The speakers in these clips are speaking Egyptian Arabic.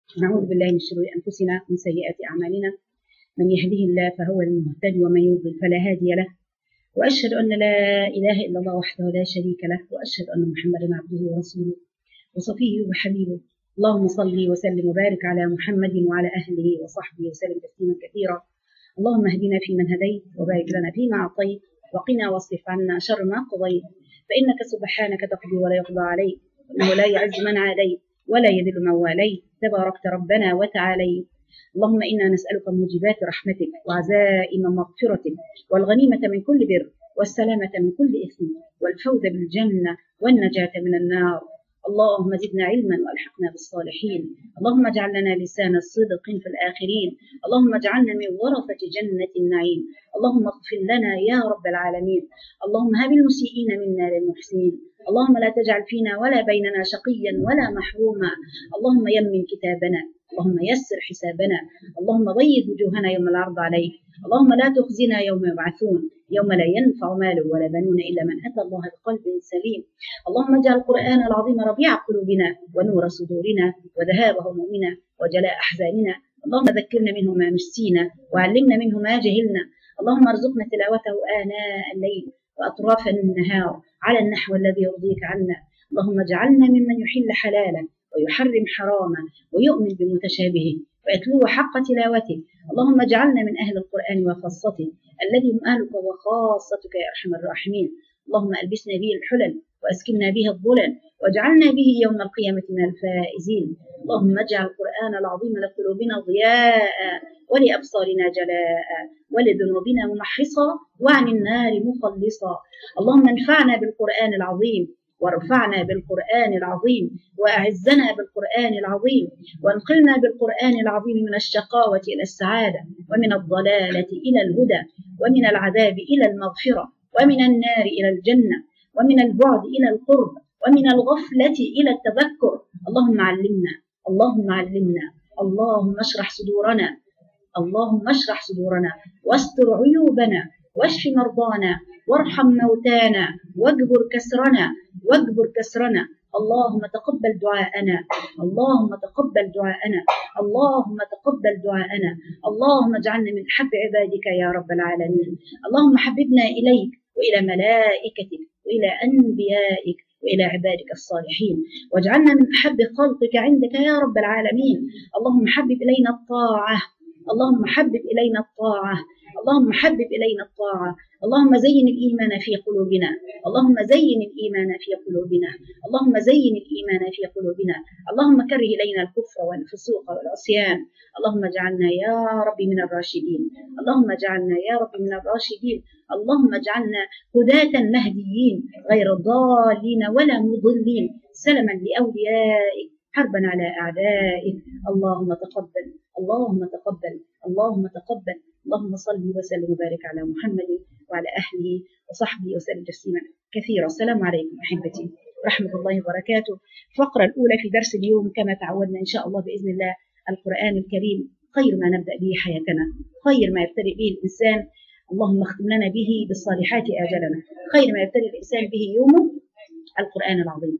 ونعوذ بالله من شرور أنفسنا ومن سيئات أعمالنا من يهده الله فهو المهتدي ومن يضلل فلا هادي له وأشهد أن لا إله إلا الله وحده لا شريك له وأشهد أن محمدا عبده ورسوله وصفيه وحبيبه اللهم صل وسلم وبارك على محمد وعلى أهله وصحبه وسلم تسليما كثيرا اللهم اهدنا فيمن هديت وبارك لنا فيما أعطيت وقنا واصرف عنا شر ما قضيت فإنك سبحانك تقضي ولا يقضى عليك إنه لا يعز من عاديت ولا يذل من واليت تباركت ربنا وتعاليت اللهم إنا نسألك موجبات رحمتك وعزائم مغفرتك والغنيمة من كل بر والسلامة من كل إثم والفوز بالجنة والنجاة من النار اللهم زدنا علما والحقنا بالصالحين اللهم اجعل لنا لسان صدق في الآخرين اللهم اجعلنا من ورثة جنة النعيم اللهم اغفر لنا يا رب العالمين اللهم هب المسيئين منا للمحسنين اللهم لا تجعل فينا ولا بيننا شقيا ولا محروما اللهم يمن كتابنا اللهم يسر حسابنا اللهم بيض وجوهنا يوم العرض عليك اللهم لا تخزنا يوم يبعثون يوم لا ينفع مال ولا بنون إلا من أتى الله بقلب سليم اللهم اجعل القرآن العظيم ربيع قلوبنا ونور صدورنا وذهاب همومنا وجلاء أحزاننا اللهم ذكرنا منه ما نسينا وعلمنا منه ما جهلنا اللهم ارزقنا تلاوته آناء الليل وأطراف النهار على النحو الذي يرضيك عنا اللهم اجعلنا ممن يحل حلالا ويحرم حراما ويؤمن بمتشابهه ويتلوه حق تلاوته اللهم اجعلنا من أهل القرآن وخاصته الذي هم أهلك وخاصتك يا أرحم الراحمين اللهم ألبسنا به الحلل وأسكننا به الظلل واجعلنا به يوم القيامة من الفائزين اللهم اجعل القرآن العظيم لقلوبنا ضياء ولأبصارنا جلاء ولذنوبنا ممحصا وعن النار مخلصا اللهم انفعنا بالقرآن العظيم وارفعنا بالقرآن العظيم وأعزنا بالقرآن العظيم وانقلنا بالقرآن العظيم من الشقاوة إلى السعادة ومن الضلالة إلى الهدى ومن العذاب إلى المغفرة ومن النار إلى الجنة ومن البعد إلى القرب ومن الغفلة إلى التذكر اللهم علمنا اللهم علمنا اللهم اشرح صدورنا اللهم اشرح صدورنا واستر عيوبنا واشف مرضانا وارحم موتانا واجبر كسرنا واجبر كسرنا اللهم تقبل دعاءنا اللهم تقبل دعاءنا اللهم تقبل دعاءنا اللهم اجعلنا من احب عبادك يا رب العالمين اللهم حببنا اليك والى ملائكتك والى انبيائك والى عبادك الصالحين واجعلنا من احب خلقك عندك يا رب العالمين اللهم حبب الينا الطاعه اللهم حبب الينا الطاعه اللهم حبب الينا الطاعه اللهم زين الايمان في قلوبنا اللهم زين الايمان في قلوبنا اللهم زين الايمان في قلوبنا اللهم كره الينا الكفر والفسوق والعصيان اللهم اجعلنا يا رب من الراشدين اللهم اجعلنا يا رب من الراشدين اللهم اجعلنا هداة مهديين غير ضالين ولا مضلين سلما لاوليائك حربا على اعدائك اللهم تقبل اللهم تقبل اللهم تقبل اللهم صل وسلم وبارك على محمد وعلى اهله وصحبه وسلم تسليما كثيرا السلام عليكم احبتي ورحمه الله وبركاته الفقره الاولى في درس اليوم كما تعودنا ان شاء الله باذن الله القران الكريم خير ما نبدا به حياتنا خير ما يبتدئ به الانسان اللهم اختم لنا به بالصالحات اجلنا خير ما يبتدئ الانسان به يومه القران العظيم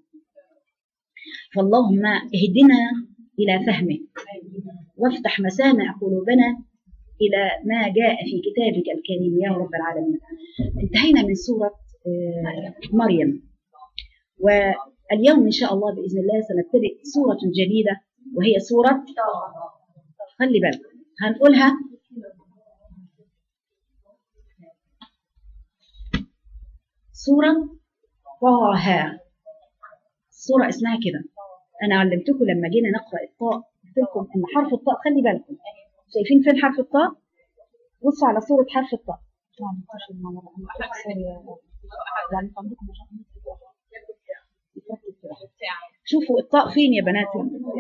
فاللهم اهدنا الى فهمه وافتح مسامع قلوبنا إلى ما جاء في كتابك الكريم يا رب العالمين انتهينا من سورة مريم واليوم إن شاء الله بإذن الله سنبتدئ سورة جديدة وهي سورة خلي بالك هنقولها سورة طه السورة اسمها كده أنا علمتكم لما جينا نقرأ الطاء قلت لكم إن حرف الطاء خلي بالكم شايفين فين حرف الطاء بصوا على صورة حرف الطاء شوفوا الطاء فين يا بنات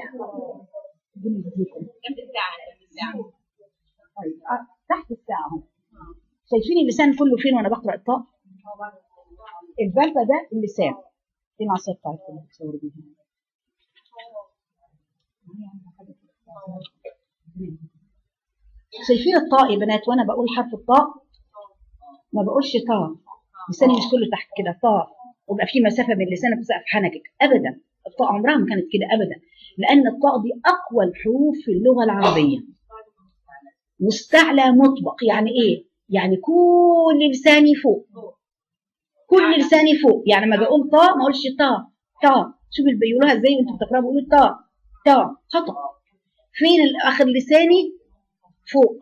طيب تحت الساعة اهو شايفين اللسان كله فين وانا بقرا الطاء البلبة ده اللسان دي العصايه بتاعتكم اللي بتصوروا بيها شايفين الطاء يا بنات وانا بقول حرف الطاء ما بقولش طاء لساني مش كله تحت كده طاء ويبقى في مسافه بين لسانك وسقف حنكك ابدا الطاء عمرها ما كانت كده ابدا لان الطاء دي اقوى الحروف في اللغه العربيه مستعلى مطبق يعني ايه يعني كل لساني فوق كل لساني فوق يعني لما بقول طاء ما اقولش طاء طاء شوف اللي بيقولوها ازاي وانتوا بتقراوا بيقولوا طاء طاء خطا فين اخر لساني فوق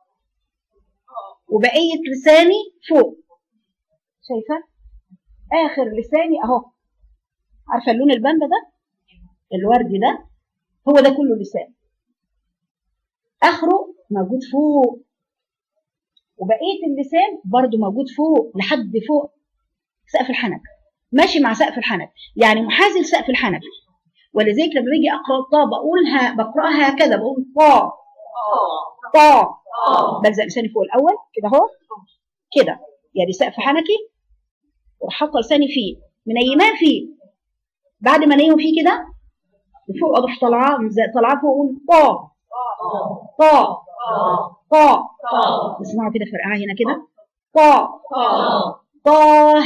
وبقيه لساني فوق شايفه اخر لساني اهو عارفه اللون البامبا ده الوردي ده هو ده كله لسان اخره موجود فوق وبقيه اللسان برضو موجود فوق لحد فوق سقف الحنك ماشي مع سقف الحنك يعني محاذي لسقف الحنك ولذلك لما باجي اقرا الطاء بقولها بقراها هكذا بقول طا طا بلزق لساني فوق الاول كده اهو كده يعني سقف حنكي واروح حاطه لساني فيه منيماه فيه بعد ما انيمه فيه كده لفوق اروح طالعاه طالعاه فوق اقول طا طا طا اسمعوا كده فرقعها هنا كده طا طه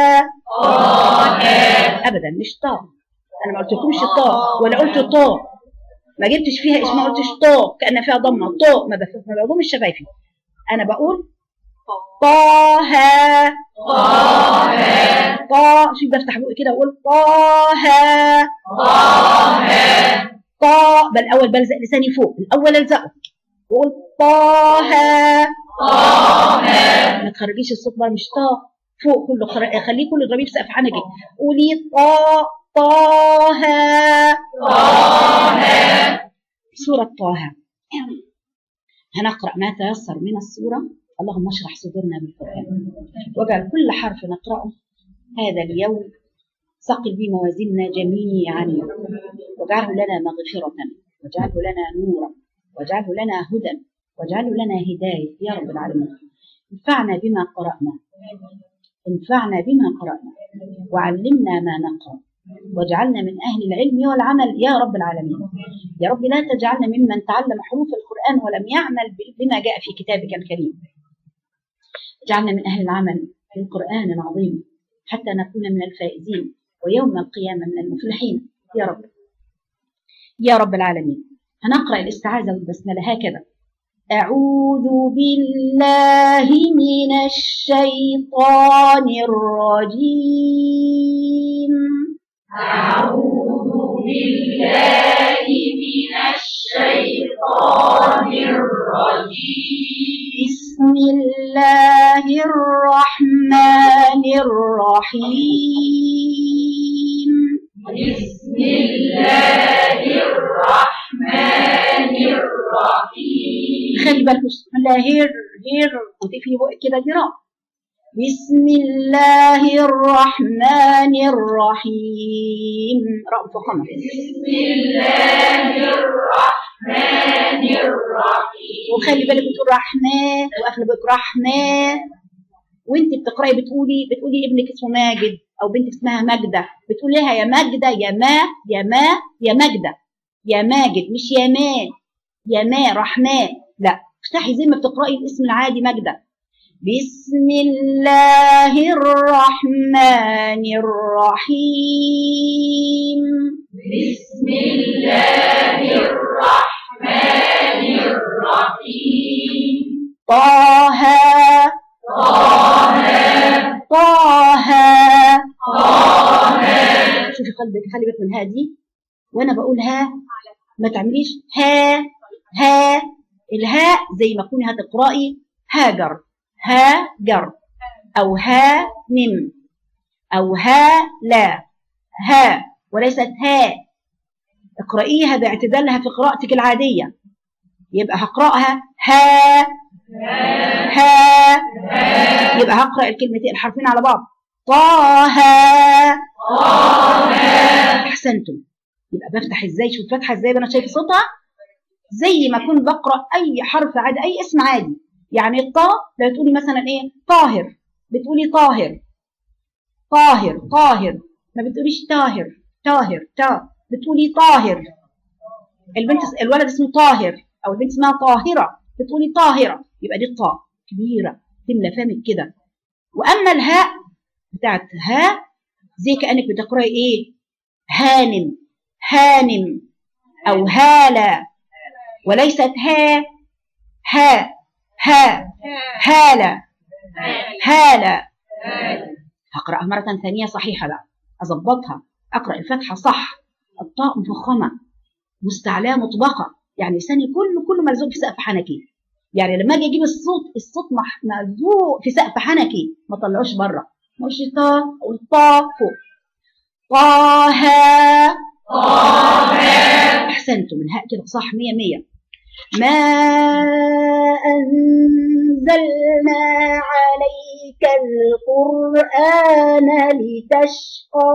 ابدا مش طا انا ما قلتلكمش طا ولا قلت طا ما جبتش فيها اسم ما قلتش طا كان فيها ضمه طا ما بف- ما بضمش شفايفي انا بقول طه طه شوف بفتح بقي كده واقول طه طه بل الاول بلزق لساني فوق الاول الزقه واقول طه ما تخرجيش الصوت بقى مش طه فوق كله خر- خليه كله ضربيه في سقف حنكي قولي طه طه سورة طه هنقرأ ما تيسر من السورة اللهم اشرح صدورنا بالقرآن واجعل كل حرف نقرأه هذا اليوم ثقل بموازيننا جميعا واجعله لنا مغفرة واجعله لنا نورا واجعله لنا هدى واجعله لنا هداية يا رب العالمين انفعنا بما قرأنا انفعنا بما قرأنا وعلمنا ما نقرأ واجعلنا من أهل العلم والعمل يا رب العالمين يا رب لا تجعلنا ممن تعلم حروف القرآن ولم يعمل بما جاء في كتابك الكريم اجعلنا من أهل العمل في القرآن العظيم حتى نكون من الفائزين ويوم القيامة من المفلحين يا رب يا رب العالمين هنقرأ الاستعاذة والبسملة هكذا أعوذ بالله من الشيطان الرجيم أعوذ بالله من الشيطان الرجيم بسم الله الرحمن الرحيم بسم الله الرحمن الرحيم خلي بالك بسم الله هير هير وتقفلي بقك كده دي راء بسم الله الرحمن الرحيم راء فخمة بسم الله الرحمن الرحيم وخلي بالك بتقول رحمة وقافله بقك رحمة وانت بتقراي بتقولي بتقولي ابنك اسمه ماجد او بنتك اسمها ماجدة بتقوليها يا ماجدة يا ما يا ما يا ماجدة يا ماجد مش يا ما يا ما رحمة لا افتحي زي ما بتقراي الاسم العادي ماجدة بسم الله الرحمن الرحيم بسم الله الرحمن الرحيم طه طه طه طه شوفي قلبك خلي بالك من هذه وانا بقول ها ما تعمليش ها ها الهاء زي ما تكوني هتقرأي هاجر هاجر او ها نم او ها لا ها وليست ها اقرأيها باعتدالها في قراءتك العادية يبقى هقرأها ها ها يبقى هقرأ الكلمتين الحرفين على بعض طه احسنتم يبقى بفتح ازاي شوف فاتحه ازاي انا شايفه صوتها زي ما اكون بقرا اي حرف عادي اي اسم عادي يعني الطاء لو تقولي مثلا ايه طاهر بتقولي طاهر طاهر طاهر ما بتقوليش طاهر طاهر تا بتقولي طاهر البنت الولد اسمه طاهر او البنت اسمها طاهره بتقولي طاهره يبقى دي الطاء كبيره تملى فمك كده واما الهاء بتاعت ها زي كانك بتقراي ايه هانم هانم أو هالة وليست ها ها ها هالة هالة هقرأها مرة ثانية صحيحة بقى أظبطها أقرأ الفتحة صح الطاء مفخمة مستعلاة مطبقة يعني لساني كله كله ملزوق في سقف حنكي يعني لما اجي اجيب الصوت الصوت مح- ملزوق في سقف حنكي ما طلعوش بره مش طا والطا فوق طه احسنتم الهاء كده صح مية مية ما أنزلنا عليك القرآن لتشقى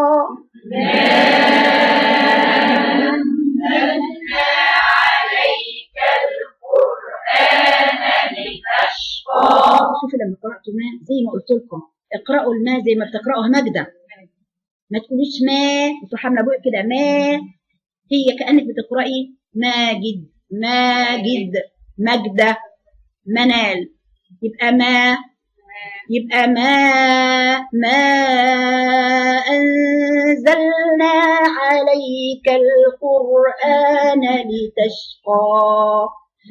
عليك القرآن لتشقى شوفوا لما قرأتوا ما زي ما قلت لكم اقرأوا الماء زي ما بتقرأوها مجدة ما تقوليش ما وتروح عاملة بوق كده ما هي كأنك بتقرأي ماجد ماجد مجدة منال يبقى ما يبقى ما ما أنزلنا عليك القرآن لتشقى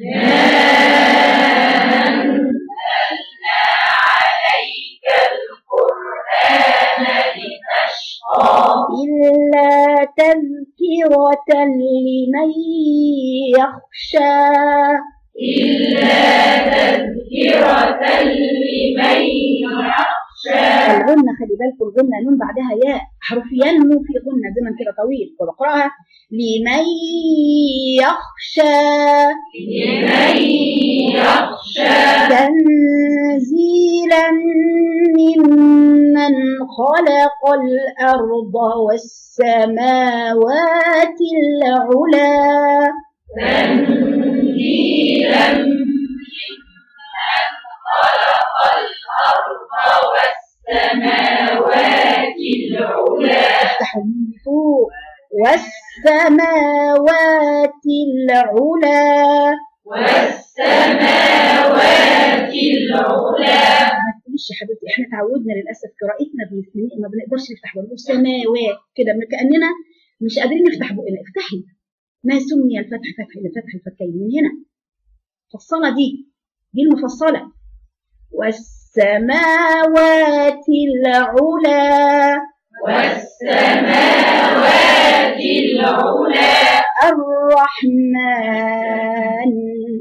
عليك القرآن لتشقى إلا تذكرة لمن يخشى إلا تذكرة لمن يخشى الغنة خلي بالكم الغنة نون بعدها ياء حرف ينمو في غنة زمن كده طويل وبقرأها لمن يخشى لمن يخشى تنزيلا ممن خلق الأرض والسماوات العلى تنزيلا ممن خلق الأرض والسماوات العلى افتحوا من فوق والسماوات العلى والسماوات العلى ما تقوليش يا حبيبتي احنا تعودنا للاسف قراءتنا بن- ما بنقدرش نفتح بنقول سماوات كده من كاننا مش قادرين نفتح بقنا افتحي ما سمي الفتح فتح الا فتح الفتحين من هنا فصلة دي دي المفصلة والسماوات العلى والسماوات العلى الرحمن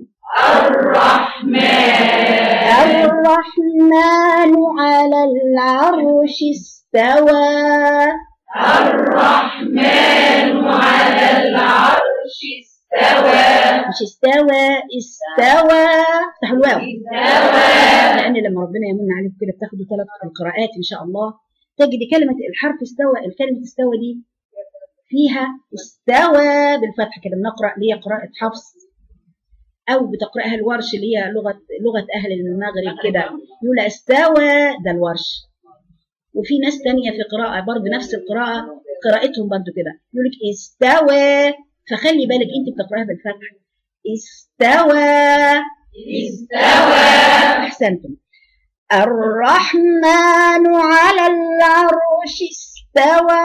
الرحمن الرحمن على العرش استوى الرحمن على العرش استوى مش استوى استوى افتحوا الواو استوى لان لما ربنا يمن عليكم كده بتاخدوا ثلاث القراءات ان شاء الله تجد كلمه الحرف استوى الكلمه استوى دي فيها استوى بالفتح كده بنقرا اللي هي قراءه حفص او بتقراها الورش اللي هي لغه لغه اهل المغرب كده يقول استوى ده الورش وفي ناس تانية في قراءة برضه نفس القراءة قراءتهم برضه كده يقول لك استوى فخلي بالك انت بتقراها بالفتح استوى استوى احسنتم الرحمن على العرش استوى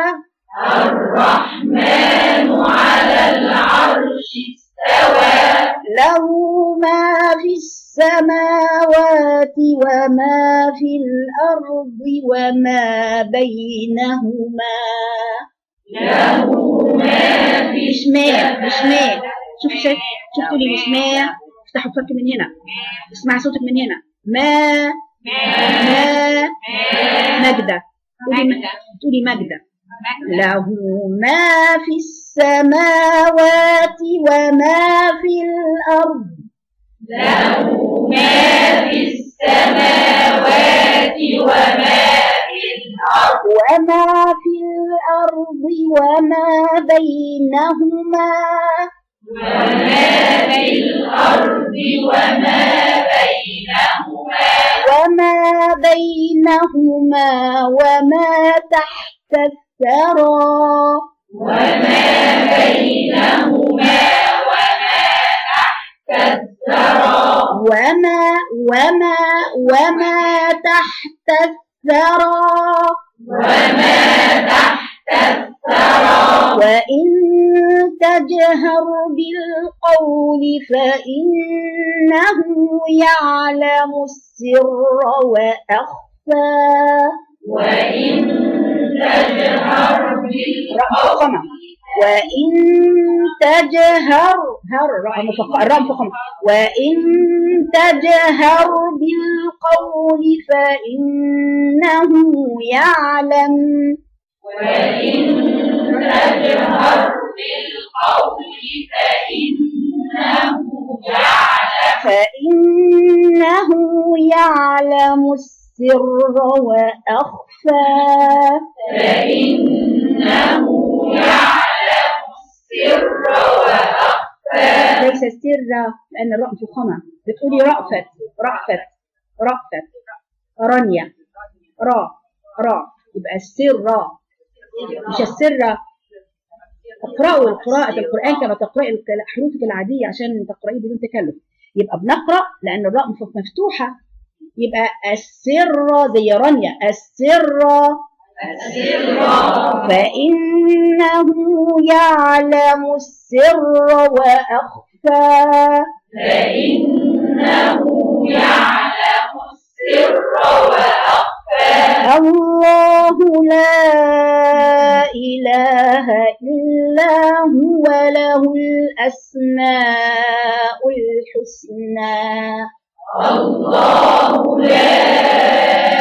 الرحمن على العرش استوى له ما في السماوات وما في الأرض وما بينهما له ما في مش ما مش ما شوف شوف شوف تقولي مش ما افتحوا الفك من هنا اسمع صوتك من هنا ما ما مجدة تقولي م- تقولي مجدة له ما في السماوات وما في الأرض له ما في السماوات وما في الأرض وما في الأرض وما بينهما وما في الأرض وما بينهما وما بينهما وما تحت الثرى وما بينهما وما تحت الثرى وما وما وما تحت الثرى وما تحت الثرى وإن بالقول فإنه يعلم السر وأخفى وإن تجهر راء مفخمة وإن تجهر هر راء مفخمة الراء مفخمة وإن تجهر بالقول فإنه يعلم وإن تجهر بالقول فإنه يعلم فإنه يعلم السر وأخفى فإنه يعلم السر وأخفى ليس السر لأن الراء مفخمة بتقولي رأفت رأفت رأفت رانيا را را يبقى السر مش السر اقرأوا قراءة القرآن كما تقرأي الك- حروفك العادية عشان تقرأيه بدون تكلف يبقى بنقرأ لأن الراء مف- مفتوحة يبقى السر زي رانيا السر السر فإنه يعلم السر وأخفى فإنه يعلم السر وأخفى الله لا إله إلا هو له الأسماء الحسنى الله لا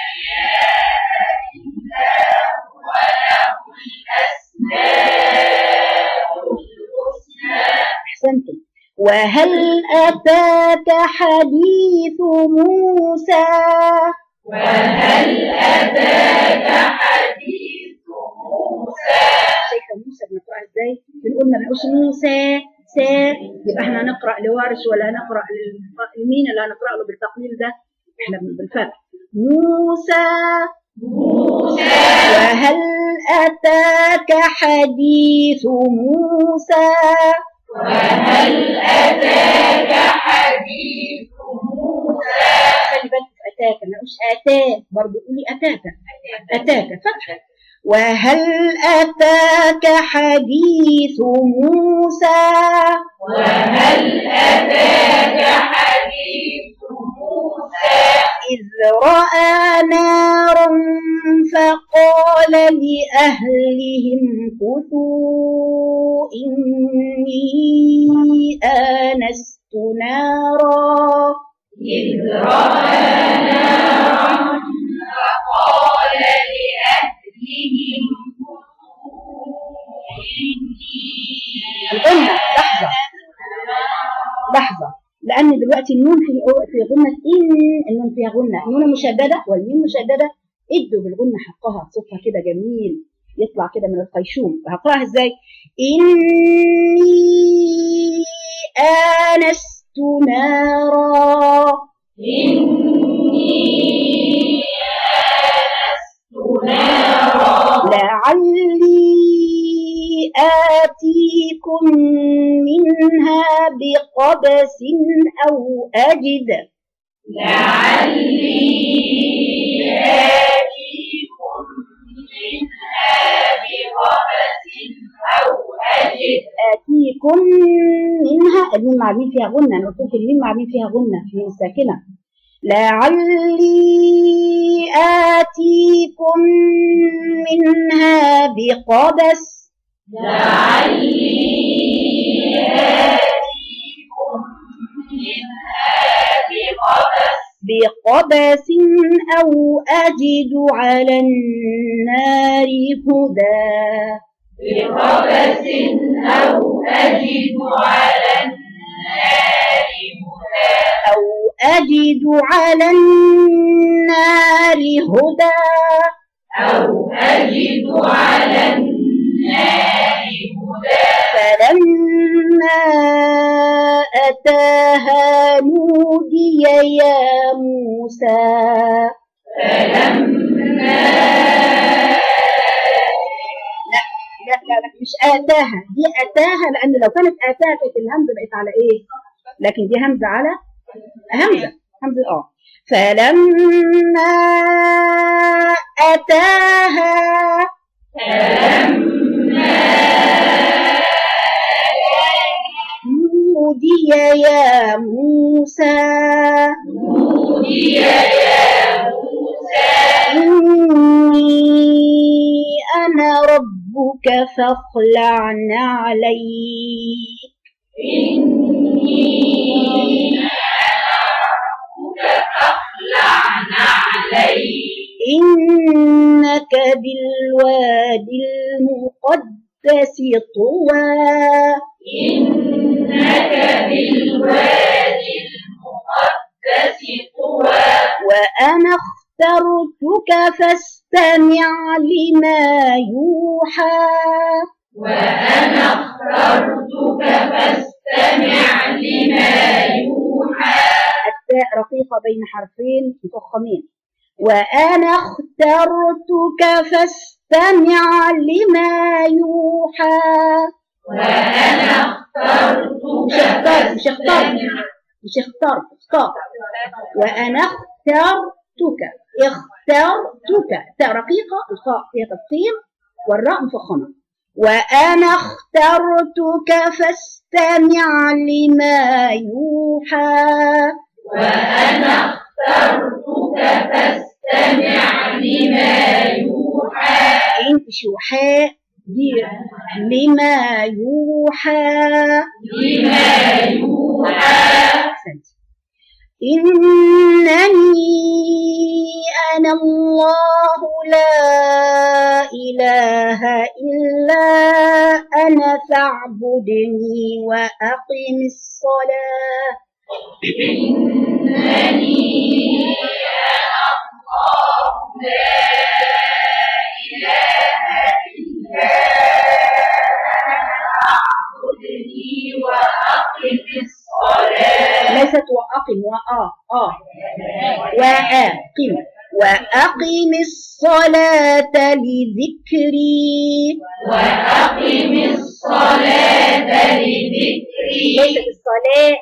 أحسنتم وهل أتاك حديث موسى وهل أتاك حديث موسى شايفة موسى بنقرأ ازاي؟ بنقول ما بنقولش موسى سا يبقى احنا نقرأ لورش ولا نقرأ لل- لمين اللي هنقرأ له بالتقليل ده؟ احنا بالفتح موسى موسى وهل أتاك حديث موسى وهل أتاك حديث موسى خلي بالك في أتاك ما نقولش أتاه برضه قولي أتاك أتاك فتحة وهل أتاك حديث موسى وهل أتاك حديث موسى إذ رأى نارا فقال لأهلهم كثوا إني آنست نارا إذ رأى نارا فقال لأهلهم الغنة لحظة لحظة لأن دلوقتي النون في في غنة إن النون فيها غنة النون مشددة والميم مشددة ادوا بالغنة حقها صوتها كده جميل يطلع كده من الخيشوم هقراها ازاي إني آنست نارا إني آنست نارا لعلي آتيكم منها بقبس أو أجد لعلي آتيكم منها بقبس أو أجد آتيكم منها الميم معبين فيها غنة أنا قلت لكم الميم معبين فيها غنة هي ساكنة لعلي آتيكم منها بقبس لعلي آتيكم منها بقبس بقبس أو أجد على النار هدى بقبس أو أجد على النار هدى أو أجد على النار هدى أو أجد على النار هدى فلما أتاها نودي يا موسى فلما لا لا لا مش آتاها دي أتاها لأن لو كانت آتاها كانت الهمزة بقت على إيه؟ لكن دي همزة على همزة همزة آه فلما أتاها فلما نودي يا موسى نودي يا موسى إني أنا ربك فاخلع عليك إني ربك فاخلعن عليك إنك بالوادي المقدس طوى إنك بالوادي المقدس طوى وأنا اخترتك فاستمع لما يوحى وأنا اخترتك فاستمع لما يوحى التاء رقيقة بين حرفين مفخمين وأنا اخترتك فاستمع لما يوحى وأنا مش اخترتك اخترت مش اخترت فاستمع مش اخترت اختار وأنا اخترتك اخترتك تاء رقيقة الخاء فيها تفخيم والراء مفخمة وأنا اخترتك فاستمع لما يوحى وأنا اخترتك فاستمع لما يوحى انت شوحاء دي لما يوحى لما يوحى أحسنت إنني أنا الله لا إله إلا أنا فاعبدني وأقم الصلاة إنني أنا الله لا إله إلا أنا فاعبدني وأقم الصلاة ليست وأقم وآ آ وأقم وأقم الصلاة لذكري وأقم الصلاة لذكري ليست الصلاة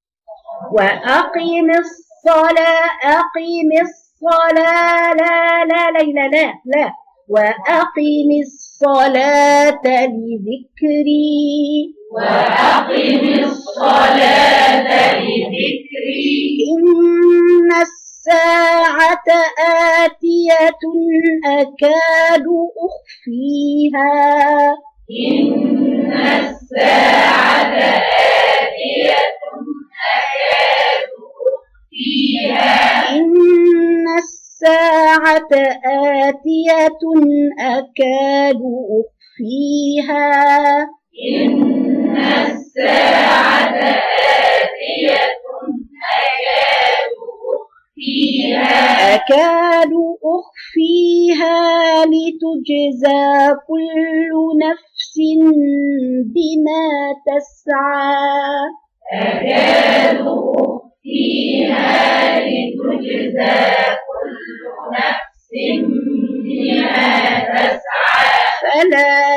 وأقم الصلاة أقم الصلاة لا لا لا لا لا وأقم الصلاة لذكري وأقم الصلاة لذكري إن الساعة آتية أكاد أخفيها إن الساعة آتية أكاد أخفيها إن الساعة آتية أكاد أخفيها إن الساعة آتية أكاد أخفيها أكاد أخفيها لتجزى كل نفس بما تسعى أكاد أخفيها لتجزى كل نفس بما تسعى فلا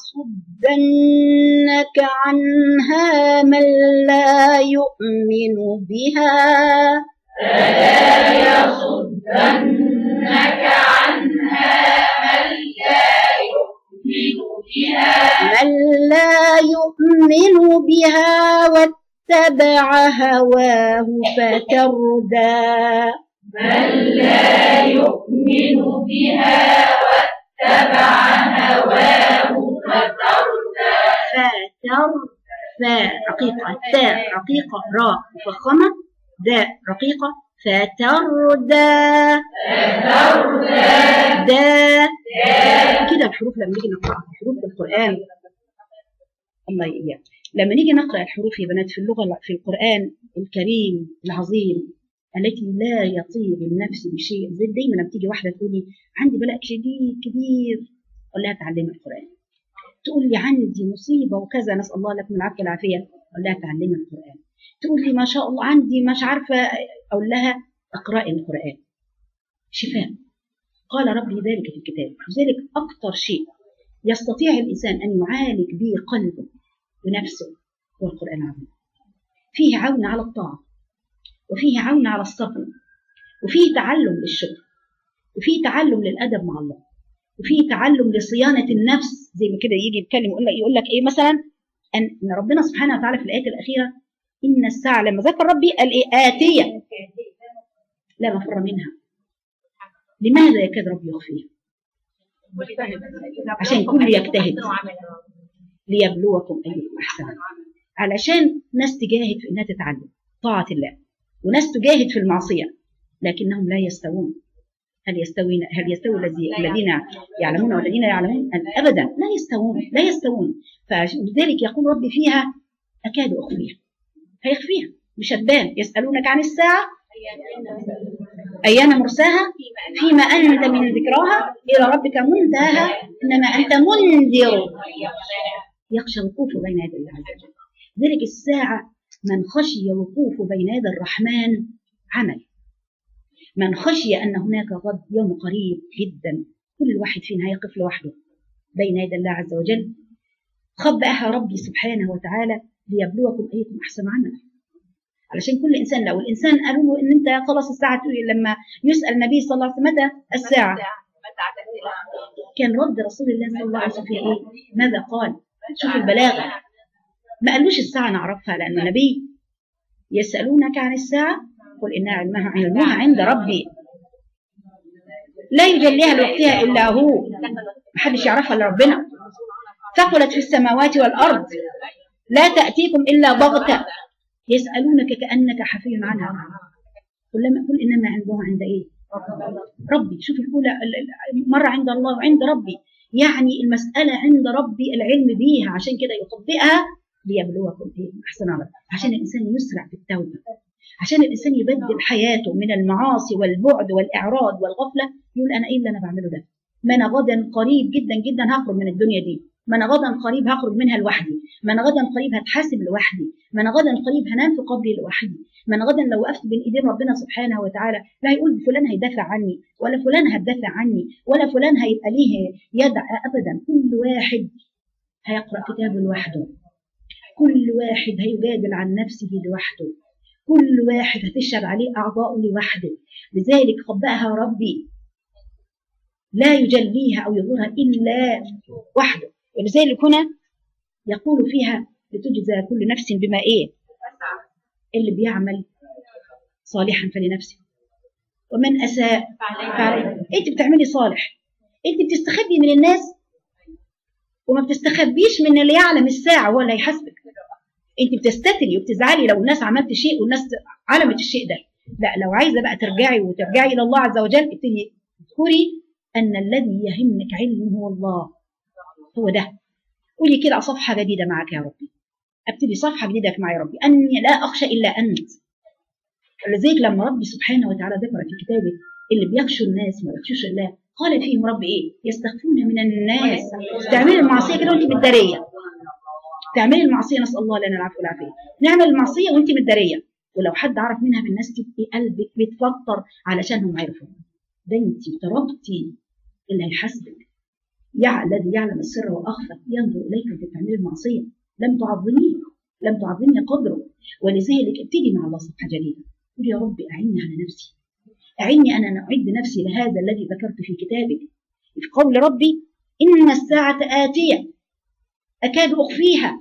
يصدنك عنها من لا يؤمن بها فلا يصدنك عنها من لا يؤمن بها من لا يؤمن بها واتبع هواه فتردى من لا يؤمن بها واتبع هواه فتردى فتر فاء رقيقة تاء رقيقة راء مفخمة داء رقيقة فتردى فتردى دا كده الحروف لما نيجي نقرأ حروف القرآن الله إياك لما نيجي نقرأ الحروف يا بنات في اللغة في القرآن الكريم العظيم التي لا يطيب النفس بشيء زي دايما لما تيجي واحدة تقول لي عندي بلاء شديد كبير أقول لها تعلمي القرآن تقول لي عندي مصيبة وكذا نسأل الله لكم العافية والعافية أقول لها تعلمي القرآن تقول لي ما شاء الله عندي مش عارفة أقول لها اقرأي القرآن شفاء قال ربي ذلك في الكتاب لذلك أكثر شيء يستطيع الإنسان أن يعالج به قلبه ونفسه هو القرآن العظيم فيه عون على الطاعة وفيه عون على الصبر وفيه تعلم للشكر وفيه تعلم للأدب مع الله وفيه تعلم لصيانة النفس زي ما كده يجي يتكلم يقول لك يقول لك إيه مثلا أن إن ربنا سبحانه وتعالى في الآية الأخيرة إن الساعة لما ذكر ربي قال إيه آتية لا مفر منها لماذا يكاد ربي يخفيها عشان كل يجتهد ليبلوكم أيكم أحسن علشان ناس تجاهد في إنها تتعلم طاعة الله وناس تجاهد في المعصية لكنهم لا يستوون هل يستوي هل يستوي الذي الذين يعلمون والذين يعلمون ابدا لا يستوون لا يستوون فلذلك يقول ربي فيها اكاد اخفيها هيخفيها مش هتبان يسالونك عن الساعه ايان مرساها فيما انت من ذكراها الى ربك منتهاها انما انت منذر يخشى الوقوف بين يدي الله عز وجل ذلك الساعه من خشي الوقوف بين يدي الرحمن عمل من خشي أن هناك غد يوم قريب جدا كل واحد فينا هيقف لوحده بين يدي الله عز وجل خبأها ربي سبحانه وتعالى ليبلوكم أيكم أحسن عملا علشان كل إنسان لو الإنسان قالوا له إن أنت خلاص الساعة لما يسأل النبي صلى الله عليه وسلم متى الساعة كان رد رسول الله صلى الله عليه وسلم إيه؟ ماذا قال شوف البلاغة ما قالوش الساعة نعرفها لأن النبي يسألونك عن الساعة قل إن علمها علمها عند ربي لا يجليها لوقتها إلا هو محدش يعرفها إلا ربنا ثقلت في السماوات والأرض لا تأتيكم إلا بغتة يسألونك كأنك حفي عنها قل قل إنما علمها عند إيه ربي شوف الأولى مرة عند الله وعند ربي يعني المسألة عند ربي العلم بيها عشان كده يطبقها ليبلوكم ايه احسن عمل عشان الانسان يسرع في التوبه عشان الانسان يبدل حياته من المعاصي والبعد والاعراض والغفله يقول انا ايه اللي انا بعمله ده ما انا غدا قريب جدا جدا هخرج من الدنيا دي ما انا غدا قريب هخرج منها لوحدي ما انا غدا قريب هتحاسب لوحدي ما انا غدا قريب هنام في قبري لوحدي ما انا غدا لو وقفت بين ايدين ربنا سبحانه وتعالى لا هيقول فلان هيدافع عني ولا فلان هتدافع عني ولا فلان هيبقى ليه يد ابدا كل واحد هيقرا كتابه لوحده كل واحد هيجادل عن نفسه لوحده كل واحد هتشهد عليه أعضاؤه لوحده لذلك خبأها ربي لا يجليها أو يظهرها إلا وحده ولذلك هنا يقول فيها لتجزى كل نفس بما إيه اللي بيعمل صالحا فلنفسه ومن أساء فعليه أنت بتعملي صالح أنت بتستخبي من الناس وما بتستخبيش من اللي يعلم الساعة ولا يحاسبك انت بتستتري وبتزعلي لو الناس عملت شيء والناس علمت الشيء ده لا لو عايزه بقى ترجعي وترجعي الى الله عز وجل ابتدي اذكري ان الذي يهمك علمه هو الله هو ده قولي كده صفحه جديده معك يا ربي ابتدي صفحه جديده معي يا ربي اني لا اخشى الا انت ولذلك لما ربي سبحانه وتعالى ذكر في كتابه اللي بيخشوا الناس وما بيخشوش الله قال فيهم ربي ايه يستخفون من الناس تعملي المعصيه كده وانت بالداريه تعملي المعصيه نسال الله لنا العفو والعافيه نعمل المعصيه وانت متداريه ولو حد عرف منها من الناس تبقي قلبك بيتفطر علشانهم عرفوا ده انت اضطربتي اللي هيحاسبك يع الذي يعلم السر واخفى ينظر اليك وانت بتعملي المعصيه لم تعظميه لم تعظمي قدره ولذلك ابتدي مع الله صفحه جديده قولي يا رب اعني على نفسي اعني انا ان اعد نفسي لهذا الذي ذكرت في كتابك في قول ربي ان الساعه اتيه اكاد اخفيها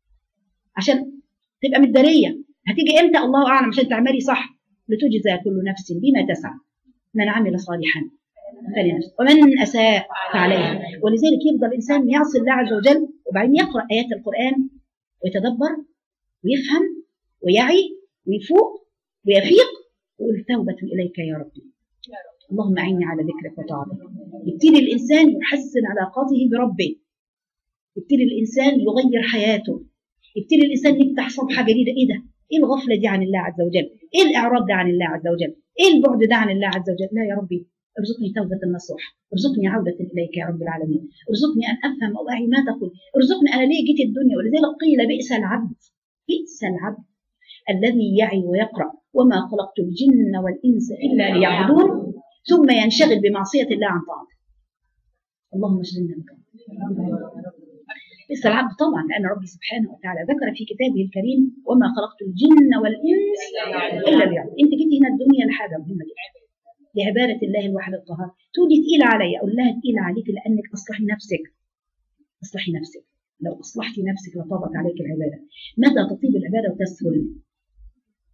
عشان تبقى متداريه هتيجي امتى الله اعلم عشان تعملي صح لتجزى كل نفس بما تسعى من عمل صالحا فلنفسه ومن اساء فعليها ولذلك يفضل الانسان يعصي الله عز وجل وبعدين يقرا ايات القران ويتدبر ويفهم ويعي ويفوق ويفيق ويقول توبه اليك يا ربي اللهم اعني على ذكرك وطاعتك يبتدي الانسان يحسن علاقاته بربه يبتدي الانسان يغير حياته يبتدي الانسان يفتح صفحه جديده ايه ده؟ ايه الغفله دي عن الله عز وجل؟ ايه الاعراض ده عن الله عز وجل؟ ايه البعد ده عن الله عز وجل؟ لا يا ربي ارزقني توبة النصوح ارزقني عودة إليك يا رب العالمين ارزقني أن أفهم أو أعي ما تقول ارزقني أنا ليه جيت الدنيا ولذلك قيل بئس العبد بئس العبد الذي يعي ويقرأ وما خلقت الجن والإنس إلا ليعبدون ثم ينشغل بمعصية الله عن طاعته اللهم اشغلنا بك لسه العبد طبعا لان ربي سبحانه وتعالى ذكر في كتابه الكريم وما خلقت الجن والانس الا ليعبدون انت جيتي هنا الدنيا لحاجه مهمه جدا لعباده الله الواحد القهار تقولي تقيله عليا اقول لها تقيله عليك لانك اصلحي نفسك اصلحي نفسك لو اصلحتي نفسك لطابت عليك العباده متى تطيب العباده وتسهل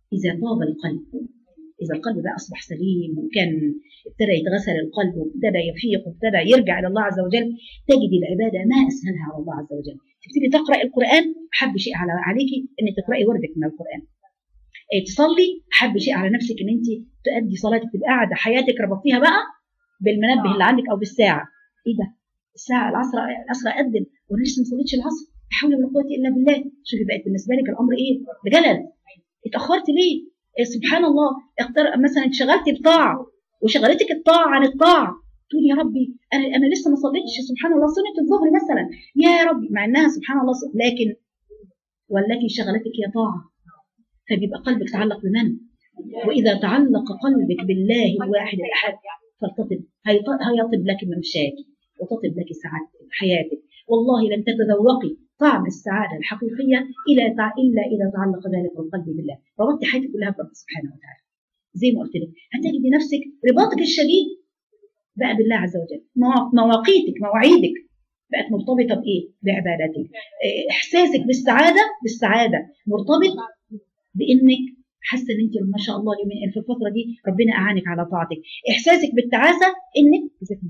إذا طاب القلب إذا القلب بقى أصبح سليم وكان ابتدى يتغسل القلب وابتدى يفيق وابتدى يرجع إلى الله عز وجل تجد العبادة ما أسهلها على الله عز وجل تبتدي تقرأ القرآن أحب شيء على عليكي أن تقرأي وردك من القرآن إيه تصلي أحب شيء على نفسك أن أنت تؤدي صلاتك تبقى قاعدة حياتك ربطيها بقى بالمنبه اللي عندك أو بالساعة إيه ده الساعة العصر العصر أذن وأنا لسه ما صليتش العصر لا حول ولا قوة إلا بالله شوفي بقت بالنسبة لك الأمر إيه بجلل اتأخرت ليه إيه سبحان الله اختار مثلا اتشغلتي بطاعة وشغلتك الطاعة عن الطاعة تقول يا ربي انا انا لسه ما صليتش سبحان الله صلاه الظهر مثلا يا ربي مع انها سبحان الله لكن والتي شغلتك هي طاعه فبيبقى قلبك تعلق بمن واذا تعلق قلبك بالله الواحد الاحد فلتطب هيطب لك ممشاك وتطب لك سعادتك حياتك والله لن تتذوقي طعم السعادة الحقيقية إلا إلا إذا تعلق ذلك القلب بالله ربطت حياتك كلها برب سبحانه وتعالى زي ما قلت لك هتجدي نفسك رباطك الشديد بقى بالله عز وجل مواقيتك مواعيدك بقت مرتبطة بإيه؟ بعبادتك إحساسك بالسعادة بالسعادة مرتبط بإنك حاسة إن أنت ما شاء الله اليومين في الفترة دي ربنا أعانك على طاعتك إحساسك بالتعاسة إنك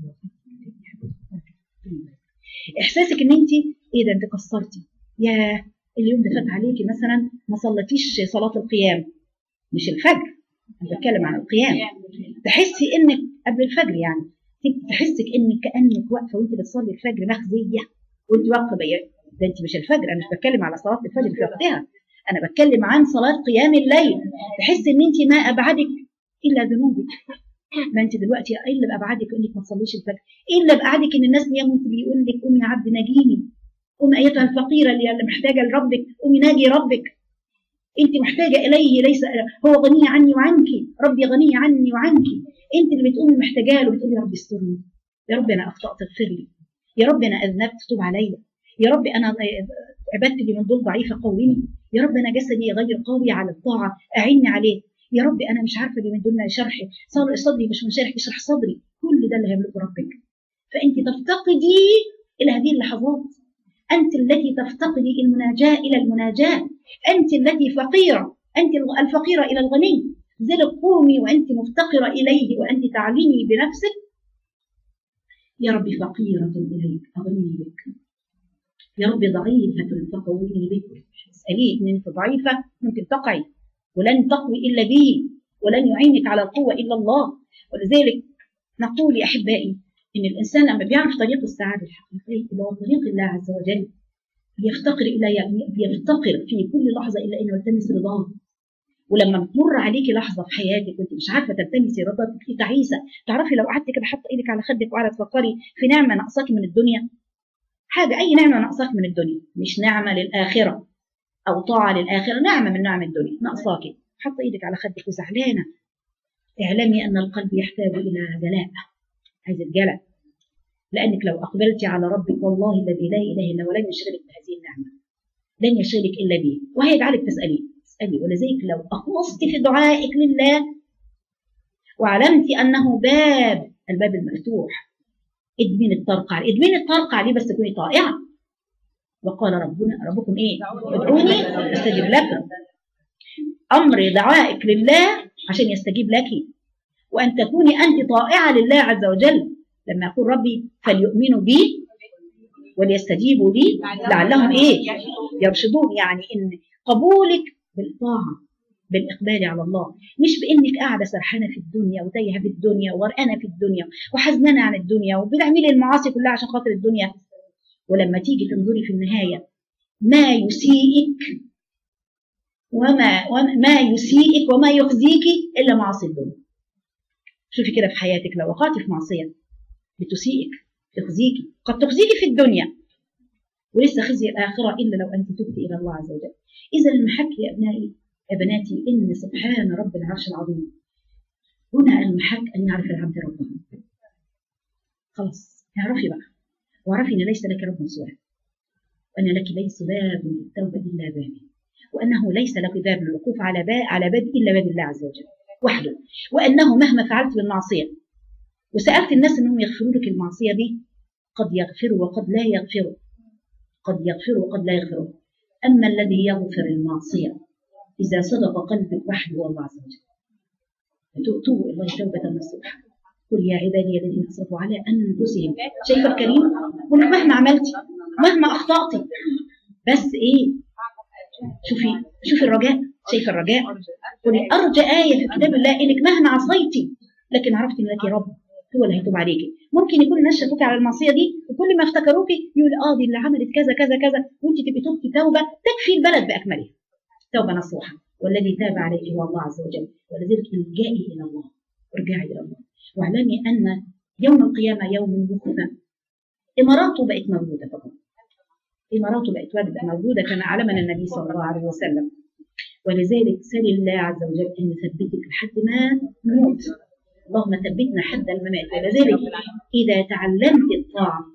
إحساسك إن أنت إيه ده أنت قصرتي يا اليوم ده فات عليكي مثلا ما صليتيش صلاة القيام مش الفجر أنا بتكلم عن القيام تحسي إنك قبل الفجر يعني تحسك انك كانك واقفه وانت بتصلي الفجر مخزيه وانت واقفه بقى ده انت مش الفجر انا مش بتكلم على صلاه الفجر في وقتها انا بتكلم عن صلاه قيام الليل تحس ان انت ما ابعدك الا ذنوبك ما انت دلوقتي ايه اللي بابعدك انك ما تصليش الفجر ايه اللي ابعدك ان الناس نيام وانت بيقول لك قومي يا عبد ناجيني قومي ايتها الفقيره اللي محتاجه لربك قومي ناجي ربك انت محتاجه اليه ليس هو غني عني وعنك ربي غني عني وعنك انت اللي بتقومي محتاجه له بتقولي يا رب استرني يا رب انا اخطات اغفر لي يا رب انا اذنبت توب عليا يا رب انا عبادتي من دول ضعيفه قويني يا رب انا جسدي غير قوي على الطاعه اعني عليه يا رب انا مش عارفه دي من دون شرح صدري مش منشرح اشرح صدري كل ده اللي هيملكه ربك فانت تفتقدي الى هذه اللحظات انت التي تفتقدي المناجاه الى المناجاه انت التي فقيره انت الفقيره الى الغني ذلك قومي وأنت مفتقرة إليه وأنت تعلمي بنفسك يا رب فقيرة إليك أغني بك يا رب ضعيفة فقويني بك اسأليه إن أنت ضعيفة ممكن تقعي ولن تقوي إلا بي ولن يعينك على القوة إلا الله ولذلك نقول يا أحبائي إن الإنسان لما بيعرف طريق السعادة الحقيقية اللي هو طريق الله عز وجل بيفتقر إلى بيفتقر في كل لحظة إلا أن يلتمس رضاه ولما بتمر عليكي لحظه في حياتك وانت مش عارفه تلتمسي رضاك في تعيسه تعرفي لو قعدتي كده حاطه ايدك على خدك وقاعده تفكري في نعمه ناقصاكي من الدنيا حاجه اي نعمه ناقصاك من الدنيا مش نعمه للاخره او طاعه للاخره نعمه من نعم الدنيا ناقصاكي حاطه ايدك على خدك وزعلانه اعلمي ان القلب يحتاج الى جلاء عايز الجلاء لانك لو اقبلتي على ربك والله الذي لا اله الا هو لن يشغلك بهذه النعمه لن يشغلك الا به وهيجعلك تساليه تسألي ولذلك لو أخلصت في دعائك لله وعلمت أنه باب الباب المفتوح ادمين الطرق عليه ادمين الطرق عليه بس تكوني طائعة وقال ربنا ربكم ايه ادعوني استجب لكم امر دعائك لله عشان يستجيب لك وان تكوني انت طائعه لله عز وجل لما يقول ربي فليؤمنوا بي وليستجيبوا لي لعلهم ايه يرشدون يعني ان قبولك بالطاعة بالإقبال على الله مش بإنك قاعدة سرحانة في الدنيا وتايهة في الدنيا وغرقانة في الدنيا وحزنانة عن الدنيا وبتعملي المعاصي كلها عشان خاطر الدنيا ولما تيجي تنظري في النهاية ما يسيئك وما, وما يسيئك وما يخزيك إلا معاصي الدنيا شوفي كده في حياتك لو وقعتي في معصية بتسيئك تخزيكي قد تخزيكي في الدنيا ولسه خزي الآخرة إلا لو أنت تبتي إلى الله عز وجل إذا المحك يا أبنائي يا بناتي إن سبحان رب العرش العظيم هنا المحك أن يعرف العبد ربه خلاص اعرفي بقى واعرفي أن ليس لك رب سواه وأن لك ليس باب للتوبة إلا بابي وأنه ليس لك باب للوقوف على باب على باب إلا باب الله عز وجل وحده وأنه مهما فعلت من معصية وسألت الناس أنهم يغفروا لك المعصية دي قد يغفروا وقد لا يغفروا قد يغفروا وقد لا يغفروا أما الذي يغفر المعصية إذا صدق قلبك وحده والله عز وجل فتؤتوا الله توبة نصوحا قل يا عبادي الذين اسرفوا على انفسهم شايفه الكريم قل مهما عملتي مهما اخطاتي بس ايه شوفي شوفي الرجاء شايفه الرجاء قولي ارجى ايه في كتاب الله انك مهما عصيتي لكن عرفتي ان لك رب هو اللي هيتوب عليكي ممكن يكون الناس شافوكي على المعصيه دي وكل ما افتكروكي يقول اه دي اللي عملت كذا كذا كذا وانت تبقي تبكي توبه تكفي البلد باكملها توبه نصوحه والذي تاب عليك هو الله عز وجل ولذلك الجائي الى الله ارجعي الى الله واعلمي ان يوم القيامه يوم مخفى اماراته بقت موجوده فقط اماراته بقت موجوده كما علمنا النبي صلى الله عليه وسلم ولذلك سل الله عز وجل ان يثبتك لحد ما نموت اللهم ثبتنا حد الممات ولذلك اذا تعلمت الطاعه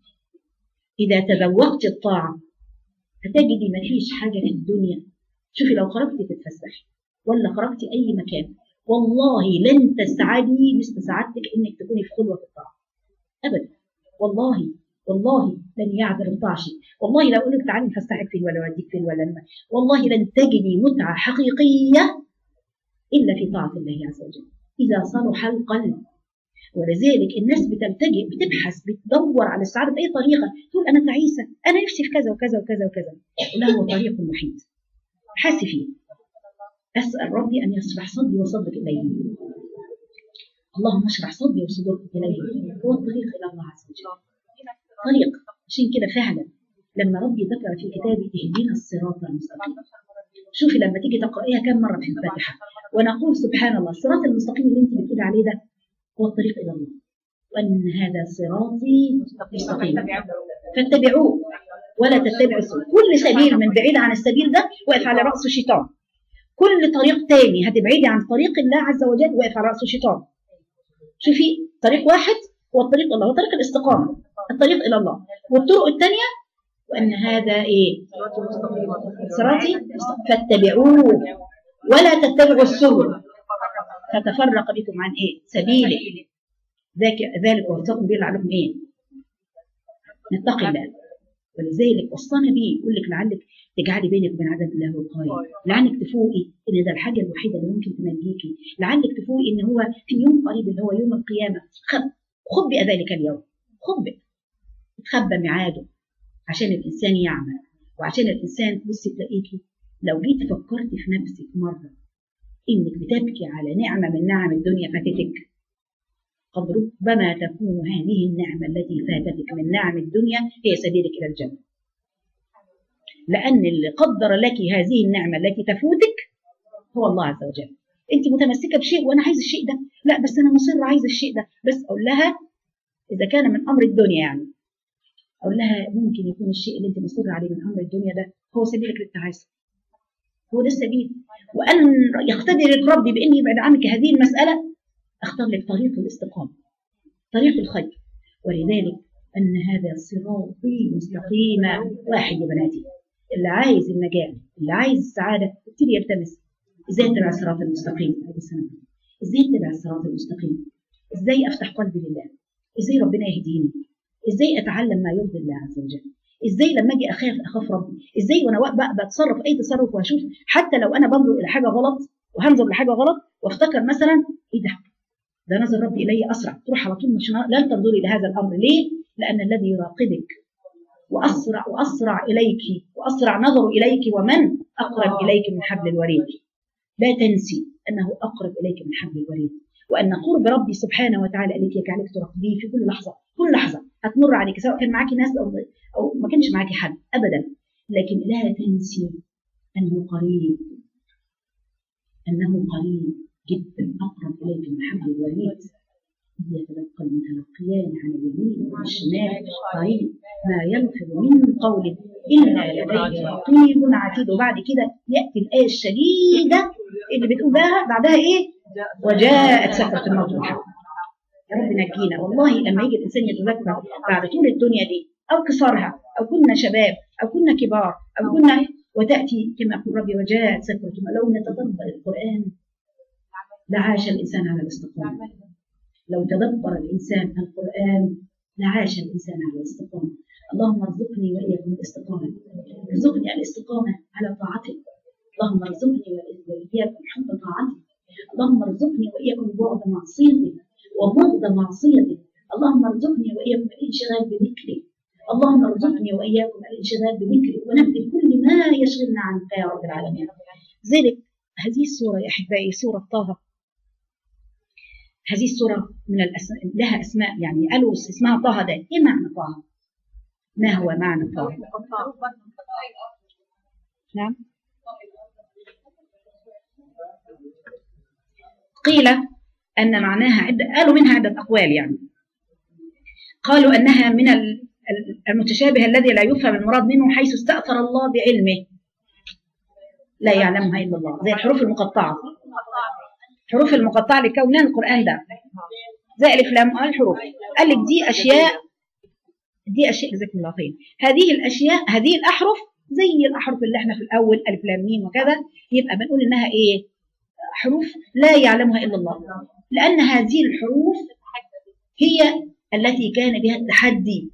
اذا تذوقت الطاعه هتجدي ما فيش حاجه في الدنيا شوفي لو خرجتي تتفسحي ولا خرجتي اي مكان والله لن تسعدي مثل سعادتك انك تكوني في خلوه في الطاعه ابدا والله والله لن يعذر الطاعه شيء والله لو اقول لك تعالي نفسحك فين ولا اوديك فين ولا ما. والله لن تجدي متعه حقيقيه الا في طاعه الله عز وجل اذا صلح القلب ولذلك الناس بتلتجئ بتبحث بتدور على السعاده باي طريقه تقول انا تعيسه انا نفسي في كذا وكذا وكذا وكذا لا هو طريق وحيد ابحثي فيه أسأل ربي أن يشرح صدري وصدرك إليه اللهم اشرح صدري وصدرك إليه هو الطريق إلى الله عز وجل طريق عشان كده فعلا لما ربي ذكر في كتابه اهدنا الصراط المستقيم شوفي لما تيجي تقرأيها كم مرة في الفاتحة ونقول سبحان الله الصراط المستقيم اللي انت بتقولي عليه ده هو الطريق إلى الله وأن هذا صراطي مستقيم فاتبعوه ولا تتبعوا السبل كل سبيل من بعيد عن السبيل ده واقف على رأسه شيطان كل طريق تاني هتبعدي عن طريق الله عز وجل واقف على رأسه شيطان شوفي طريق واحد هو الطريق الله هو طريق الاستقامة الطريق إلى الله والطرق الثانية وأن هذا إيه صراطي فاتبعوه ولا تتبعوا السبل فتفرق بكم عن إيه سبيله ذاك ذلك وصاكم به لعلكم إيه نتقي الله ولذلك وصانا بيه يقول لك لعلك تجعلي بينك وبين عذاب الله وقاية لعلك تفوقي ان ده الحاجه الوحيده اللي ممكن تنجيكي لعلك تفوقي ان هو في يوم قريب اللي هو يوم القيامه خب خبئ ذلك اليوم خبئ تخبى ميعاده عشان الانسان يعمل وعشان الانسان تبصي تلاقيكي لو جيت فكرتي في نفسك مره انك بتبكي على نعمه من نعم الدنيا فاتتك قد ربما تكون هذه النعمة التي فاتتك من نعم الدنيا هي سبيلك إلى الجنة لأن اللي قدر لك هذه النعمة التي تفوتك هو الله عز وجل أنت متمسكة بشيء وأنا عايز الشيء ده لا بس أنا مصرة عايز الشيء ده بس أقول لها إذا كان من أمر الدنيا يعني أقول لها ممكن يكون الشيء اللي أنت مصرة عليه من أمر الدنيا ده هو سبيلك للتعاسة هو ده السبيل وأن يقتدرك ربي بأن يبعد عنك هذه المسألة اختار لك طريق الاستقامة طريق الخير ولذلك أن هذا صراطي مستقيما واحد يا بناتي اللي عايز النجاة اللي عايز السعادة يبتدي يلتمس ازاي اتبع الصراط المستقيم ازاي اتبع الصراط المستقيم ازاي افتح قلبي لله ازاي ربنا يهديني ازاي اتعلم ما يرضي الله عز وجل ازاي لما اجي اخاف اخاف ربي ازاي وانا بقى بتصرف اي تصرف واشوف حتى لو انا بنظر الى حاجه غلط وهنظر لحاجه غلط وافتكر مثلا ايه ده ده نظر ربي الي اسرع تروح على طول مش لن تنظري لهذا الامر ليه؟ لان الذي يراقبك واسرع واسرع اليك واسرع نظر اليك ومن اقرب اليك من حبل الوريد لا تنسي انه اقرب اليك من حبل الوريد وان قرب ربي سبحانه وتعالى اليك يجعلك تراقبيه في كل لحظه كل لحظه هتمر عليك سواء كان معاكي ناس او او ما كانش معاكي حد ابدا لكن لا تنسي انه قريب انه قريب جدا اقرب اليك من حبل الوريد إذ يتلقى المتلقيان عن اليمين وعن الشمال قريب ما يلفظ من قول الا لديه رقيب عتيد وبعد كده ياتي الايه الشديده اللي بتقول بها بعدها ايه؟ وجاءت سكره الموت والحق يا رب نجينا والله لما يجي الانسان يتذكر بعد طول الدنيا دي او قصارها او كنا شباب او كنا كبار او كنا وتاتي كما يقول ربي وجاءت سكره لو نتدبر القران لعاش الانسان على الاستقامه لو تدبر الإنسان القرآن لعاش الإنسان على الاستقامة اللهم ارزقني وإياكم الاستقامة ارزقني الاستقامة على طاعتك اللهم ارزقني واياكم حب طاعتك اللهم ارزقني واياكم بعد معصيتك وبغض معصيتك اللهم ارزقني واياكم الانشغال بذكرك اللهم ارزقني واياكم الانشغال بذكرك ونبذل كل ما يشغلنا عنك يا رب العالمين ذلك هذه السوره يا احبائي سوره طه هذه السوره من الأسماء لها اسماء يعني قالوا اسمها طه ده ايه معنى طه؟ ما هو معنى طه؟ نعم قيل أن معناها عدة قالوا منها عدة أقوال يعني قالوا أنها من ال- ال- المتشابه الذي لا يفهم المراد منه حيث استأثر الله بعلمه لا يعلمها إلا الله زي الحروف المقطعة الحروف المقطعة لكونها القرآن ده زي الف لام آه الحروف قال لك دي أشياء دي أشياء جزاكم الله خير هذه الأشياء هذه الأحرف زي الأحرف اللي احنا في الأول ألف لام ميم وكذا يبقى بنقول إنها إيه حروف لا يعلمها إلا الله لأن هذه الحروف هي التي كان بها التحدي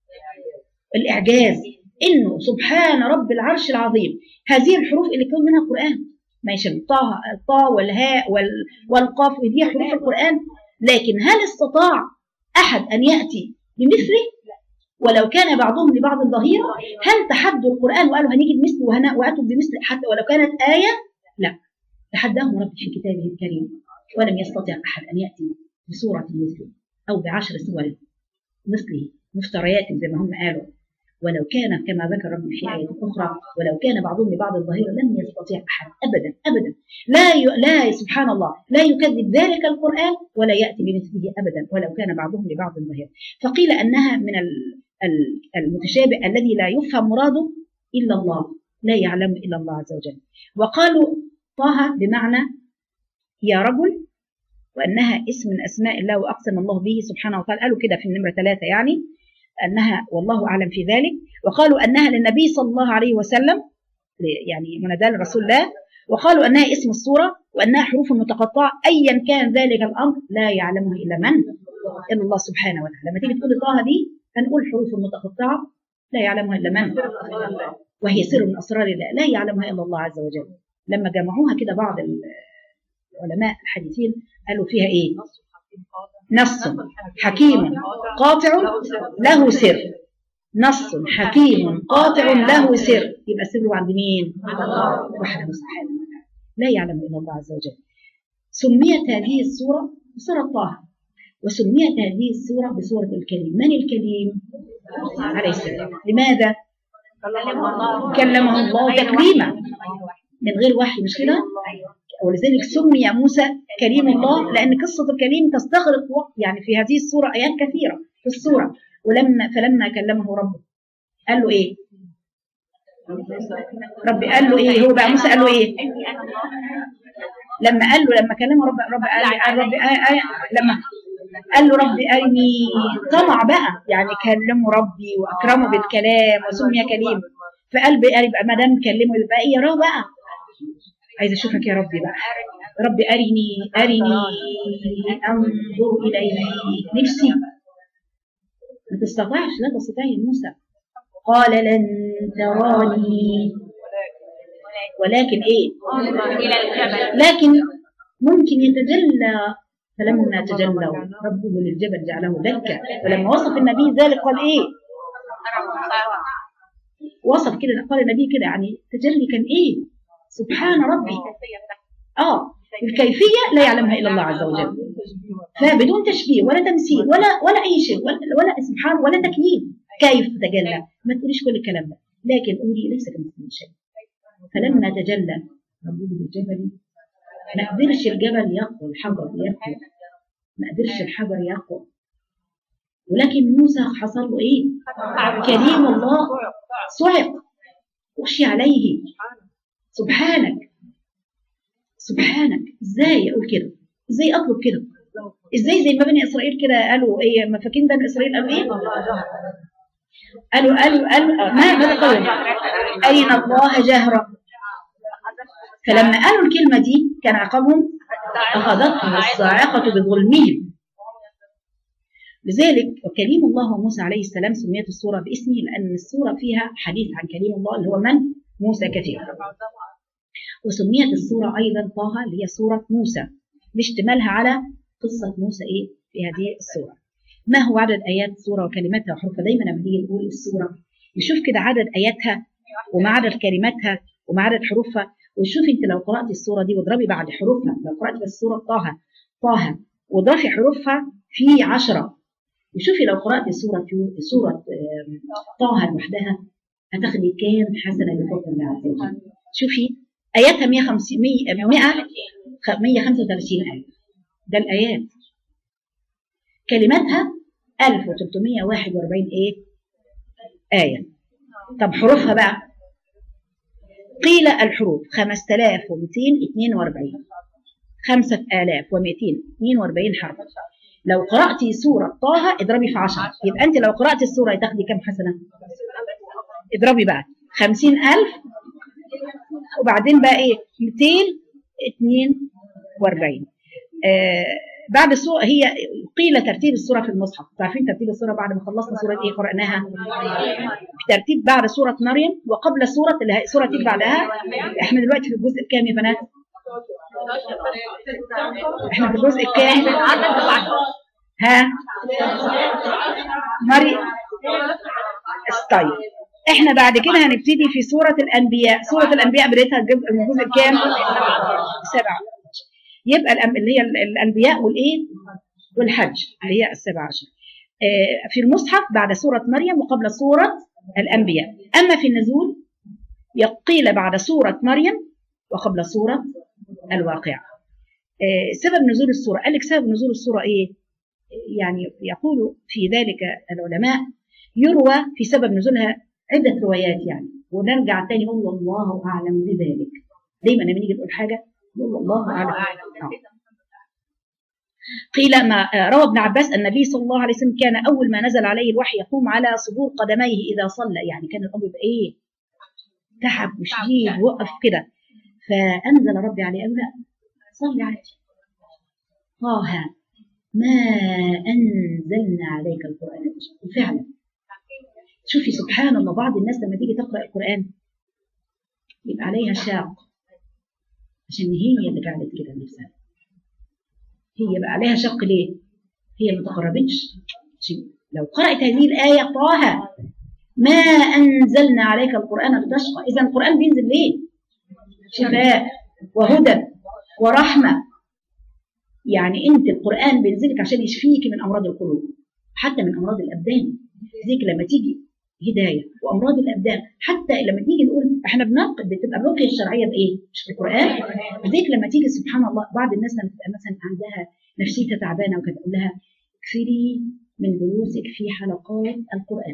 الإعجاز إنه سبحان رب العرش العظيم هذه الحروف اللي كون منها القرآن ماشي الطاء الطاء والهاء وال- والقاف دي حروف القرآن لكن هل استطاع أحد أن يأتي بمثله ولو كان بعضهم لبعض ظهير هل تحدوا القرآن وقالوا هنيجي بمثله وهنا وأتوا بمثله حتى ولو كانت آية لا تحداهم ربي في كتابه الكريم ولم يستطع أحد أن يأتي بسورة مثله أو بعشر سور مثله مفتريات زي ما هم قالوا ولو كان كما ذكر ربي في آية أخرى ولو كان بعضهم لبعض الظهير لم يستطيع أحد أبدا أبدا لا ي... لا سبحان الله لا يكذب ذلك القرآن ولا يأتي بمثله أبدا ولو كان بعضهم لبعض ظهير فقيل أنها من ال- ال- المتشابه الذي لا يفهم مراده إلا الله لا يعلم إلا الله عز وجل وقالوا طه بمعنى يا رجل وأنها اسم من أسماء الله وأقسم الله به سبحانه وتعالى قالوا كده في النمرة ثلاثة يعني أنها والله أعلم في ذلك وقالوا أنها للنبي صلى الله عليه وسلم يعني مناداة لرسول الله وقالوا أنها اسم الصورة وأنها حروف متقطعة أيا كان ذلك الأمر لا يعلمه إلا من إلا الله سبحانه وتعالى لما تيجي تقول طه دي هنقول حروف متقطعة لا يعلمها إلا من وهي سر من أسرار الله لا يعلمها إلا الله عز وجل لما جمعوها كده بعض العلماء الحديثين قالوا فيها إيه نص حكيم قاطع له سر نص حكيم قاطع له سر يبقى سره عند مين وحده سبحانه وتعالى لا يعلم الا الله عز وجل سميت هذه السوره بسوره طه وسميت هذه السوره بسوره الكريم من الكريم عليه السلام لماذا كلمه الله تكريما من غير وحي مش كده ولذلك سمي موسى كريم الله لان قصه الكريم تستغرق وقت يعني في هذه السوره ايات كثيره في السوره ولما فلما كلمه ربه قال له ايه ربي قال له ايه هو بقى موسى قال له ايه لما قال له لما كلمه رب رب قال قال ربي آي آي لما قال له ربي ارني طمع بقى يعني كلمه ربي واكرمه بالكلام وسمي كريم فقال بقى يبقى ما دام كلمه يبقى ايه يراه بقى عايزه اشوفك يا ربي بقى ربي ارني ارني انظر اليك نفسي ما تستطيعش لا تستطيع يا موسى قال لن تراني ولكن ايه لكن ممكن يتجلى فلما تجلى ربه للجبل جعله دكا فلما وصف النبي ذلك قال ايه وصف كده قال النبي كده يعني تجلي كان ايه سبحان ربي اه الكيفيه لا يعلمها الا الله عز وجل فبدون تشبيه ولا تمثيل ولا ولا اي شيء ولا, ولا سبحان ولا تكييف كيف تجلى ما تقوليش كل الكلام ده لكن قولي ليس كمثله شيء فلما تجلى ربه للجبل ما قدرش الجبل يقوى الحجر يقوى ما قدرش الحجر يقوى ولكن موسى حصل له ايه كريم الله صعق اخشي عليه سبحانك سبحانك ازاي اقول كده ازاي اطلب كده ازاي زي ما بني اسرائيل كده قالوا ايه ما فاكرين بني اسرائيل قالوا ايه قالوا قالوا قالوا ما ماذا قالوا ارنا الله جهرا فلما قالوا الكلمه دي كان عقابهم اخذتهم الصاعقه بظلمهم لذلك وكليم الله وموسى عليه السلام سميت السوره باسمه لان السوره فيها حديث عن كليم الله اللي هو من موسى كثير وسميت السورة أيضا طه اللي هي سورة موسى لاشتمالها على قصة موسى إيه في هذه السورة ما هو عدد آيات السورة وكلماتها وحروفها دايما لما نيجي نقول السورة نشوف كده عدد آياتها وما عدد كلماتها وما عدد حروفها وشوفي انت لو قرأتي السورة دي واضربي بعد حروفها لو قرأتي بس سورة طه طه واضافي حروفها في عشرة وشوفي لو قرأتي سورة يو- سورة آم، طه لوحدها هتاخدي كام حسنة بفضل الله عز وجل شوفي آياتها 150 100 135 آية ده الآيات كلماتها 1341 إيه آية طب حروفها بقى قيل الحروف 5242 5242 حرف لو قرأتي سورة طه اضربي في 10 يبقى أنت لو قرأتي السورة تاخدي كام حسنة؟ اضربي بقى 50000 وبعدين بقى ايه 242 آه بعد السورة هي قيل ترتيب السورة في المصحف عارفين ترتيب السورة بعد ما خلصنا سورة ايه قرأناها ترتيب بعد سورة مريم وقبل سورة اللي هي سورة تيجي بعدها احنا دلوقتي في الجزء الكام يا بنات احنا في الجزء الكام ها مريم طيب احنا بعد كده هنبتدي في سورة الأنبياء سورة الأنبياء بدايتها الجزء الجزء الكام سبعة يبقى الأم- اللي هي ال- الأنبياء والإيه والحج اللي هي السبع عشر آه، في المصحف بعد سورة مريم وقبل سورة الأنبياء أما في النزول قيل بعد سورة مريم وقبل سورة الواقعة آه، سبب نزول السورة قال لك سبب نزول السورة إيه يعني يقول في ذلك العلماء يروى في سبب نزولها عدة روايات يعني ونرجع تاني نقول والله أعلم بذلك دايما لما نيجي نقول حاجة نقول والله أعلم آه. قيل ما آه، روى ابن عباس النبي صلى الله عليه وسلم كان أول ما نزل عليه الوحي يقوم على صدور قدميه إذا صلى يعني كان الأمر يبقى إيه تعب وشديد وقف كده فأنزل ربي عليه قال لا صلي عليه طه ما أنزلنا عليك القرآن وفعلا شوفي سبحان الله بعض الناس لما تيجي تقرأ القرآن يبقى عليها شاق عشان هي اللي قعدت كده نفسها هي بقى عليها شق ليه؟ هي ما تقربتش عشان لو قرأت هذه الآية طه ما أنزلنا عليك القرآن لتشقى إذا القرآن بينزل ليه؟ شفاء وهدى ورحمة يعني أنت القرآن بينزلك عشان يشفيك من أمراض القلوب حتى من أمراض الأبدان زيك لما تيجي هداية وأمراض الأبدان حتى لما تيجي نقول احنا بننقد بتبقى الرقية الشرعية بإيه؟ مش في القرآن زيك لما تيجي سبحان الله بعض الناس لما تبقى مثلا عندها نفسيتها تعبانة وكده تقول لها اكثري من جلوسك في حلقات القرآن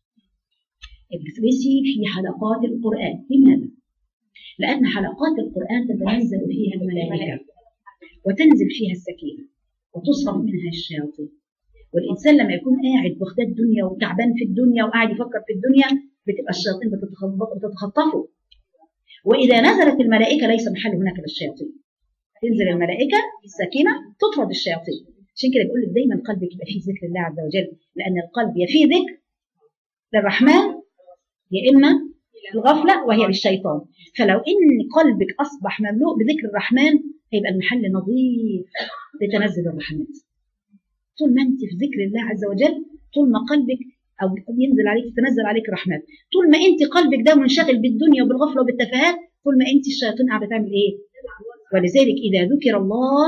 اجلسي في حلقات القرآن لماذا؟ لأن حلقات القرآن تتنزل فيها الملائكة وتنزل فيها السكينة وتصرف منها الشياطين والإنسان لما يكون قاعد بغداد الدنيا وتعبان في الدنيا وقاعد يفكر في الدنيا بتبقى الشياطين بتتخبط- بتتخطفه وإذا نزلت الملائكة ليس محل هناك للشياطين تنزل الملائكة السكينة تطرد الشياطين عشان كده بيقول لك دايما قلبك يبقى فيه ذكر الله عز وجل لأن القلب يا فيه ذكر للرحمن يا إما الغفلة وهي للشيطان فلو إن قلبك أصبح مملوء بذكر الرحمن هيبقى المحل نظيف لتنزل الرحمات طول ما أنت في ذكر الله عز وجل طول ما قلبك أو ينزل عليك تنزل عليك رحمات طول ما أنت قلبك ده منشغل بالدنيا وبالغفلة وبالتفاهات طول ما أنت الشياطين قاعدة تعمل إيه ولذلك إذا ذكر الله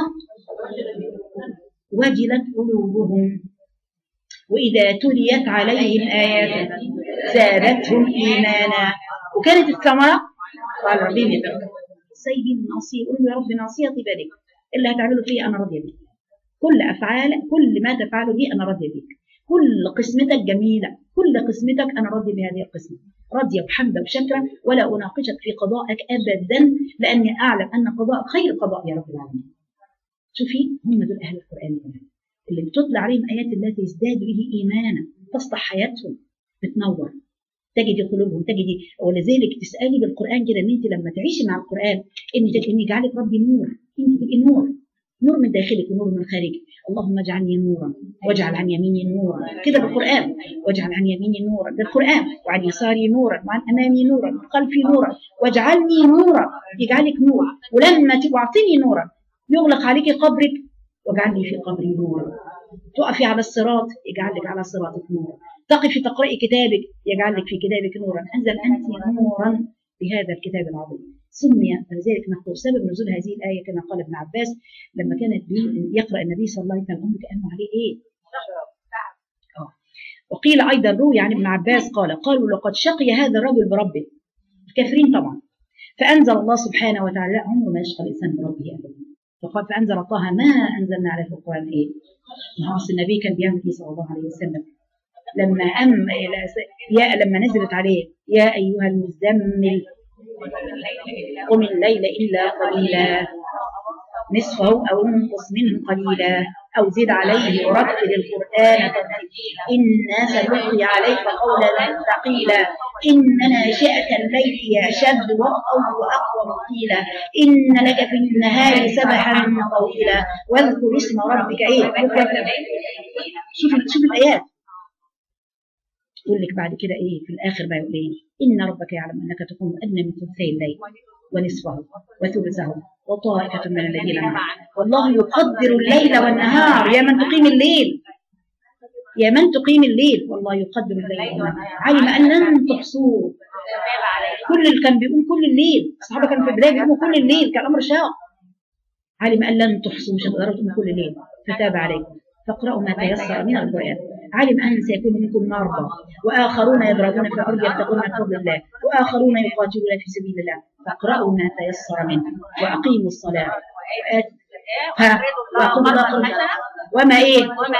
وجلت قلوبهم وإذا تليت عليهم آيات زادتهم إيمانا وكانت الثمرة قال ربهم يتوكل سيد الناصية قولوا يا رب ناصيتي بارك اللي هتعمله فيا أنا راضية بك كل أفعال كل ما تفعله بي أنا راضية بك كل قسمتك جميلة كل قسمتك أنا راضية بهذه القسمة راضية وحمدة وشكرا ولا أناقشك في قضائك أبدا لأني أعلم أن قضاء خير قضاء يا رب العالمين شوفي هم دول أهل القرآن يا جماعة. اللي بتطلع عليهم آيات الله تزداد به إيمانا تصلح حياتهم بتنور تجدي قلوبهم تجدي ولذلك تسألي بالقرآن كده إن أنت لما تعيشي مع القرآن إن إن يجعلك ربي نور أنت تبقي نور نور من داخلك ونور من خارجك اللهم اجعلني نورا واجعل عن يميني نورا كده بالقران واجعل عن يميني نورا بالقران وعن يساري نورا وعن امامي نورا وعن خلفي نورا واجعلني نورا يجعلك نور ولما تبعطيني نورا يغلق عليك قبرك واجعلني في قبري نورا تقفي على الصراط يجعل لك على صراطك نورا تقفي تقرأي كتابك يجعل لك في كتابك نورا أنزل أنت نورا بهذا الكتاب العظيم سمي فلذلك نقول سبب نزول هذه الآية كما قال ابن عباس لما كانت يقرأ النبي صلى الله عليه وسلم الأمر كأنه عليه إيه؟ آه. وقيل أيضا روي عن ابن عباس قال قالوا لقد شقي هذا الرجل بربه الكافرين طبعا فأنزل الله سبحانه وتعالى لا عمره ما يشقى الإنسان بربه أبدا فقال فأنزل طه ما أنزلنا عليه في القرآن إيه؟ ما أصل النبي كان بيعمل فيه صلى الله عليه وسلم لما أم يا لما نزلت عليه يا أيها المزمل قم الليل إلا قليلا نصفه أو انقص منه قليلا أو زد عليه ورتل القرآن ترتيلا إنا سنلقي عليك قولا ثقيلا إن ناشئة الليل هي أشد وأقوى وأقوى قيلا إن لك في النهار سبحا طويلا واذكر اسم ربك إيه شوف شوف الآيات يقول لك بعد كده ايه في الاخر بقى يقول ايه ان ربك يعلم انك تقوم ادنى من ثلثي الليل ونصفه وثلثه وطائفه من الذين معك والله يقدر الليل والنهار يا من تقيم الليل يا من تقيم الليل والله يقدر الليل والنهار علم ان لن تحصوه كل اللي كان بيقوم كل الليل الصحابه كانوا في البدايه بيقوموا كل الليل كان امر شاق علم ان لن تحصوا مش هتقدروا تقوموا كل الليل فتاب عليكم فاقرأوا ما تيسر من القرآن علم أن سيكون منكم مرضى وآخرون يضربون في الأرض يبتغون من فضل الله وآخرون يقاتلون في سبيل الله فاقرأوا ما تيسر منه وأقيموا الصلاة وآت ها وأقوموا الله وما إيه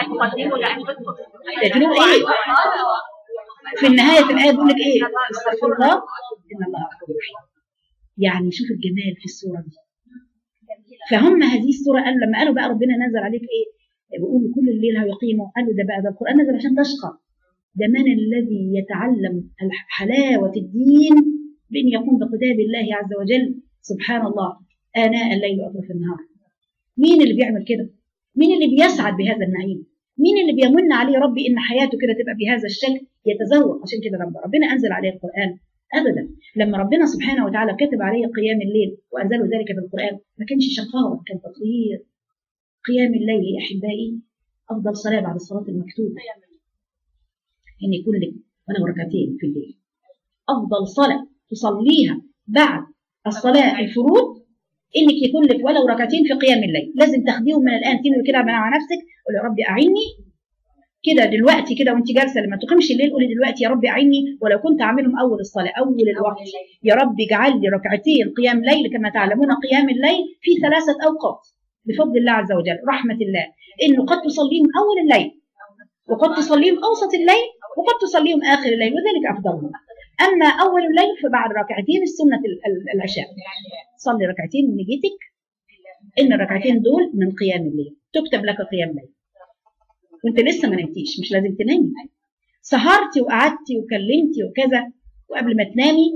تجدوا إيه في النهاية الآية بيقول لك إيه استغفر الله إن الله غفور رحيم يعني شوف الجمال في السورة دي فهم هذه السورة قالوا لما قالوا بقى ربنا نزل عليك إيه بيقولوا كل الليل هيقيموا قالوا ده بقى ده القرآن نزل عشان تشقى ده من الذي يتعلم حلاوة الدين بأن يقوم بكتاب الله عز وجل سبحان الله آناء الليل وأطراف النهار مين اللي بيعمل كده مين اللي بيسعد بهذا النعيم مين اللي بيمن عليه ربي ان حياته كده تبقى بهذا الشكل يتذوق عشان كده لما ربنا انزل عليه القران ابدا لما ربنا سبحانه وتعالى كتب عليه قيام الليل وانزله ذلك في القران ما كانش شقاوه كان تطهير قيام الليل يا احبائي افضل صلاه بعد الصلاه المكتوبه ان يكون لك ولو ركعتين في الليل افضل صلاه تصليها بعد الصلاه الفروض انك يكون لك ولو ركعتين في قيام الليل لازم تاخديهم من الان تنوي كده مع نفسك قولي يا رب اعيني كده دلوقتي كده وانت جالسه لما تقيمش الليل قولي دلوقتي يا رب اعيني ولو كنت اعملهم اول الصلاه اول الوقت يا رب اجعل لي ركعتين قيام ليل كما تعلمون قيام الليل في ثلاثه اوقات بفضل الله عز وجل رحمه الله انه قد تصليهم اول الليل وقد تصليهم اوسط الليل وقد تصليهم اخر الليل وذلك افضلهم اما اول الليل فبعد ركعتين السنه العشاء صلي ركعتين من نيتك ان الركعتين دول من قيام الليل تكتب لك قيام الليل وانت لسه ما نمتيش مش لازم تنامي سهرتي وقعدتي وكلمتي وكذا وقبل ما تنامي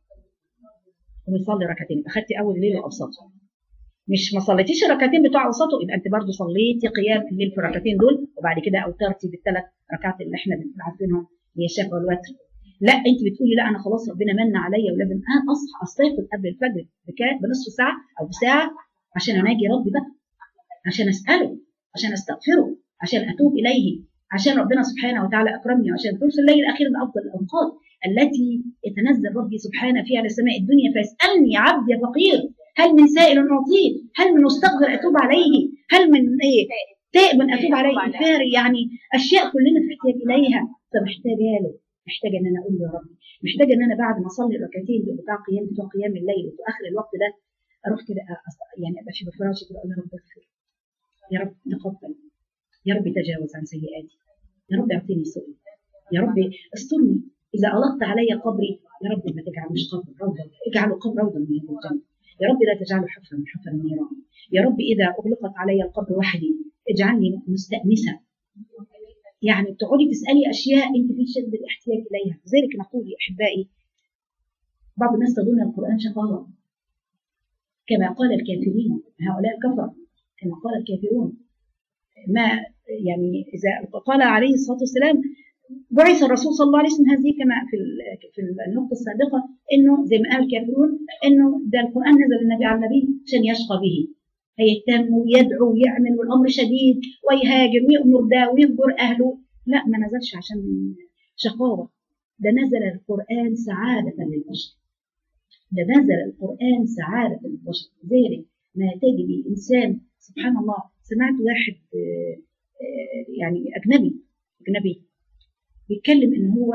وصلي ركعتين اخدتي اول الليل واوسطه مش ما صليتيش الركعتين بتوع اوسطه يبقى انت برضو صليتي قيام الليل في الركعتين دول وبعد كده اوترتي بالثلاث ركعات اللي احنا عارفينهم هي الشفع والوتر لا انت بتقولي لا انا خلاص ربنا من عليا ولازم انا اصحى استيقظ قبل الفجر بنصف ساعه او بساعه عشان اناجي ربي بقى عشان اساله عشان استغفره عشان اتوب اليه عشان ربنا سبحانه وتعالى اكرمني وعشان ثلث الليل الاخير من افضل الاوقات التي يتنزل ربي سبحانه فيها على سماء الدنيا فيسالني عبدي فقير هل من سائل اعطيه هل من مستغفر اتوب عليه هل من ايه تائب اتوب عليه فاري يعني اشياء كلنا نحتاج اليها فمحتاجه له محتاجه ان انا اقول له يا رب محتاجه ان انا بعد ما اصلي الركعتين بتاع قيام بتوع قيام الليل وفي اخر الوقت ده اروح كده يعني ابقى في فراشي كده اقول يا رب اغفر يا رب تقبل يا رب تجاوز عن سيئاتي يا رب اعطيني سؤل يا رب استرني اذا اغلقت علي قبري يا رب ما تجعلوش قبر روضه اجعله قبر روضه من رياض الجنه يا رب لا تجعله حفرا من حفر النيران يا رب اذا اغلقت علي القبر وحدي اجعلني مستانسه يعني بتقعدي تسالي اشياء انت في شد الاحتياج اليها لذلك نقول يا احبائي بعض الناس تظن القران شقاوه كما قال الكافرين هؤلاء كفر كما قال الكافرون ما يعني إذا قال عليه الصلاة والسلام بعث الرسول صلى الله عليه وسلم هذه كما في في النقطة السابقة إنه زي ما قال الكافرون إنه ده القرآن نزل النبي على النبي عشان يشقى به هيهتم ويدعو ويعمل والأمر شديد ويهاجر ويأمر ده ويهجر أهله لا ما نزلش عشان شقاوة ده نزل القرآن سعادة للبشر ده نزل القرآن سعادة للبشر ذلك ما تجد إنسان سبحان الله سمعت واحد يعني أجنبي أجنبي بيتكلم إن هو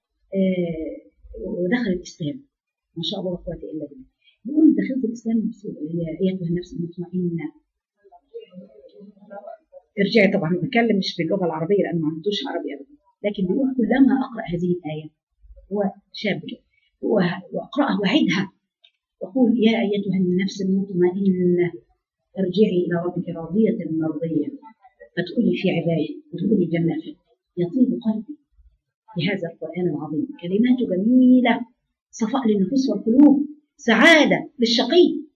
ودخل الإسلام ما شاء الله لا قوة إلا بالله بيقول دخلت الإسلام هي أيتها النفس المطمئنة ارجعي طبعا بتكلم مش باللغة العربية لأنه ما عندوش عربي أبدا لكن بيقول كلما أقرأ هذه الآية هو شاب وأقرأها وأعيدها وأقول يا أيتها النفس المطمئنة ارجعي إلى ربك راضية مرضية فادخلي في عبادي وادخلي جنتي يطيب قلبي بهذا القرآن العظيم كلماته جميلة صفاء للنفوس والقلوب سعادة للشقي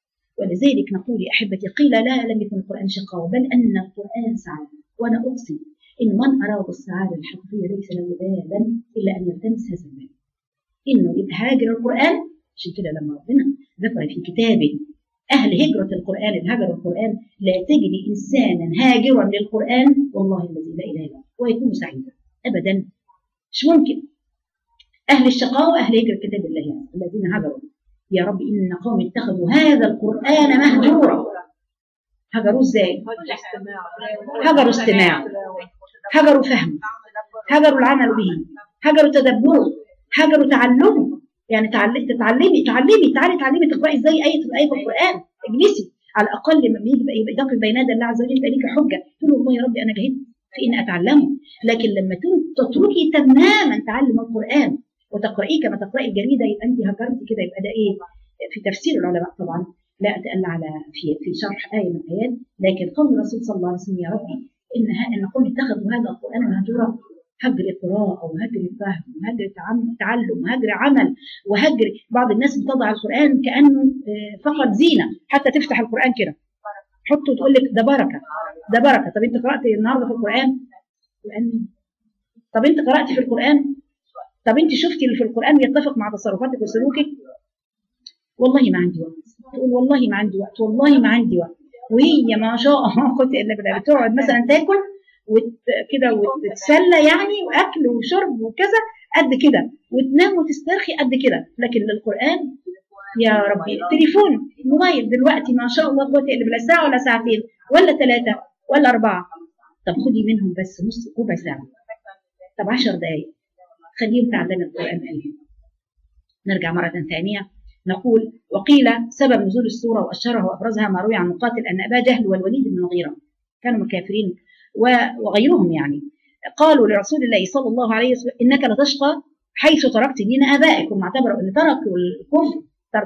ولذلك نقول يا أحبتي قيل لا لم يكن القرآن شقاوة بل أن القرآن سعادة وأنا أقسم إن من أراد السعادة الحقيقية ليس له بابا إلا أن يلتمس هذا الباب إنه يبقى هاجر القرآن عشان كده لما ربنا ذكر في كتابه أهل هجرة القرآن اللي هجروا القرآن لا تجد إنسانا هاجرا للقرآن والله الذي لا إله إلا هو ويكون سعيدا أبدا مش ممكن أهل الشقاوة أهل هجرة كتاب الله يعني. الذين هجروا يا رب إن قوم اتخذوا هذا القرآن مهجورا هجروا ازاي؟ هجروا استماع هجروا فهم هجروا العمل به هجروا تدبره هجروا تعلمه يعني تعلمي تتعلمي تعلمي تعالي تعلمي تقراي ازاي ايه ايه في القران اجلسي على الاقل لما يجي يبقى يدق بين يدي الله عز وجل يبقى ليك حجه تقول والله يا ربي انا جهدت في ان اتعلمه لكن لما تتركي تماما تعلم القران وتقرايه كما تقراي الجريده يبقى انت هجرتي كده يبقى ده ايه في تفسير العلماء طبعا لا اتألى على في في شرح آية من الآيات لكن قول الرسول صلى الله عليه وسلم يا ربي إن إن قوم اتخذوا هذا القرآن مهجورا هجر قراءة وهجر فهم وهجر تعلم وهجر عمل وهجر بعض الناس بتضع القرآن كأنه فقط زينة حتى تفتح القرآن كده حطه وتقول لك ده بركة ده بركة طب أنت قرأت النهارده في القرآن؟ القرآن طب أنت قرأت في القرآن؟ طب أنت شفتي اللي في القرآن يتفق مع تصرفاتك وسلوكك؟ والله ما عندي وقت تقول والله ما عندي وقت والله ما عندي وقت وهي ما شاء الله قلت الا بالله بتقعد مثلا تاكل وكده وتتسلى يعني واكل وشرب وكذا قد كده وتنام وتسترخي قد كده لكن للقران يا ربي تليفون موبايل دلوقتي ما شاء الله قوه الا بالله ساعه ولا ساعتين ولا ثلاثه ولا اربعه طب خدي منهم بس نص ربع ساعه طب 10 دقائق خليهم تعلم القران فيهم نرجع مره ثانيه نقول وقيل سبب نزول السورة وأشهرها وأبرزها ما روي عن مقاتل أن أبا جهل والوليد بن المغيرة كانوا مكافرين وغيرهم يعني قالوا لرسول الله صلى الله عليه وسلم إنك لتشقى حيث تركت دين آبائك هم اعتبروا أن تركوا الكفر ترك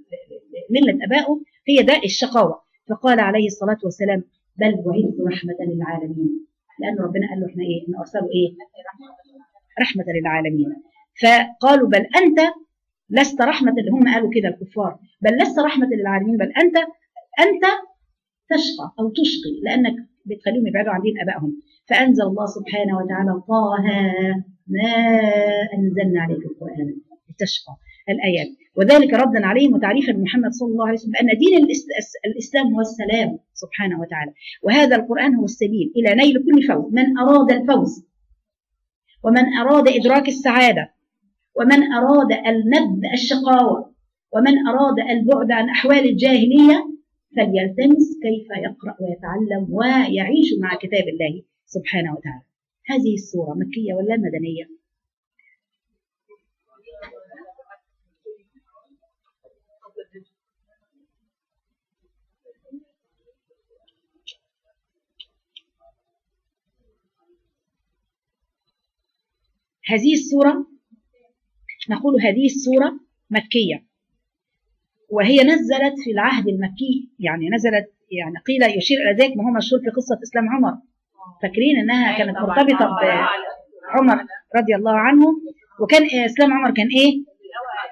ملة آبائه هي ده الشقاوة فقال عليه الصلاة والسلام بل بعثت رحمة للعالمين لأن ربنا قال له احنا إيه؟ إن أرسلوا إيه؟ رحمة للعالمين فقالوا بل أنت لست رحمة اللي هم قالوا كده الكفار بل لست رحمة للعالمين بل أنت أنت تشقى أو تشقي لأنك بتخليهم يبعدوا عن دين آبائهم فأنزل الله سبحانه وتعالى طه ما أنزلنا عليك القرآن لتشقى الآيات وذلك ردا عليهم وتعريفا لمحمد صلى الله عليه وسلم بأن دين الإسلام هو السلام سبحانه وتعالى وهذا القرآن هو السبيل إلى نيل كل فوز من أراد الفوز ومن أراد إدراك السعادة ومن أراد الند الشقاوة ومن أراد البعد عن أحوال الجاهلية فليلتمس كيف يقرأ ويتعلم ويعيش مع كتاب الله سبحانه وتعالى هذه السورة مكية ولا مدنية هذه السورة نقول هذه السورة مكية وهي نزلت في العهد المكي يعني نزلت يعني قيل يشير إلى ذلك ما هو مشهور في قصة إسلام عمر فاكرين إنها كانت مرتبطة بعمر رضي الله عنه وكان إسلام عمر كان إيه؟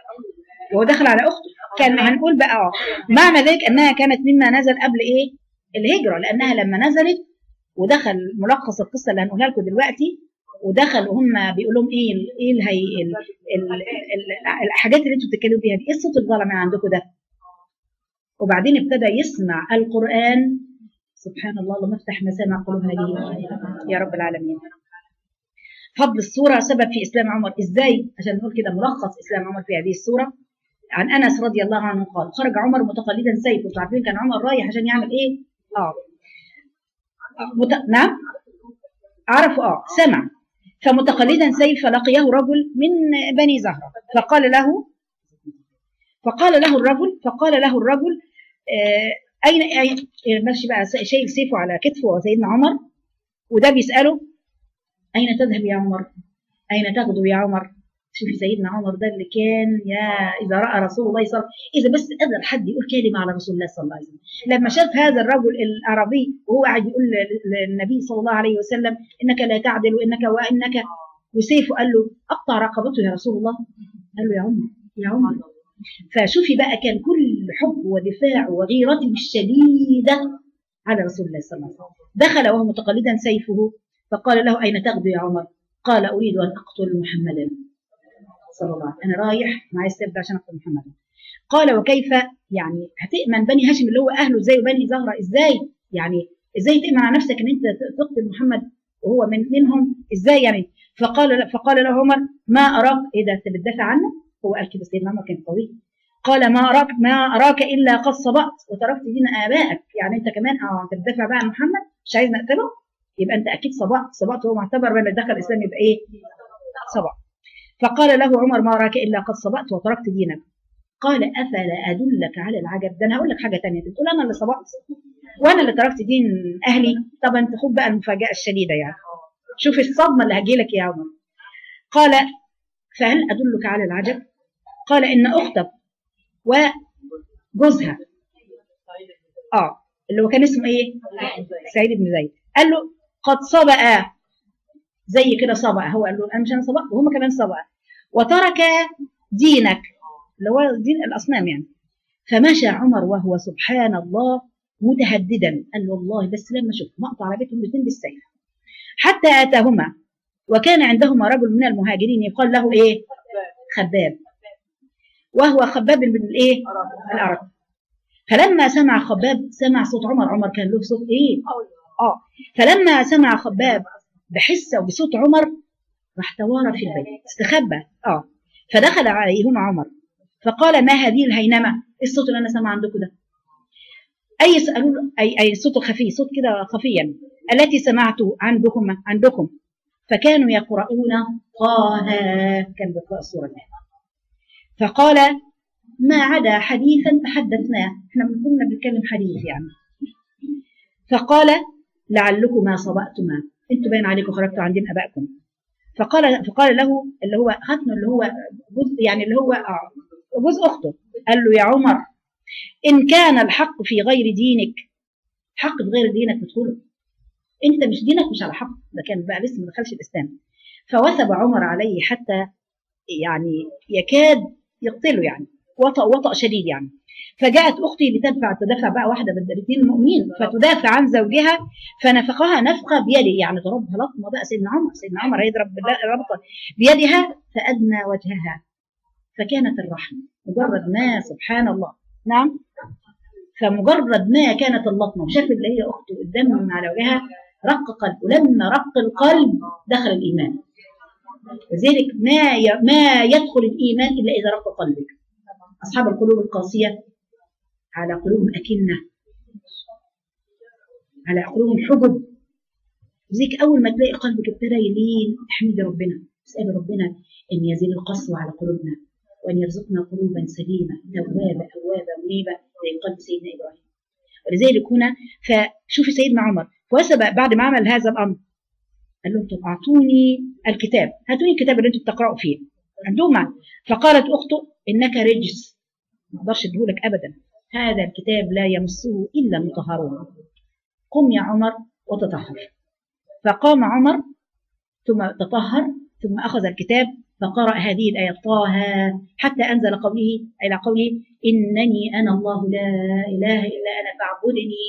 وهو دخل على أخته كان هنقول بقى معنى ذلك أنها كانت مما نزل قبل إيه؟ الهجرة لأنها لما نزلت ودخل ملخص القصة اللي هنقولها لكم دلوقتي ودخل وهم بيقول لهم ايه ال ايه الهي ال ال ال الحاجات اللي انتوا بتتكلموا فيها دي ايه الصوت الظلم اللي عندكم ده وبعدين ابتدى يسمع القرآن سبحان الله اللهم افتح مسامع قلوبنا ليه يا رب العالمين فضل السورة سبب في إسلام عمر إزاي عشان نقول كده ملخص إسلام عمر في هذه السورة عن أنس رضي الله عنه قال خرج عمر متقلدا سيفه انتوا عارفين كان عمر رايح عشان يعمل إيه آه مت... نعم عرفوا آه سمع فمتقلدا سيف فلقيه رجل من بني زهرة فقال له فقال له الرجل فقال له الرجل آه أين أين ماشي بقى شايل سيفه على كتفه سيدنا عمر وده بيسأله أين تذهب يا عمر؟ أين تغدو يا عمر؟ شوفي سيدنا عمر ده اللي كان يا إذا رأى رسول الله صلى الله عليه وسلم إذا بس قدر حد يقول كلمة على رسول الله صلى الله عليه وسلم لما شاف هذا الرجل العربي وهو قاعد يقول للنبي صلى الله عليه وسلم إنك لا تعدل وإنك وإنك وسيفه قال له أقطع رقبته يا رسول الله قال له يا عمر يا عمر فشوفي بقى كان كل حب ودفاع وغيرته الشديدة على رسول الله صلى الله عليه وسلم دخل وهو متقلدا سيفه فقال له أين تغدو يا عمر قال أريد أن أقتل محمدا صلى الله عليه وسلم أنا رايح معايا السيف ده عشان أقتل محمدا قال وكيف يعني هتأمن بني هاشم اللي هو أهله إزاي وبني زهرة إزاي يعني إزاي تأمن على نفسك إن أنت تقتل محمد وهو من منهم إزاي يعني فقال فقال له عمر ما أراك إيه ده أنت بتدافع عنه هو قال كده سيدنا عمر كان قوي قال ما أراك ما أراك إلا قد صبأت وتركت دين آبائك يعني أنت كمان أه أنت بتدافع بقى عن محمد مش عايز نقتله يبقى انت اكيد صبأت صبأت هو معتبر لما دخل الاسلام يبقى ايه صبأ فقال له عمر ما راك الا قد صبأت وتركت دينك قال افلا ادلك على العجب ده انا هقول لك حاجه ثانيه بتقول انا اللي صبأت وانا اللي تركت دين اهلي طب انت خد بقى المفاجاه الشديده يعني شوف الصدمه اللي هجي لك يا عمر قال فهل ادلك على العجب قال ان اختك وجوزها اه اللي هو كان اسمه ايه سعيد بن زيد قال له قد صبأ زي كده صبأ هو قال له انا مش انا صبأت وهم كمان صبأ وترك دينك اللي هو دين الاصنام يعني فمشى عمر وهو سبحان الله متهددا قال له والله بس لما شفت مقطع على بيتهم الاثنين بالسيف حتى اتاهما وكان عندهما رجل من المهاجرين يقال له ايه خباب وهو خباب بن الايه الارض فلما سمع خباب سمع صوت عمر عمر كان له صوت ايه اه فلما سمع خباب بحسه وبصوت عمر راح توارى في البيت استخبى اه فدخل عليهما عمر فقال ما هذه الهينمه ايه الصوت اللي انا سامع عندكم ده اي سالوا اي اي صوت خفي صوت كده خفيا التي سمعته عندكم عندكم فكانوا يقرؤون طه كان بيقرأ السوره فقال ما عدا حديثا تحدثناه احنا كنا بنتكلم حديث يعني فقال لعلكما صبأتما انتوا باين عليكم خرجتوا عن دين ابائكم فقال فقال له اللي هو ختم اللي هو جزء يعني اللي هو جزء اخته قال له يا عمر ان كان الحق في غير دينك حق في غير دينك ادخله انت مش دينك مش على حق ده كان بقى لسه ما دخلش الاسلام فوثب عمر عليه حتى يعني يكاد يقتله يعني وطأ وطأ شديد يعني فجاءت اختي لتدفع تدافع بقى واحده من الاثنين المؤمنين فتدافع عن زوجها فنفخها نفخه بيده يعني ضربها لطمه بقى سيدنا عمر سيدنا عمر هيضرب ربطه بيدها فادنى وجهها فكانت الرحمه مجرد ما سبحان الله نعم فمجرد ما كانت اللطمه وشافت اللي هي اخته قدام من على وجهها رق قلبه لما رق القلب دخل الايمان لذلك ما ما يدخل الايمان الا اذا رق قلبك اصحاب القلوب القاسيه على قلوب أكنة على قلوب حجب زيك أول ما تلاقي قلبك ابتدى يلين احمدي ربنا اسألي ربنا أن يزيل القسوة على قلوبنا وأن يرزقنا قلوبا سليمة توابة أوابة منيبة زي قلب سيدنا إبراهيم ولذلك هنا فشوفي سيدنا عمر فوسب بعد ما عمل هذا الأمر قال لهم طب أعطوني الكتاب هاتوني الكتاب اللي أنتم بتقرأوا فيه عندهم فقالت أخته إنك رجس ما أقدرش أديهولك أبدا هذا الكتاب لا يمسه إلا المطهرون قم يا عمر وتطهر فقام عمر ثم تطهر ثم أخذ الكتاب فقرأ هذه الآية طه حتى أنزل قوله إلى قوله إنني أنا الله لا إله إلا أنا فاعبدني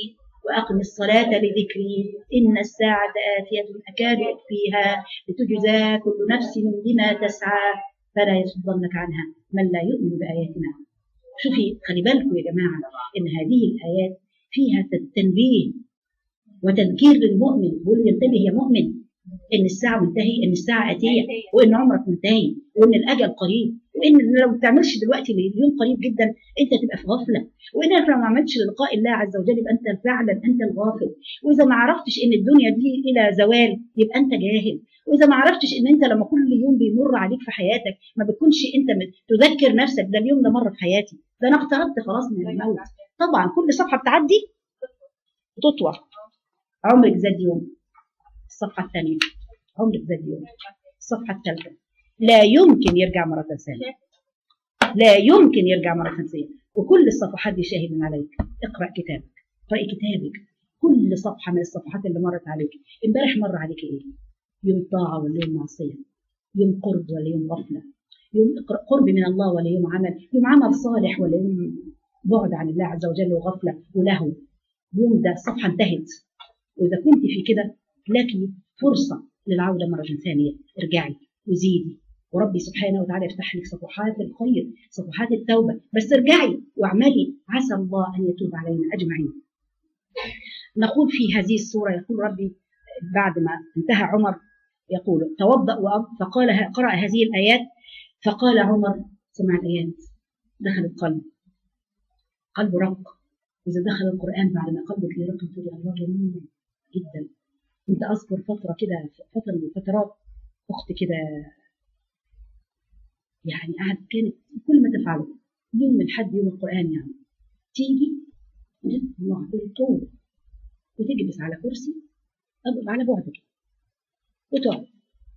وأقم الصلاة لذكري إن الساعة آتية أكاد أخفيها لتجزى كل نفس بما تسعى فلا يصدنك عنها من لا يؤمن بآياتنا شوفي خلي بالكم يا جماعة إن هذه الآيات فيها تنبيه وتذكير للمؤمن بيقول ينتبه يا مؤمن ان الساعه منتهي ان الساعه اتيه وان عمرك منتهي وان الاجل قريب وان لو ما بتعملش دلوقتي اليوم قريب جدا انت تبقى في غفله وانك لو ما عملتش للقاء الله عز وجل يبقى انت فعلا انت الغافل واذا ما عرفتش ان الدنيا دي الى زوال يبقى انت جاهل واذا ما عرفتش ان انت لما كل يوم بيمر عليك في حياتك ما بتكونش انت تذكر نفسك ده اليوم ده مر في حياتي ده انا اقتربت خلاص من الموت طبعا كل صفحه بتعدي بتطوى عمرك زاد يوم الصفحة الثانية عمرك زاد يوم الصفحة الثالثة لا يمكن يرجع مرة ثانية لا يمكن يرجع مرة ثانية وكل الصفحات دي شاهد عليك اقرأ كتابك اقرأي كتابك كل صفحة من الصفحات اللي مرت عليك امبارح مر عليك ايه يوم طاعة ولا يوم معصية يوم قرب ولا يوم غفلة يوم قرب من الله ولا يوم عمل يوم عمل صالح ولا يوم بعد عن الله عز وجل وغفلة ولهو يوم ده الصفحة انتهت وإذا كنت في كده لك فرصة للعودة مرة ثانية ارجعي وزيدي وربي سبحانه وتعالى يفتح لك صفحات الخير صفحات التوبة بس ارجعي واعملي عسى الله أن يتوب علينا أجمعين نقول في هذه السورة يقول ربي بعد ما انتهى عمر يقول توضأ فقال قرأ هذه الآيات فقال عمر سمع الآيات دخل القلب قلبه رق إذا دخل القرآن بعد ما قلبك يرق تقول الله جميل جدا كنت اذكر فتره كده فتره من الفترات اخت كده يعني قعدت كانت كل ما تفعله يوم من حد يوم القران يعني تيجي الله بالطول وتجلس على كرسي على بعد كده وتقعد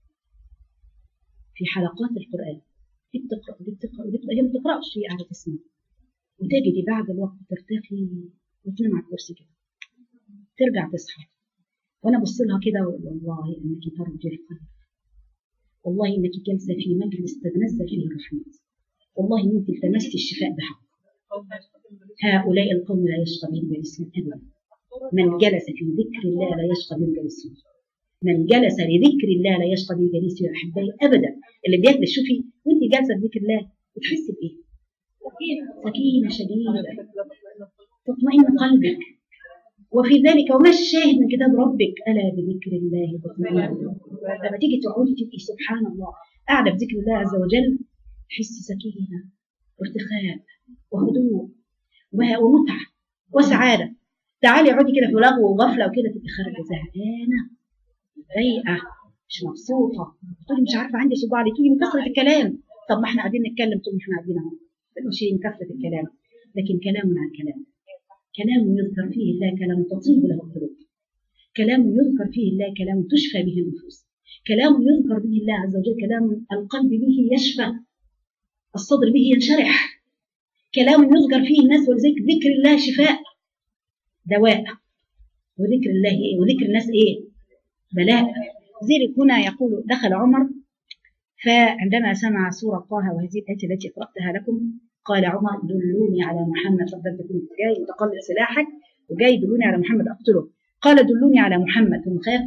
في حلقات القران دي بتقرا ودي بتقرا ودي بتقرا هي ما بتقراش هي قاعده تسمع وتجدي بعد الوقت ترتخي وتنام على الكرسي كده ترجع تصحى وانا ابص لها كده والله انك ترجي القلب والله انك جالسه في مجلس تتنزل فيه الرحمه والله انت التمست الشفاء بحق هؤلاء القوم لا يشقى بهم جالسون ابدا من جلس في ذكر الله لا يشقى بهم جالسون من جلس لذكر الله لا يشقى بهم جالسون يا احبائي ابدا اللي بيجلس شوفي وانت جالسه بذكر الله بتحسي بايه؟ سكينه شديده تطمئن قلبك وفي ذلك وما الشاهد من كتاب ربك الا بذكر الله تطمئن لما تيجي تقعدي تبقي سبحان الله قاعده بذكر الله عز وجل تحسي سكينه وارتخاء وهدوء ومتعه وسعاده تعالي اقعدي كده في لغو وغفله وكده تبقي خارجه زهقانه رايقه مش مبسوطه تقولي مش عارفه عندي صداع ليه تقولي من كثره الكلام طب ما احنا قاعدين نتكلم طول ما احنا قاعدين اهو شيء من كثره الكلام لكن كلام عن كلام كلام يذكر فيه الله كلام تطيب له القلوب كلام يذكر فيه الله كلام تشفى به النفوس كلام يذكر به الله عز وجل كلام القلب به يشفى الصدر به ينشرح كلام يذكر فيه الناس ولذلك ذكر الله شفاء دواء وذكر الله ايه وذكر الناس ايه بلاء لذلك هنا يقول دخل عمر فعندما سمع سورة طه وهذه الآية التي قرأتها لكم قال عمر دلوني على محمد فضلت كنت جاي متقلد سلاحك وجاي دلوني على محمد اقتله قال دلوني على محمد ثم خاف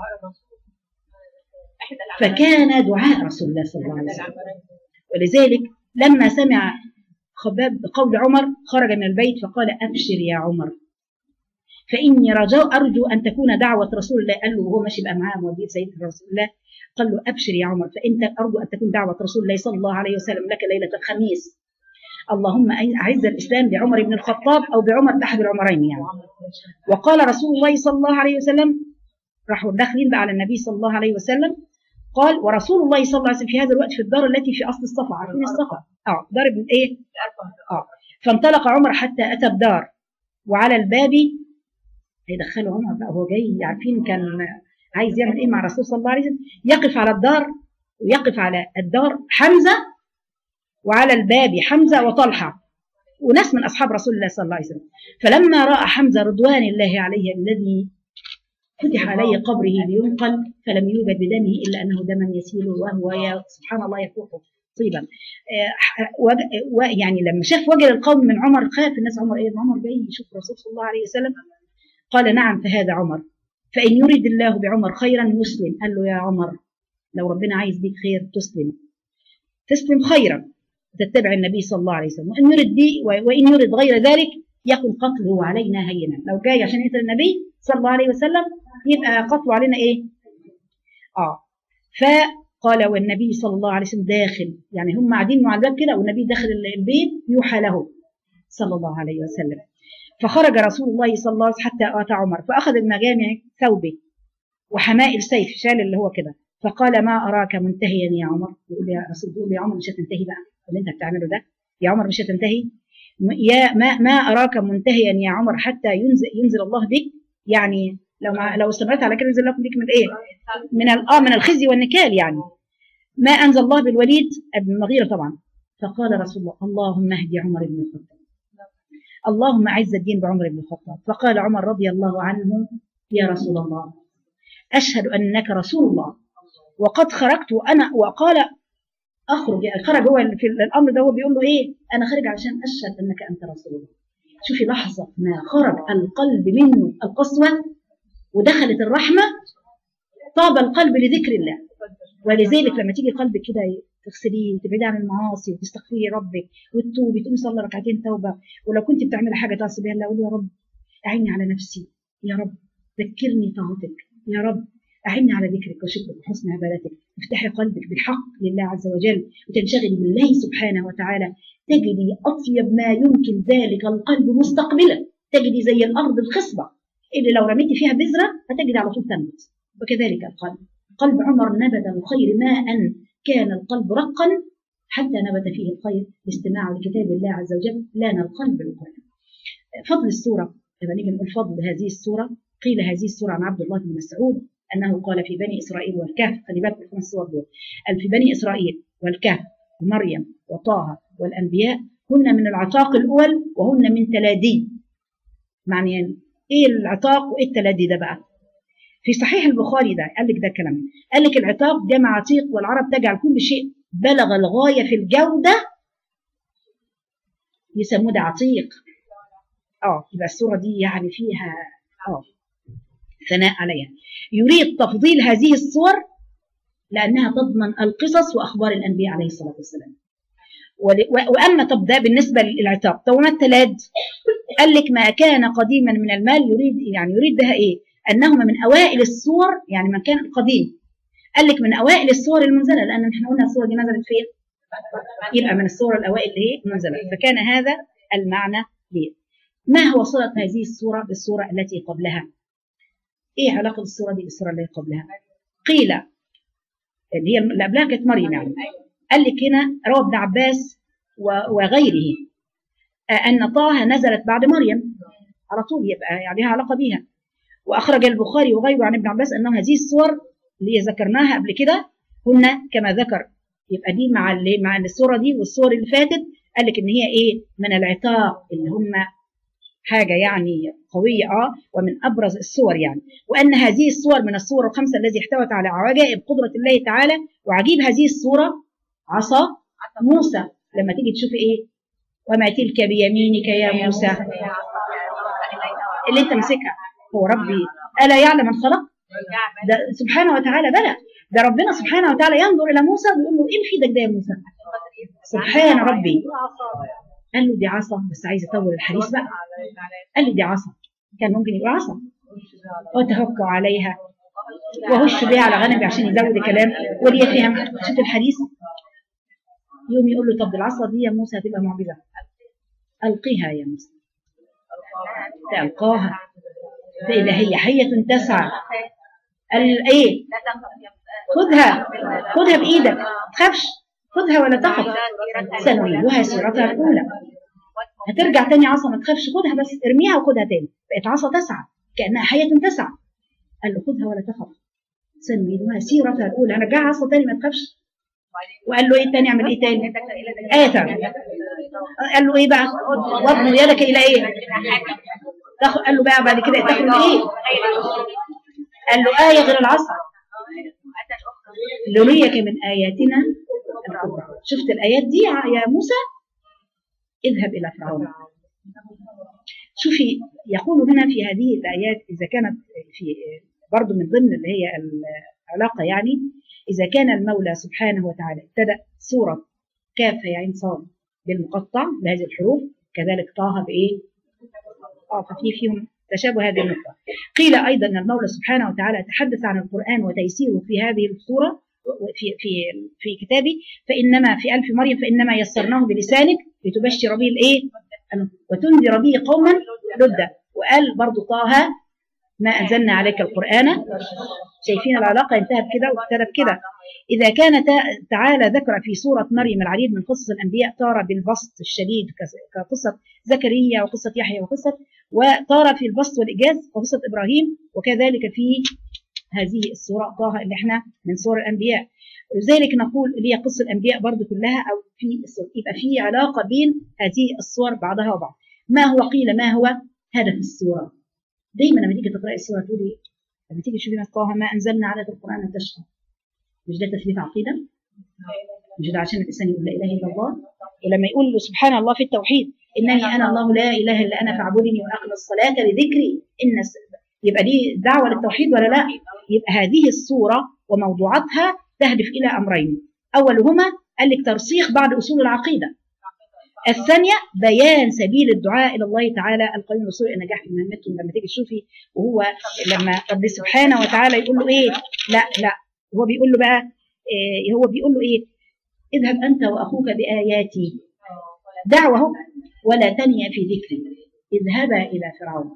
فكان دعاء رسول الله صلى الله عليه وسلم ولذلك لما سمع خباب بقول عمر خرج من البيت فقال ابشر يا عمر فاني رجاء ارجو ان تكون دعوه رسول الله قال له وهو ماشي بقى معاه موديه سيدنا رسول الله قال له ابشر يا عمر فانت ارجو ان تكون دعوه رسول الله صلى الله عليه وسلم لك ليله الخميس اللهم اعز الاسلام بعمر بن الخطاب او بعمر احد العمرين يعني وقال رسول الله صلى الله عليه وسلم راحوا داخلين بقى على النبي صلى الله عليه وسلم قال ورسول الله صلى الله عليه وسلم في هذا الوقت في الدار التي في اصل الصفا عارفين الصفا اه دار ابن ايه اه فانطلق عمر حتى اتى الدار وعلى الباب هيدخلوا عمر بقى هو جاي عارفين كان عايز يعمل ايه مع الرسول صلى الله عليه وسلم يقف على الدار ويقف على الدار حمزه وعلى الباب حمزه وطلحه وناس من اصحاب رسول الله صلى الله عليه وسلم فلما راى حمزه رضوان الله عليه الذي فتح عليه قبره لينقل فلم يوجد بدمه الا انه دما يسيل وهو يا سبحان الله يفوح طيبا يعني لما شاف وجه القوم من عمر خاف الناس عمر ايه عمر جاي يشوف الرسول صلى الله عليه وسلم قال نعم فهذا عمر فإن يريد الله بعمر خيرا يسلم قال له يا عمر لو ربنا عايز بيك خير تسلم تسلم خيرا تتبع النبي صلى الله عليه وسلم وإن يريد بي وإن يريد غير ذلك يكن قتله علينا هينا لو جاي عشان يقتل النبي صلى الله عليه وسلم يبقى قتله علينا ايه اه فقال والنبي صلى الله عليه وسلم داخل يعني هم قاعدين مع الباب كده والنبي داخل البيت يوحى له صلى الله عليه وسلم فخرج رسول الله صلى الله عليه وسلم حتى اتى عمر فاخذ المجامع ثوبه وحمائل سيف شال اللي هو كده فقال ما اراك منتهيا يا عمر يقول يا رسول يقول يا عمر مش هتنتهي بقى اللي انت بتعمله ده يا عمر مش هتنتهي يا ما ما اراك منتهيا يا عمر حتى ينزل ينزل الله بك يعني لو ما لو استمرت على كده ينزل الله بك من ايه؟ من اه من الخزي والنكال يعني ما انزل الله بالوليد ابن المغيره طبعا فقال رسول الله اللهم اهدي عمر بن الخطاب اللهم اعز الدين بعمر بن الخطاب فقال عمر رضي الله عنه يا رسول الله اشهد انك رسول الله وقد خرجت وانا وقال اخرج يعني خرج هو في الامر ده هو بيقول له ايه انا خارج عشان اشهد انك انت رسول الله شوفي لحظه ما خرج القلب منه القسوه ودخلت الرحمه طاب القلب لذكر الله ولذلك لما تيجي قلبك كده تغسليه وتبعدي عن المعاصي وتستغفري ربك وتتوبي تقومي صلي ركعتين توبه ولو كنت بتعملي حاجه تعصي بها الله قولي يا رب اعيني على نفسي يا رب ذكرني طاعتك يا رب أعني على ذكرك وشكرك وحسن عبادتك افتحي قلبك بالحق لله عز وجل وتنشغلي بالله سبحانه وتعالى تجدي أطيب ما يمكن ذلك القلب مستقبلا تجدي زي الأرض الخصبة اللي لو رميتي فيها بذرة هتجدي على طول تنبت وكذلك القلب قلب عمر نبت الخير ماء كان القلب رقا حتى نبت فيه الخير باستماع لكتاب الله عز وجل لان القلب بالقرآن فضل السورة لما نيجي نقول فضل هذه السورة قيل هذه السورة عن عبد الله بن مسعود أنه قال في بني إسرائيل والكهف خلي بالك الخمس سور دول قال في بني إسرائيل والكهف ومريم وطه والأنبياء هن من العتاق الأول وهن من تلادي معنى يعني إيه العتاق وإيه التلادي ده بقى في صحيح البخاري ده قال لك ده كلام قال لك العتاق جمع عتيق والعرب تجعل كل شيء بلغ الغاية في الجودة يسموه ده عتيق اه يبقى الصورة دي يعني فيها اه ثناء عليها يريد تفضيل هذه الصور لأنها تضمن القصص وأخبار الأنبياء عليه الصلاة والسلام وأما طب ده بالنسبة للعتاق طب وما التلاد قال لك ما كان قديما من المال يريد يعني يريد بها إيه أنهما من أوائل الصور يعني من كان قديم قال لك من أوائل الصور المنزلة لأن احنا قلنا الصور دي نزلت فين يبقى من الصور الأوائل اللي هي نزلت فكان هذا المعنى ليه ما هو صلة هذه الصورة بالصورة التي قبلها ايه علاقه الصوره دي بالصوره اللي قبلها قيل اللي هي اللي قبلها كانت مريم يعني قال لك هنا روى ابن عباس وغيره ان طه نزلت بعد مريم على طول يبقى يعني لها علاقه بيها واخرج البخاري وغيره عن ابن عباس انه هذه الصور اللي ذكرناها قبل كده هن كما ذكر يبقى دي مع اللي مع الصوره دي والصور اللي فاتت قال لك ان هي ايه من العتاق اللي هم حاجه يعني قويه اه ومن ابرز الصور يعني وان هذه الصور من الصور الخمسه التي احتوت على عجائب قدره الله تعالى وعجيب هذه الصوره عصا موسى لما تيجي تشوفي ايه وما تلك بيمينك يا موسى اللي انت ماسكها هو ربي الا يعلم من خلق ده سبحانه وتعالى بلى ده ربنا سبحانه وتعالى ينظر الى موسى ويقول له ايه في ايدك ده يا موسى سبحان ربي قال له دي عصا بس عايز اطول الحديث بقى قال لي دي عصا كان ممكن يقول عصا وتهكوا عليها وهش بيها على غنمي عشان يزود الكلام ولي فهم شوف الحديث يوم يقول له طب العصا دي يا موسى هتبقى معجزه القيها يا موسى تلقاها فإذا هي حية تسعى ايه خذها خذها بايدك تخافش خذها ولا تخف سنعيدها سيرتها الأولى هترجع تاني عصا ما تخافش خدها بس ارميها وخدها تاني بقت عصا تسعى كأنها حية تسعى قال له خذها ولا تخف سنعيدها سيرتها الأولى هنرجعها عصا تاني ما تخافش وقال له ايه تاني اعمل ايه تاني آثر قال له ايه بقى واضم يدك الى ايه قال له بقى بعد كده تاخد ايه قال له آية غير العصا لنريك من آياتنا الكبرى شفت الآيات دي يا موسى اذهب إلى فرعون شوفي يقول هنا في هذه الآيات إذا كانت في برضو من ضمن اللي هي العلاقة يعني إذا كان المولى سبحانه وتعالى ابتدأ سورة كاف يا عين صاد بالمقطع بهذه الحروف كذلك طه بإيه؟ اه ففي فيهم تشابه هذه النقطة قيل أيضا أن المولى سبحانه وتعالى تحدث عن القرآن وتيسيره في هذه السورة في في في كتابه فإنما في ألف مريم فإنما يسرناه بلسانك لتبشر به الإيه؟ وتنذر به قوما لدا وقال برضو طه ما أنزلنا عليك القرآن شايفين العلاقة انتهت كده وابتدت كده إذا كان تعالى ذكر في سورة مريم العديد من قصص الأنبياء طار بالبسط الشديد كقصة زكريا وقصة يحيى وقصة وطار في البسط والإجاز وقصة إبراهيم وكذلك في هذه السورة طه اللي احنا من سور الأنبياء لذلك نقول اللي هي قصة الأنبياء برضو كلها أو في السورة يبقى في علاقة بين هذه الصور بعضها وبعض ما هو قيل ما هو هدف السورة دايما لما تيجي تقرأي السورة تقولي لما تيجي تشوفي طه ما أنزلنا عليك القرآن تشقى مش ده تثبيت عقيدة مش ده عشان الإنسان يقول لا إله إلا الله ولما يقول له سبحان الله في التوحيد إنني أنا الله لا إله إلا أنا فاعبدني وأقم الصلاة لذكري إن يبقى دي دعوة للتوحيد ولا لا يبقى هذه الصورة وموضوعاتها تهدف إلى أمرين أولهما قال لك ترسيخ بعض أصول العقيدة الثانية بيان سبيل الدعاء إلى الله تعالى القيم الوصول النجاح في مهمتهم لما تيجي تشوفي وهو لما رب سبحانه وتعالى يقول له إيه لا لا هو بيقول له بقى إيه هو بيقول له إيه اذهب أنت وأخوك بآياتي دعوة ولا تنيا في ذكري اذهبا إلى فرعون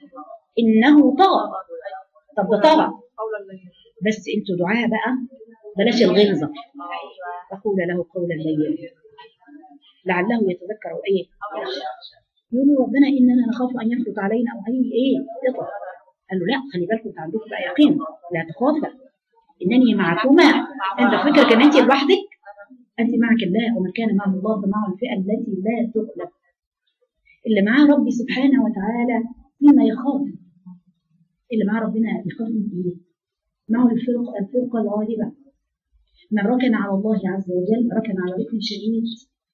إنه طغى طب ده طغى بس انتوا دعاء بقى بلاش الغلظة فقول له قولا لينا لعله يتذكر او ايه يقولوا ربنا اننا نخاف ان يفرط علينا او اي ايه يطلع قال له لا خلي بالكم انت عندكم بقى يقين لا تخافا انني معكما انت فكرك ان انت لوحدك انت معك الله ومن كان معه الله فمعه الفئه التي لا تغلب اللي معاه ربي سبحانه وتعالى مما يخاف اللي معاه ربنا يخاف من ايه؟ معه الفرق الفرقه الغالبه من ركن على الله عز وجل ركن على ركن شديد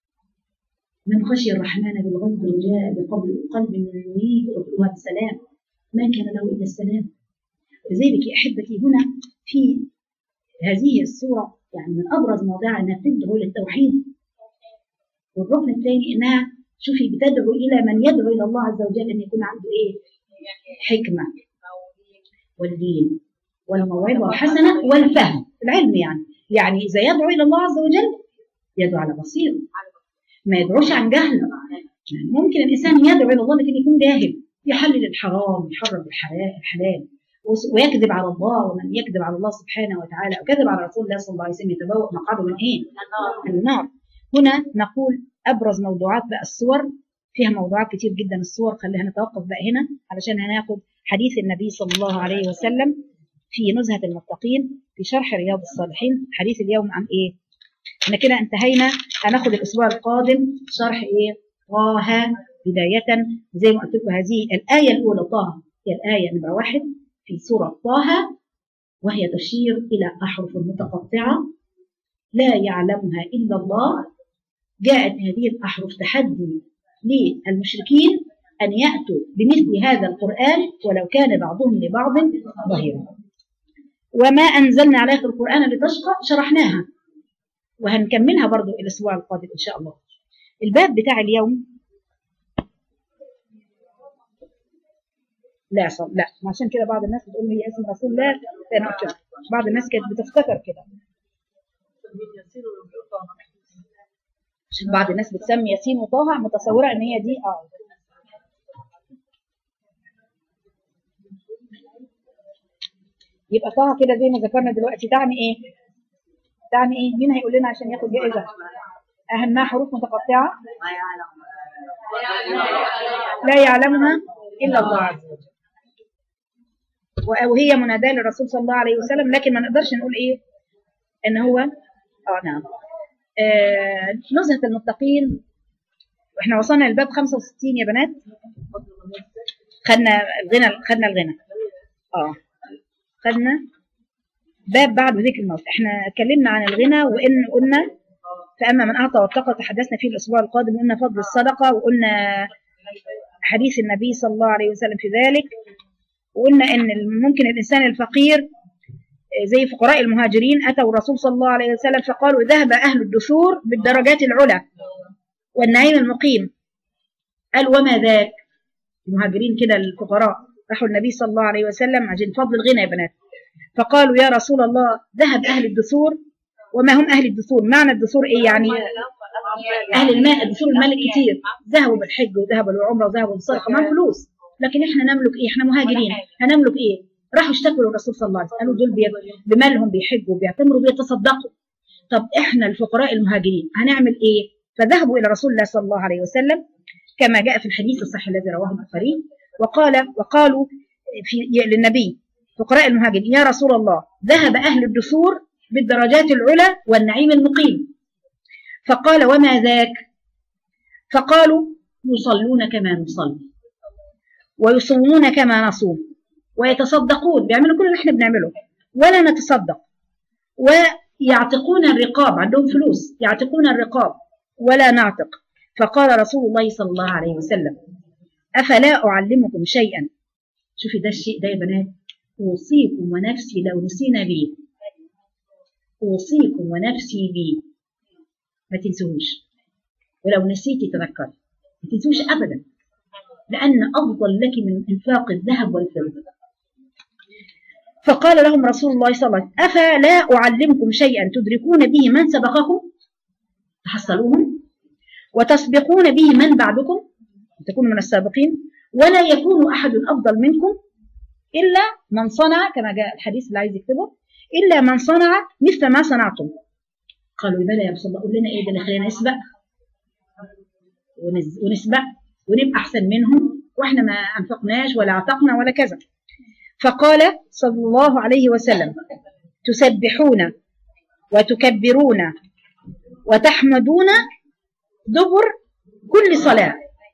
من خشي الرحمن بالغيب وجاء بقلب منيب ادخلها بسلام ما كان له الا السلام لذلك يا احبتي هنا في هذه الصوره يعني من ابرز مواضيع انها تدعو للتوحيد والركن الثاني انها شوفي بتدعو الى من يدعو الى الله عز وجل ان يكون عنده ايه؟ حكمه والدين والموعظه الحسنه والفهم العلم يعني يعني اذا يدعو الى الله عز وجل يدعو على بصيره ما يدعوش عن جهل يعني ممكن الانسان يدعو الى الله لكن يكون جاهل يحلل الحرام ويحرم الحلال الحلال ويكذب على الله ومن يكذب على الله سبحانه وتعالى وكذب على رسول الله صلى الله عليه وسلم يتبوأ مقعده من ايه؟ من النار هنا نقول ابرز موضوعات بقى الصور فيها موضوعات كتير جدا الصور خلينا نتوقف بقى هنا علشان هناخد حديث النبي صلى الله عليه وسلم في نزهة المتقين في شرح رياض الصالحين حديث اليوم عن ايه؟ احنا كده انتهينا هناخد الاسبوع القادم شرح ايه؟ طه بداية زي ما قلت لكم هذه الآية الأولى طه هي الآية نمرة واحد في سورة طه وهي تشير إلى أحرف متقطعة لا يعلمها إلا الله جاءت هذه الأحرف تحدي للمشركين أن يأتوا بمثل هذا القرآن ولو كان بعضهم لبعض ظهيرا وما أنزلنا عليك القرآن لتشقى شرحناها وهنكملها برضو الأسبوع القادم إن شاء الله الباب بتاع اليوم لا صل لا عشان كده بعض الناس بتقول لي اسم رسول الله لأن بعض الناس كانت بتفتكر كده عشان بعض الناس بتسمي ياسين وطه متصوره ان هي دي اه يبقى طه كده زي ما ذكرنا دلوقتي تعني ايه؟ تعني ايه؟ مين هيقول لنا عشان ياخد جائزه؟ اهمها حروف متقطعه لا يعلمها الا الله عز وجل وهي مناداه للرسول صلى الله عليه وسلم لكن ما نقدرش نقول ايه؟ ان هو اه نعم آه نزهة المتقين واحنا وصلنا للباب 65 يا بنات خدنا الغنى خدنا الغنى اه خدنا باب بعد ذكر الموت احنا اتكلمنا عن الغنى وان قلنا فاما من اعطى واتقى تحدثنا فيه الاسبوع القادم وقلنا فضل الصدقه وقلنا حديث النبي صلى الله عليه وسلم في ذلك وقلنا ان ممكن الانسان الفقير زي فقراء المهاجرين اتوا الرسول صلى الله عليه وسلم فقالوا ذهب اهل الدثور بالدرجات العلى والنعيم المقيم قال وما ذاك المهاجرين كده الفقراء راحوا النبي صلى الله عليه وسلم عشان فضل الغنى يا بنات فقالوا يا رسول الله ذهب اهل الدثور وما هم اهل الدثور معنى الدثور ايه يعني اهل المال الدثور المال كتير ذهبوا بالحج وذهبوا بالعمره وذهبوا بالصدقه معهم فلوس لكن احنا نملك ايه احنا مهاجرين هنملك ايه راحوا اشتكوا للرسول صلى الله عليه وسلم قالوا دول بي- بمالهم بيحجوا وبيعتمروا وبيتصدقوا طب احنا الفقراء المهاجرين هنعمل ايه فذهبوا الى رسول الله صلى الله عليه وسلم كما جاء في الحديث الصحيح الذي رواه البخاري وقال وقالوا في للنبي فقراء المهاجرين يا رسول الله ذهب اهل الدثور بالدرجات العلى والنعيم المقيم فقال وما ذاك فقالوا يصلون كما نصلي ويصومون كما نصوم ويتصدقون بيعملوا كل اللي احنا بنعمله ولا نتصدق ويعتقون الرقاب عندهم فلوس يعتقون الرقاب ولا نعتق فقال رسول الله صلى الله عليه وسلم أفلا أعلمكم شيئا شوفي ده الشيء ده يا بنات أوصيكم ونفسي لو نسينا بيه أوصيكم ونفسي بيه ما تنسوش ولو نسيتي تذكري ما تنسوش أبدا لأن أفضل لك من إنفاق الذهب والفضة فقال لهم رسول الله صلى الله عليه وسلم أفلا أعلمكم شيئا تدركون به من سبقكم تحصلوهم وتسبقون به من بعدكم تكونوا من السابقين ولا يكون أحد أفضل منكم إلا من صنع كما جاء الحديث اللي عايز يكتبه إلا من صنع مثل ما صنعتم قالوا بلى يا رسول الله قول لنا إيه ده اللي خلينا نسبق ونز- ونسبق ونبقى أحسن منهم وإحنا ما أنفقناش ولا عتقنا ولا كذا فقال صلى الله عليه وسلم تسبحون وتكبرون وتحمدون دبر كل صلاة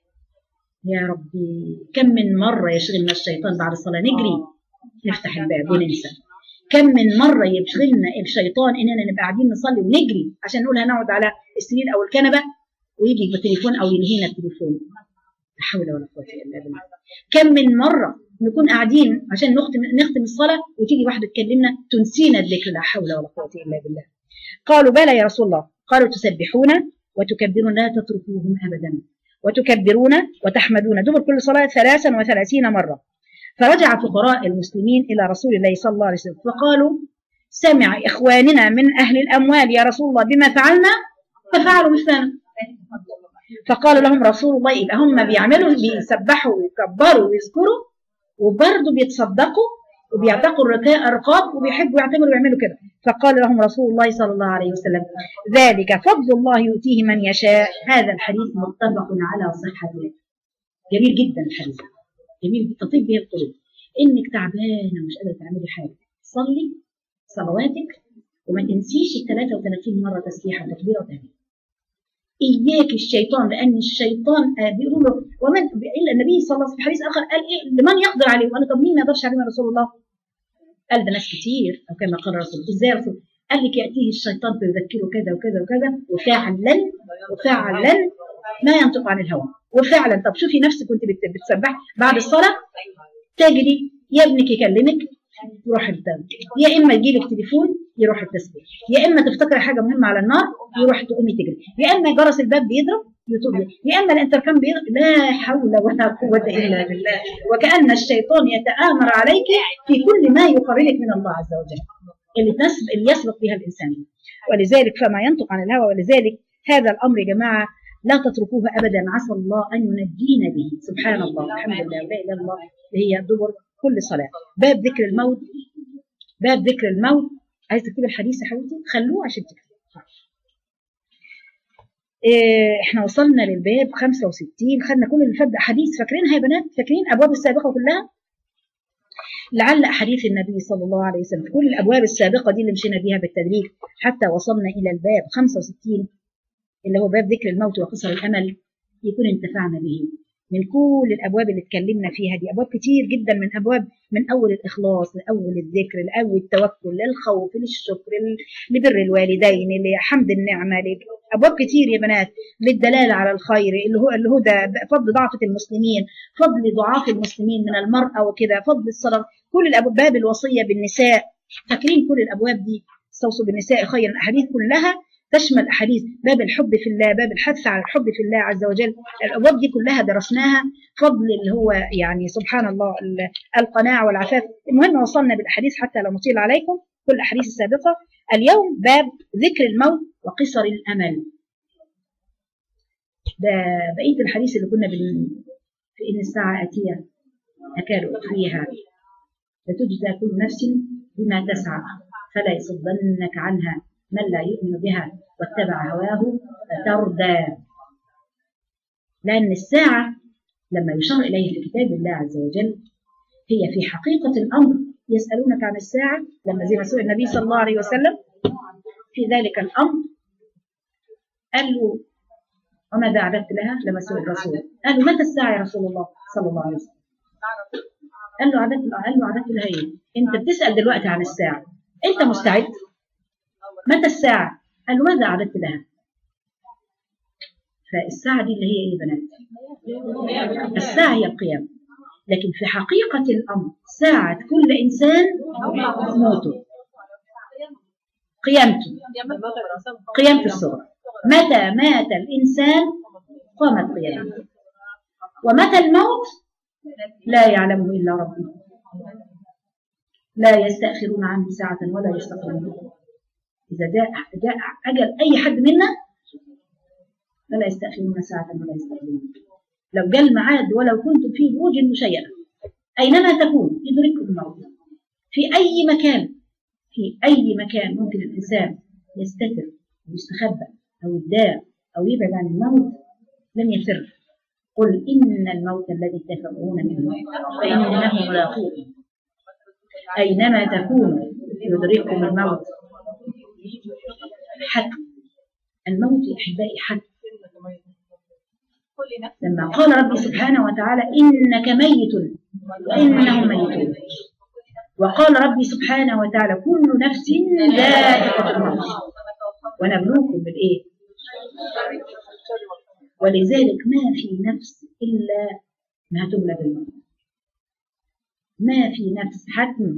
يا ربي كم من مرة يشغلنا الشيطان بعد الصلاة نجري نفتح الباب وننسى كم من مرة يشغلنا الشيطان إننا نبقى قاعدين نصلي ونجري عشان نقول هنقعد على السرير أو الكنبة ويجي بالتليفون أو ينهينا التليفون لا حول ولا قوة إلا بالله كم من مرة نكون قاعدين عشان نختم نختم الصلاة وتيجي واحدة تكلمنا تنسينا الذكر لا حول ولا قوة إلا بالله قالوا بلى يا رسول الله قالوا تسبحون وتكبرون لا تتركوهم أبدا وتكبرون وتحمدون دبر كل صلاة ثلاثا وثلاثين مرة فرجع فقراء المسلمين إلى رسول الله صلى الله عليه وسلم فقالوا سمع إخواننا من أهل الأموال يا رسول الله بما فعلنا ففعلوا مثلنا فقال لهم رسول الله يبقى هم بيعملوا بيسبحوا ويكبروا ويذكروا وبرضه بيتصدقوا وبيعتقوا الركا- الرقاب وبيحبوا يعتمروا ويعملوا كده فقال لهم رسول الله صلى الله عليه وسلم ذلك فضل الله يؤتيه من يشاء هذا الحديث متفق على صحته جميل جدا الحديث جميل تطيب به القلوب انك تعبانه مش قادره تعملي حاجه صلي صلواتك وما تنسيش ال 33 مره تسبيحه وتكبيره وتهليل اياك الشيطان لان الشيطان آه، بيقولوا له ومن الا النبي صلى الله عليه وسلم في حديث اخر قال ايه لمن يقدر عليه قال له طب مين ما يقدرش عليه يا رسول الله قال ده ناس كتير او كما قال الرسول ازاي يا رسول قال لك ياتيه الشيطان فيذكره كذا وكذا وكذا وفعلا وفعلا ما ينطق عن الهوى وفعلا طب شوفي نفسك وانت بت- بتسبح بعد الصلاه تجري يا ابنك يكلمك يروح الدم يا اما يجي لك تليفون يروح التسبيح يا اما تفتكر حاجه مهمه على النار يروح تقومي تجري يا اما جرس الباب بيضرب يطول يا اما الانتركم بيضرب لا حول ولا قوه الا بالله وكان الشيطان يتآمر عليك في كل ما يقربك من الله عز وجل اللي تسب اللي يسبق بها الانسان ولذلك فما ينطق عن الهوى ولذلك هذا الامر يا جماعه لا تتركوه ابدا عسى الله ان ينجينا به سبحان الله الحمد لله لا اله الا الله اللي هي دبر كل صلاه باب ذكر الموت باب ذكر الموت عايز تكتبي الحديث يا حبيبتي خلوه عشان تكتبي إيه احنا وصلنا للباب 65 خدنا كل اللي فات ده حديث فاكرينها يا بنات فاكرين الابواب السابقه كلها لعل احاديث النبي صلى الله عليه وسلم كل الابواب السابقه دي اللي مشينا بيها بالتدريج حتى وصلنا الى الباب 65 اللي هو باب ذكر الموت وقصر الامل يكون انتفعنا به من كل الابواب اللي اتكلمنا فيها دي ابواب كتير جدا من ابواب من اول الاخلاص لاول الذكر لاول التوكل للخوف للشكر لبر الوالدين لحمد النعمه ابواب كتير يا بنات للدلاله على الخير اللي هو اللي هو ده فضل ضعفه المسلمين فضل ضعاف المسلمين من المراه وكده فضل الصلاه كل الابواب الوصيه بالنساء فاكرين كل الابواب دي استوصوا بالنساء خيرا الاحاديث كلها تشمل احاديث باب الحب في الله باب الحث على الحب في الله عز وجل الابواب دي كلها درسناها فضل اللي هو يعني سبحان الله القناعه والعفاف المهم وصلنا بالاحاديث حتى لا نطيل عليكم كل الاحاديث السابقه اليوم باب ذكر الموت وقصر الامل ده بقيه الحديث اللي كنا بن في ان الساعه اتيه اكاد اخفيها لتجزى كل نفس بما تسعى فلا يصدنك عنها من لا يؤمن بها واتبع هواه فتردى لأن الساعة لما يشار إليه في كتاب الله عز وجل هي في حقيقة الأمر يسألونك عن الساعة لما زي ما سئل النبي صلى الله عليه وسلم في ذلك الأمر قال له وماذا أعددت لها لما سئل الرسول قال له متى الساعة يا رسول الله صلى الله عليه وسلم قال له أعددت قال له أعددت لها إيه أنت بتسأل دلوقتي عن الساعة أنت مستعد متى الساعة قال له ماذا أعددت لها فالساعة دي اللي هي إيه يا بنات الساعة هي القيام لكن في حقيقة الأمر ساعة كل إنسان موته قيامته قيامة الصغرى متى مات الإنسان قامت قيامته ومتى الموت لا يعلمه إلا ربه لا يستأخرون عنه ساعة ولا يستقدمون إذا جاء جاء أجل أي حد منا فلا يستأخرون ساعة ولا يستقدمون لو جاء الميعاد ولو كنتم في بروج مشيدة أينما تكون يدرككم الموت في أي مكان في أي مكان ممكن الإنسان يستتر ويستخبى أو يدار أو يبعد عن الموت لم يفر قل إن الموت الذي تفرون منه فإنه ملاقوكم أينما تكونوا يدرككم الموت حتم الموت يا أحبائي حتم لما قال ربي سبحانه وتعالى إنك ميت وإنهم ميتون وقال ربي سبحانه وتعالى كل نفس ذائقة الموت ونبلوكم بالإيه ولذلك ما في نفس إلا ما تبلى بالموت ما في نفس حتم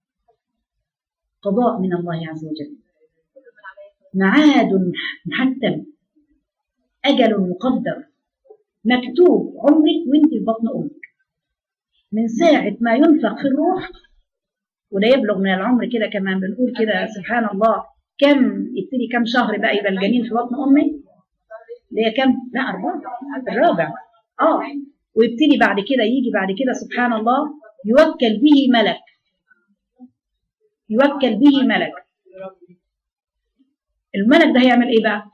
قضاء من الله عز وجل معاد محتم أجل مقدر مكتوب عمرك وانت في بطن أمك من ساعة ما ينفق في الروح ولا يبلغ من العمر كده كما بنقول كده سبحان الله كم يبتدي كم شهر بقى يبقى الجنين في بطن أمك اللي هي كم لا أربعة الرابع اه ويبتدي بعد كده يجي بعد كده سبحان الله يوكل به ملك يوكل به ملك الملك ده هيعمل ايه بقى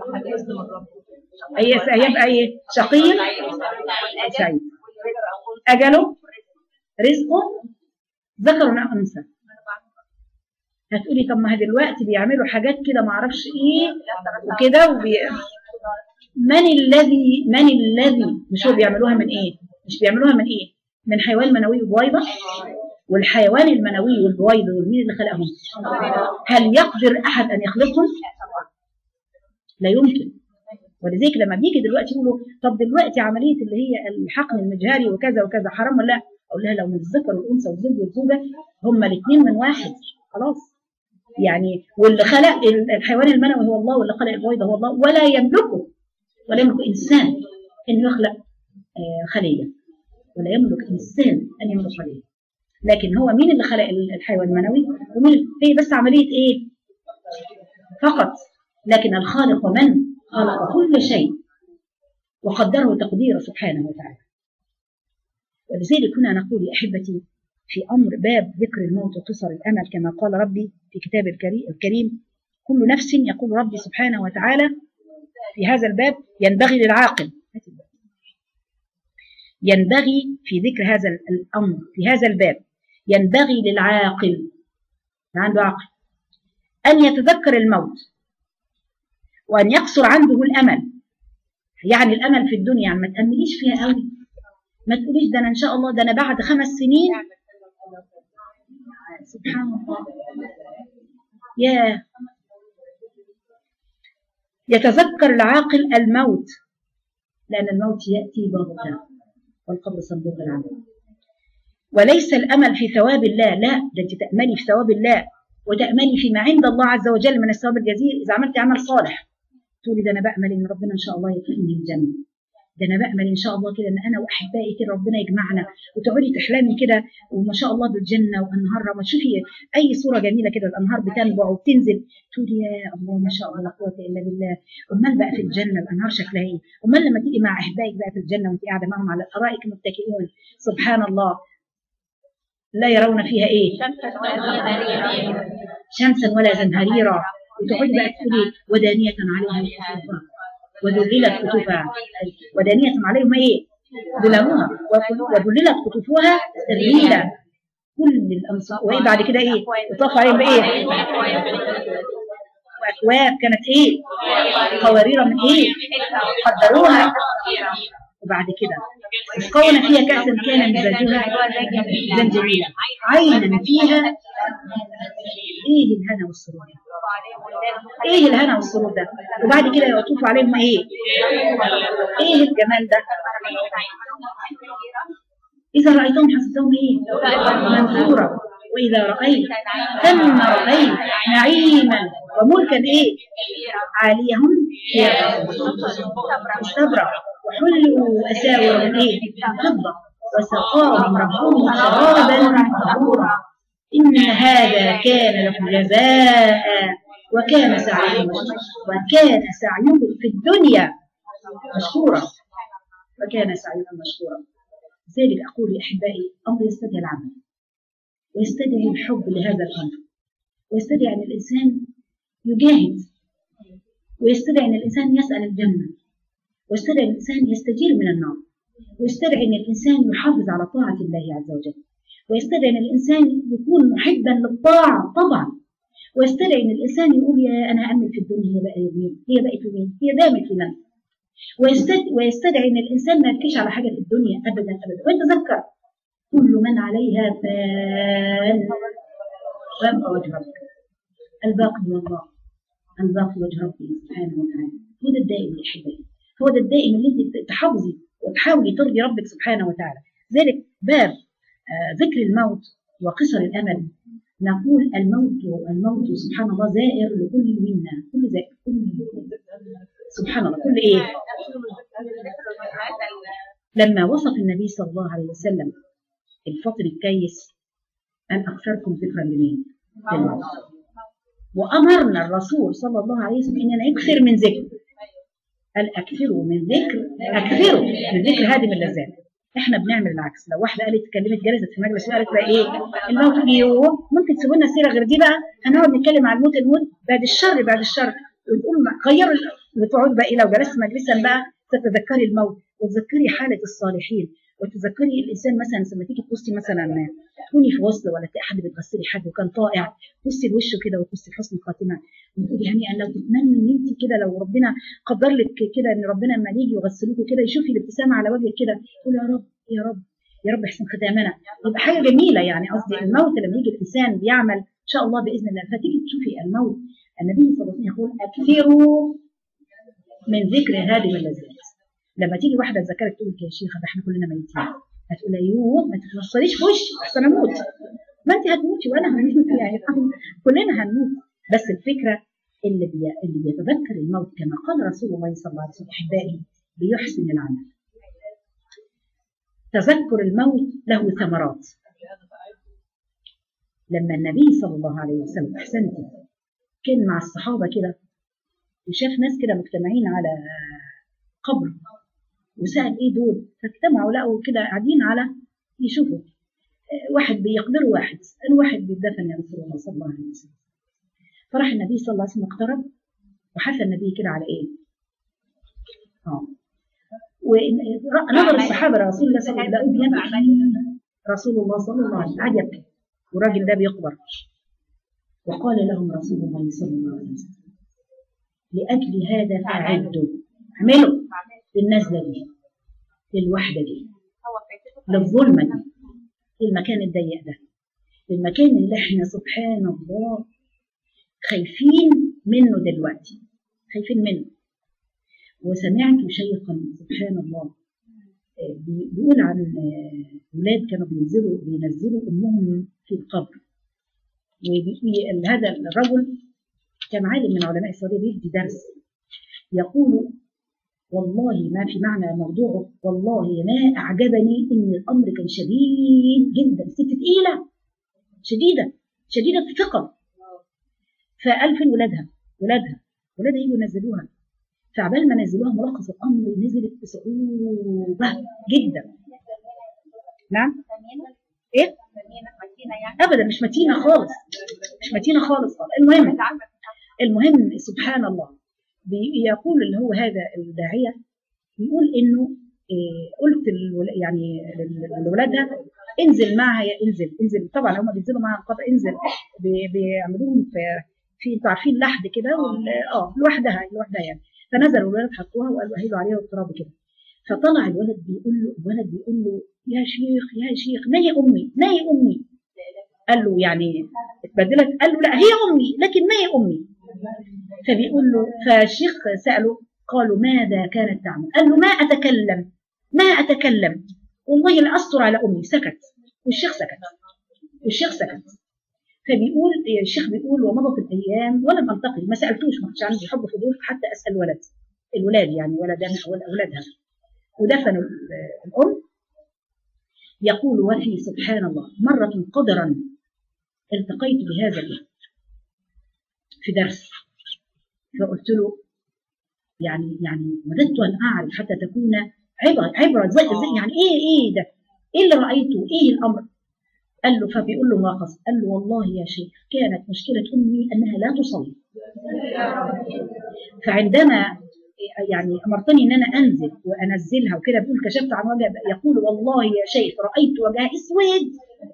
هيبقى ايه شقي سعيد اجله رزقه ذكر ام انثى هتقولي طب ما دلوقتي بيعملوا حاجات كده ما اعرفش ايه وكده وبي... من الذي من الذي مش هو بيعملوها من ايه مش بيعملوها من ايه من حيوان منوي وبويضه والحيوان المنوي والبويضه والمين اللي خلقهم هل يقدر احد ان يخلقهم لا يمكن ولذلك لما بيجي دلوقتي يقولوا طب دلوقتي عمليه اللي هي الحقن المجهري وكذا وكذا حرام ولا لا اقول لها لو من الذكر والانثى والزوج والزوجه هما الاثنين من واحد خلاص يعني واللي خلق الحيوان المنوي هو الله واللي خلق البويضه هو الله ولا يملكه ولا يملك انسان انه يخلق خليه ولا يملك انسان ان يملك خليه لكن هو مين اللي خلق الحيوان المنوي ومين هي بس عمليه ايه فقط لكن الخالق من خلق كل شيء وقدره تقديره سبحانه وتعالى ولذلك هنا نقول يا احبتي في امر باب ذكر الموت وقصر الامل كما قال ربي في كتاب الكريم كل نفس يقول ربي سبحانه وتعالى في هذا الباب ينبغي للعاقل ينبغي في ذكر هذا الامر في هذا الباب ينبغي للعاقل عنده عقل ان يتذكر الموت وأن يقصر عنده الأمل يعني الأمل في الدنيا يعني ما تأمليش فيها قوي ما تقوليش ده انا ان شاء الله ده انا بعد خمس سنين سبحان الله يا يتذكر العاقل الموت لأن الموت يأتي بغتة والقبر صندوق العمل وليس الأمل في ثواب الله لا ده أنت تأملي في ثواب الله وتأملي فيما عند الله عز وجل من الثواب الجزيل إذا عملت عمل صالح تقولي ده أنا بأمل إن ربنا إن شاء الله يدخلني الجنة ده أنا بأمل إن شاء الله كده إن أنا وأحبائي كده ربنا يجمعنا وتقعدي تحلمي كده وما شاء الله بالجنة وأنهارها ما تشوفي أي صورة جميلة كده الأنهار بتنبع وبتنزل تقولي يا الله ما شاء الله لا قوة إلا بالله أمال بقى في الجنة الأنهار شكلها إيه أمال لما تيجي مع أحبائك بقى في الجنة وأنت قاعدة معهم على الأرائك متكئون سبحان الله لا يرون فيها إيه شمسا ولا زمهريرا وتقعدي بقى تقولي ودانية عليها قطوفها وذللت قطوفها ودانية عليهم ايه؟ ظلالها وذللت قطوفها تذليلا كل الامصار وايه بعد كده ايه؟ يطاف عليهم بايه؟ واكواب كانت ايه؟ قوارير من ايه؟ قدروها وبعد كده يسقون فيها كأسا كان مزاجها زنجبيلا عينا فيها ايه الهنا والسرور ايه الهنا والسرور ده وبعد كده يطوف عليهم ايه ايه الجمال ده اذا رايتهم حسبتهم ايه منثورا واذا رايت ثم رايت نعيما وملكا ايه عاليهم استبرق وحلوا اساور من ايه فضه وسقاهم ربهم شرابا طهورا إن هذا كان لكم جزاء وكان سعيهم وكان سعيهم في الدنيا مشكورا وكان سعيهم مشكورا لذلك أقول لأحبائي أمر يستدعي العمل ويستدعي الحب لهذا الأمر ويستدعي أن الإنسان يجاهد ويستدعي أن الإنسان يسأل الجنة ويستدعي أن الإنسان يستجير من النار ويستدعي أن الإنسان يحافظ على طاعة الله عز وجل ويستدعي ان الانسان يكون محبا للطاعه طبعا ويستدعي ان الانسان يقول يا انا امل في الدنيا هي بقى يمين هي بقت يمين هي دامت لمن ويستدعي, ويستدعي ان الانسان ما يبكيش على حاجه في الدنيا ابدا ابدا ويتذكر كل من عليها فان ويبقى وجه ربك الباقي هو الله الباقي وجه ربي سبحانه وتعالى هو ده الدائم يا احبائي هو ده الدائم اللي انت تحافظي وتحاولي ترضي ربك سبحانه وتعالى ذلك باب ذكر الموت وقصر الامل نقول الموت الموت سبحان الله زائر لكل منا كل زائر كل سبحان الله كل ايه لما وصف النبي صلى الله عليه وسلم الفطر الكيس ان اكثركم ذكرا لمين؟ للموت وامرنا الرسول صلى الله عليه وسلم اننا نكثر من ذكر قال اكثروا من ذكر اكثروا من ذكر هذه اللذات احنا بنعمل العكس لو واحده قالت اتكلمت جلست في مجلس وقالت بقى ايه الموت اليوم ممكن تسيبوا لنا سيره غير دي بقى هنقعد نتكلم عن الموت الموت بعد الشر بعد الشر وتقول غيروا وتقعد بقى ايه لو جلست مجلسا بقى تتذكري الموت وتذكري حاله الصالحين وتذكري الانسان مثلا لما تيجي تبصي مثلا تكوني في وصل ولا تلاقي حد بتغسلي حد وكان طائع تبصي لوشه كده وتبصي لحسن الخاتمه وتقولي هنيئا لو تتمني ان انت كده لو ربنا قدر لك كده ان ربنا لما يجي يغسلوكي كده يشوفي الابتسامه على وجهك كده تقول يا رب يا رب يا رب احسن ختامنا يبقى حاجه جميله يعني قصدي الموت لما يجي الانسان بيعمل ان شاء الله باذن الله فتيجي تشوفي الموت النبي صلى الله عليه وسلم يقول اكثروا من ذكر هذه اللذات لما تيجي واحده تذكرك تقول يا شيخه ده احنا كلنا ميتين هتقول ايوه ما تتوصليش في وشي احسن اموت ما انت هتموتي وانا هموت يعني كلنا هنموت بس الفكره اللي بي... اللي بيتذكر الموت كما قال رسول الله صلى الله عليه وسلم احبائي بيحسن العمل تذكر الموت له ثمرات لما النبي صلى الله عليه وسلم احسنتي كان مع الصحابه كده وشاف ناس كده مجتمعين على قبر وسأل ايه دول فاجتمعوا لقوا كده قاعدين على يشوفوا واحد بيقبروا واحد قال واحد بيدفن يا رسول الله صلى الله عليه وسلم فراح النبي صلى الله عليه وسلم اقترب وحث النبي كده على ايه؟ اه ونظر الصحابه لرسول الله صلى الله عليه وسلم يبكي رسول الله صلى الله عليه وسلم قعد يبكي والراجل ده بيقبر وقال لهم رسول الله صلى الله عليه وسلم لاجل هذا فاعدوا اعملوا للنزله دي للوحده دي للظلمة دي للمكان الضيق ده للمكان اللي احنا سبحان الله خايفين منه دلوقتي خايفين منه وسمعت شيخا سبحان الله آه، بي- بيقول عن آه، ولاد كانوا بينزلوا بينزلوا امهم في القبر وهذا الرجل كان عالم من علماء السعوديه بيدي درس يقول والله ما في معنى موضوعه والله ما اعجبني ان الامر كان شديد جدا ست تقيله شديده شديده الثقل فقال فين ولادها ولادها ولادها يجوا ينزلوها فعبال ما نزلوها ملخص الامر نزلت بصعوبه جدا نعم ايه ابدا مش متينه خالص مش متينه خالص خالص. المهم المهم سبحان الله بي- يقول اللي هو هذا الداعيه بيقول انه إيه قلت الول- يعني لل- لولادها انزل معها يا انزل انزل طبعا هم بينزلوا معها القبر انزل بي- بيعملوهم في في انتوا عارفين لحد كده وال- اه لوحدها لوحدها يعني فنزل الولد حطوها وقالوا اهلوا عليها التراب كده فطلع الولد بيقول له الولد بيقول له يا شيخ يا شيخ ما هي امي ما هي امي قال له يعني اتبدلت قال له لا هي امي لكن ما هي امي فبيقول له فالشيخ ساله قالوا ماذا كانت تعمل قال له ما اتكلم ما اتكلم والله لا استر على امي سكت والشيخ سكت والشيخ سكت فبيقول الشيخ بيقول ومضت الايام ولم التقي ما سالتوش ما كانش عندي حب فضول حتى اسال الولد الولاد يعني ولدان اولادها ودفنوا ال- الام يقول وفي سبحان الله مرة قدرا التقيت بهذا الابن في درس فقلت له يعني يعني وددت ان اعرف حتى تكون عبره عبره زي, زي يعني ايه ايه ده؟ ايه اللي رايته؟ ايه الامر؟ قال له فبيقول له ما قصد؟ قال له والله يا شيخ كانت مشكله امي انها لا تصلي. فعندما يعني امرتني ان انا انزل وانزلها وكده بيقول كشفت عن وجه يقول والله يا شيخ رايت وجهها اسود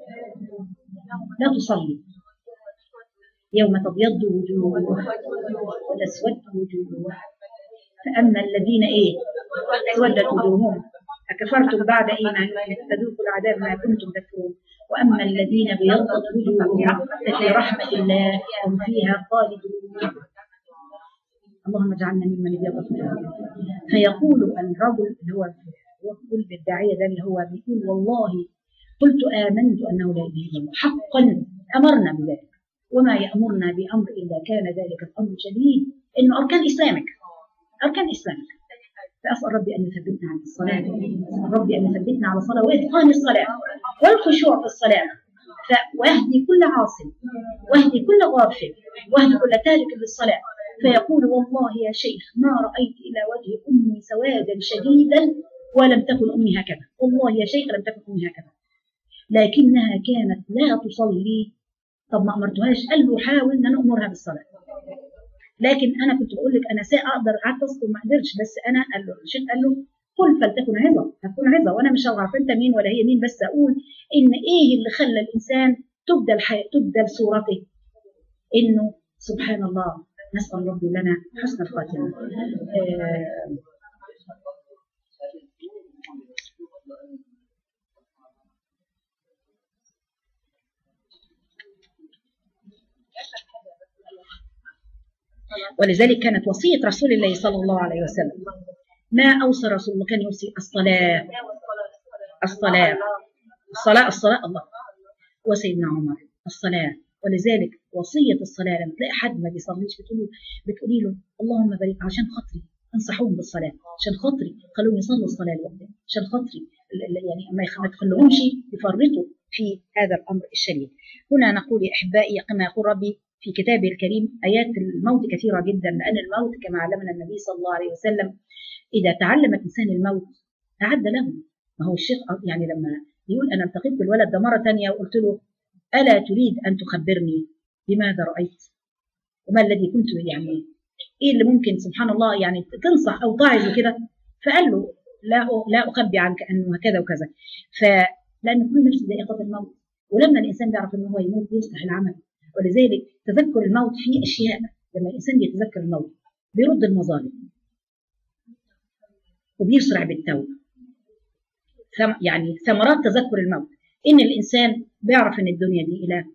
لا تصلي يوم تبيض وجوه وتسود وجوه فاما الذين ايه اسودت وجوههم أكفرتم بعد إيمانكم فذوقوا العذاب ما كنتم تكفرون وأما الذين بيضت وجوههم ففي رحمة الله هم فيها خالدون اللهم اجعلنا ممن ابيضت وجوههم فيقول الرجل اللي هو يقول بالداعية ده اللي هو بيقول والله قلت آمنت أنه لا إله إلا الله حقا أمرنا بذلك وما يأمرنا بأمر إلا كان ذلك الأمر شديد إنه أركان إسلامك أركان إسلامك فأسأل ربي أن يثبتنا على الصلاة أسأل ربي أن يثبتنا على الصلاة وإتقان الصلاة والخشوع في الصلاة ف- واهدي كل عاصم واهدي كل غافل واهدي كل تارك للصلاة فيقول والله يا شيخ ما رأيت إلى وجه أمي سوادا شديدا ولم تكن أمي هكذا والله يا شيخ لم تكن أمي هكذا لكنها كانت لا تصلي طب ما أمرتهاش قال له حاول أن أنا أمرها بالصلاة لكن انا كنت بقول لك انا ساعه اقدر قعدت اصبر ما قدرتش بس انا قال له الشيخ قال له قل فلتكن عظه هتكون عظه وانا مش هعرف انت مين ولا هي مين بس اقول ان ايه اللي خلى الانسان تبدل حي... تبدل صورته انه سبحان الله نسال ربي لنا حسن الخاتمه آه ولذلك كانت وصية رسول الله صلى الله عليه وسلم ما أوصى رسول الله كان يوصي الصلاة الصلاة الصلاة الصلاة الله وسيدنا عمر الصلاة ولذلك وصية الصلاة لما تلاقي حد ما بيصليش بتقول بتقولي له اللهم بارك عشان خاطري انصحوهم بالصلاة عشان خاطري خلوهم يصلوا الصلاة لوحدهم عشان خاطري ال- ال- يعني ما يخ- ما تخلوهمش يفرطوا في هذا الأمر الشديد هنا نقول يا أحبائي كما يقول ربي في كتابه الكريم آيات الموت كثيرة جدا لأن الموت كما علمنا النبي صلى الله عليه وسلم إذا تعلم الإنسان الموت أعد له ما هو الشيخ يعني لما يقول أنا التقيت بالولد ده مرة ثانية وقلت له ألا تريد أن تخبرني بماذا رأيت وما الذي كنت يعني إيه اللي ممكن سبحان الله يعني تنصح أو تعظ وكده فقال له لا لا أخبي عنك أنه كذا وكذا فلأن كل نفس ذائقة الموت ولما الإنسان بيعرف أنه هو يموت بيصلح العمل ولذلك تذكر الموت في أشياء لما الإنسان بيتذكر الموت بيرد المظالم وبيسرع بالتوبة ثم يعني ثمرات تذكر الموت ان الانسان بيعرف ان الدنيا دي الى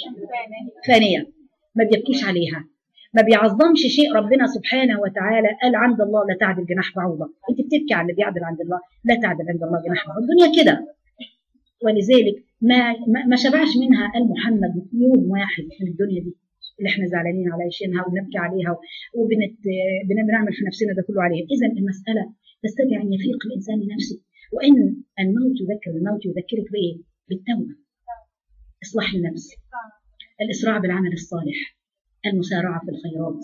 فانيه ما بيبكيش عليها ما بيعظمش شيء ربنا سبحانه وتعالى قال عند الله لا تعدل جناح بعوضه انت بتبكي على اللي بيعدل عند الله لا تعدل عند الله جناح بعوضه الدنيا كده ولذلك ما ما ما شبعش منها قال محمد يوم واحد في الدنيا دي اللي احنا زعلانين على عايشينها وبنبكي عليها وبنت بنعمل في نفسنا ده كله عليها اذا المساله تستدعي ان يفيق الانسان لنفسه وان الموت يذكر الموت يذكرك بايه؟ بالتوبه اصلاح النفس الاسراع بالعمل الصالح المسارعه في الخيرات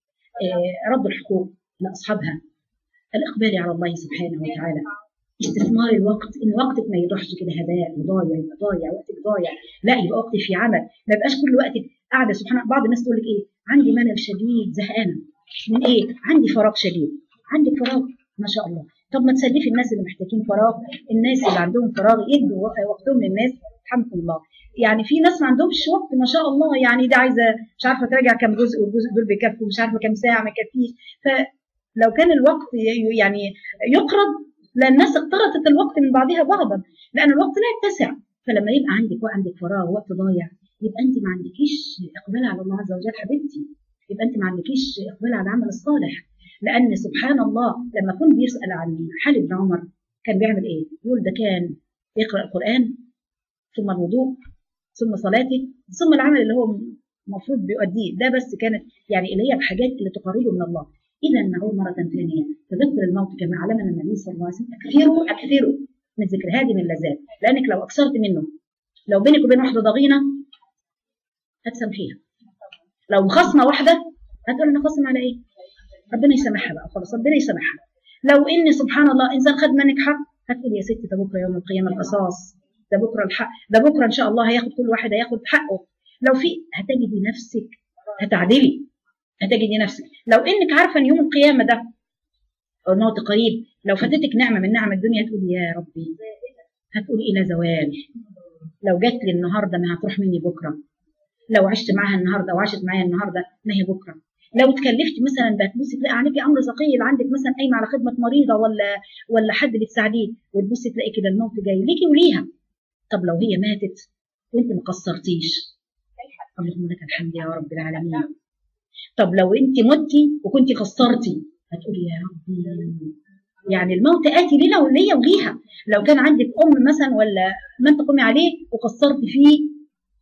آه، رد الحقوق لاصحابها الاقبال على الله سبحانه وتعالى استثمار الوقت ان وقتك ما يروحش كده هباء وضايع يبقى ضايع وقتك ضايع لا يبقى وقتي في عمل ما يبقاش كل وقتك قاعده سبحان الله بعض الناس تقول لك ايه عندي ملل شديد زهقانه من ايه عندي فراغ شديد عندك فراغ ما شاء الله طب ما تسلفي الناس اللي محتاجين فراغ الناس اللي عندهم فراغ يدوا وقتهم للناس الحمد لله يعني في ناس ما عندهمش وقت ما شاء الله يعني ده عايزه مش عارفه تراجع كام جزء والجزء دول بيكفوا مش عارفه كام ساعه ما يكفيش فلو كان الوقت يعني يقرض لان الناس اقترضت الوقت من بعضها بعضا لان الوقت لا يتسع فلما يبقى عندك وعندك فراغ وقت ضايع يبقى انت ما عندكيش اقبال على الله عز وجل حبيبتي يبقى انت ما عندكيش اقبال على العمل الصالح لان سبحان الله لما كنت بيسال عن حال ابن عمر كان بيعمل ايه؟ يقول ده كان يقرا القران ثم الوضوء ثم صلاته ثم العمل اللي هو المفروض بيؤديه ده بس كانت يعني اللي هي الحاجات اللي تقربه من الله اذا نعود مره ثانيه تذكر الموت كما علمنا النبي صلى الله عليه وسلم اكثروا اكثروا من ذكر هذه من اللذات لانك لو اكثرت منه لو بينك وبين واحده ضغينه هتسامحيها لو خصمه واحده هتقول انا خصم على ايه؟ ربنا يسامحها بقى خلاص ربنا يسامحها لو ان سبحان الله انسان خد منك حق هتقول يا ستي ده بكره يوم القيامه القصاص ده بكره الحق ده بكره ان شاء الله هياخد كل واحد هياخد حقه لو في هتجدي نفسك هتعدلي هتجدي نفسك لو انك عارفه ان يوم القيامه ده الموت قريب لو فاتتك نعمه من نعم الدنيا تقول يا ربي هتقولي الى زوال لو جات لي النهارده ما هتروح مني بكره لو عشت معاها النهارده وعاشت معايا النهارده ما هي بكره لو اتكلفت مثلا بتبصي تلاقي عليكي امر ثقيل عندك مثلا قايمه على خدمه مريضه ولا ولا حد بتساعديه وتبصي تلاقي كده الموت جاي ليكي وليها طب لو هي ماتت وانت ما قصرتيش اللهم لك الحمد يا رب العالمين طب لو انت متي وكنت قصرتي هتقولي يا ربي يعني الموت اتي لنا وليا وليها لو كان عندك ام مثلا ولا ما انت قومي عليه وقصرت فيه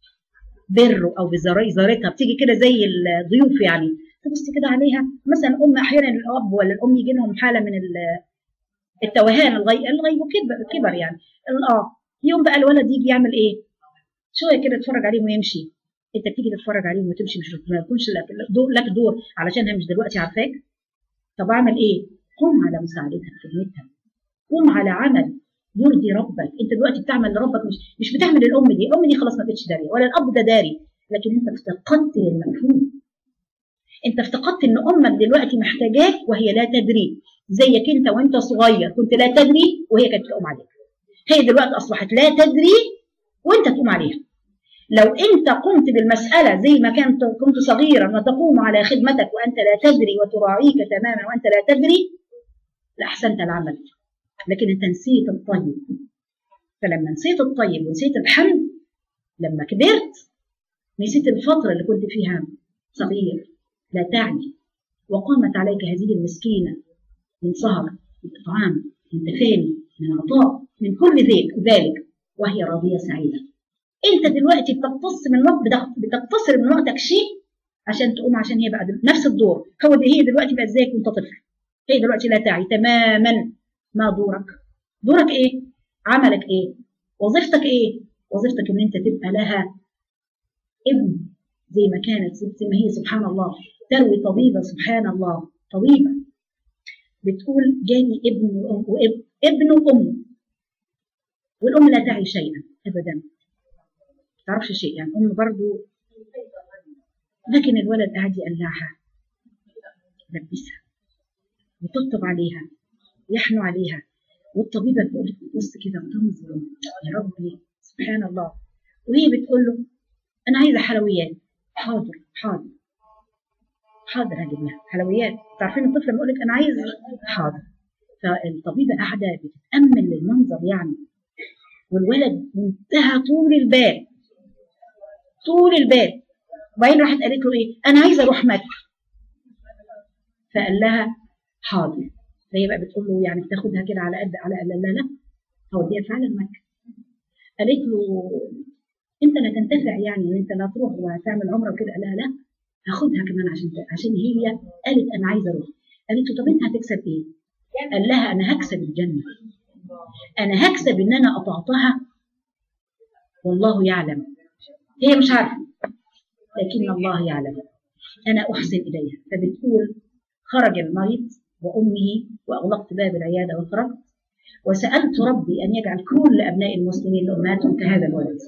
بره او بزارتها بتيجي كده زي الضيوف يعني تبصي كده عليها مثلا ام احيانا الاب ولا الام يجي لهم حاله من التوهان الغي الغيب كبر كبر يعني اه يوم بقى الولد يجي يعمل ايه؟ شويه كده تتفرج عليهم ويمشي انت بتيجي تتفرج عليهم وتمشي مش ما يكونش لك دور لك دور علشانها مش دلوقتي عارفاك طب اعمل ايه؟ قم على مساعدتها خدمتها قم على عمل يرضي ربك انت دلوقتي بتعمل لربك مش مش بتعمل الام دي الام دي خلاص ما بقتش داريه ولا الاب ده داري لكن انت افتقدت للمفهوم انت افتقدت ان امك دلوقتي محتاجاك وهي لا تدري زيك انت وانت صغير كنت لا تدري وهي كانت تقوم عليك هي دلوقتي اصبحت لا تدري وانت تقوم عليها لو انت قمت بالمساله زي ما كنت كنت صغيرا وتقوم على خدمتك وانت لا تدري وتراعيك تماما وانت لا تدري لاحسنت العمل لكن انت نسيت الطيب فلما نسيت الطيب ونسيت الحمد لما كبرت نسيت الفتره اللي كنت فيها صغير لا تعي وقامت عليك هذه المسكينه من سهر من اطعام من تفاني من عطاء من كل ذلك وهي راضيه سعيده انت دلوقتي بتقتص من وقت بتقتصر من وقتك شيء عشان تقوم عشان هي بقى نفس الدور هو دي هي دلوقتي بقت زيك وانت طفل هي دلوقتي لا تعي تماما ما دورك دورك ايه عملك ايه وظيفتك ايه وظيفتك ان انت تبقى لها ابن زي ما كانت زي ما هي سبحان الله تروي طبيبة سبحان الله طبيبة بتقول جاني ابن وأم وابن ابن وأم والأم لا تعي شيئا أبدا تعرفش شيء يعني أم برضو لكن الولد قاعد يقلعها يلبسها وتطبطب عليها يحنوا عليها والطبيبة تقول لك بص كده وتنظر يا ربي سبحان الله وهي بتقول له أنا عايزة حلويات حاضر حاضر حاضر هجيب لها حلويات تعرفين الطفل لما يقول لك أنا عايز حاضر فالطبيبة قاعدة بتتأمل المنظر يعني والولد منتهى طول البال طول البال وبعدين راحت قالت له ايه انا عايزه اروح مكه فقال لها حاضر فهي بقى بتقول له يعني بتاخدها كده على قد على قد لا لا هوديها فعلا مكه قالت له انت لا تنتفع يعني ان انت لا تروح وتعمل عمره وكده قال لها لا هاخدها كمان عشان عشان هي قالت انا عايزه اروح قالت له طب انت هتكسب ايه؟ قال لها انا هكسب الجنه انا هكسب ان انا اطعتها والله يعلم هي مش عارفه لكن الله يعلم انا احسن اليها فبتقول خرج المريض وامه واغلقت باب العياده وخرجت وسالت ربي ان يجعل كل ابناء المسلمين لامهاتهم كهذا الولد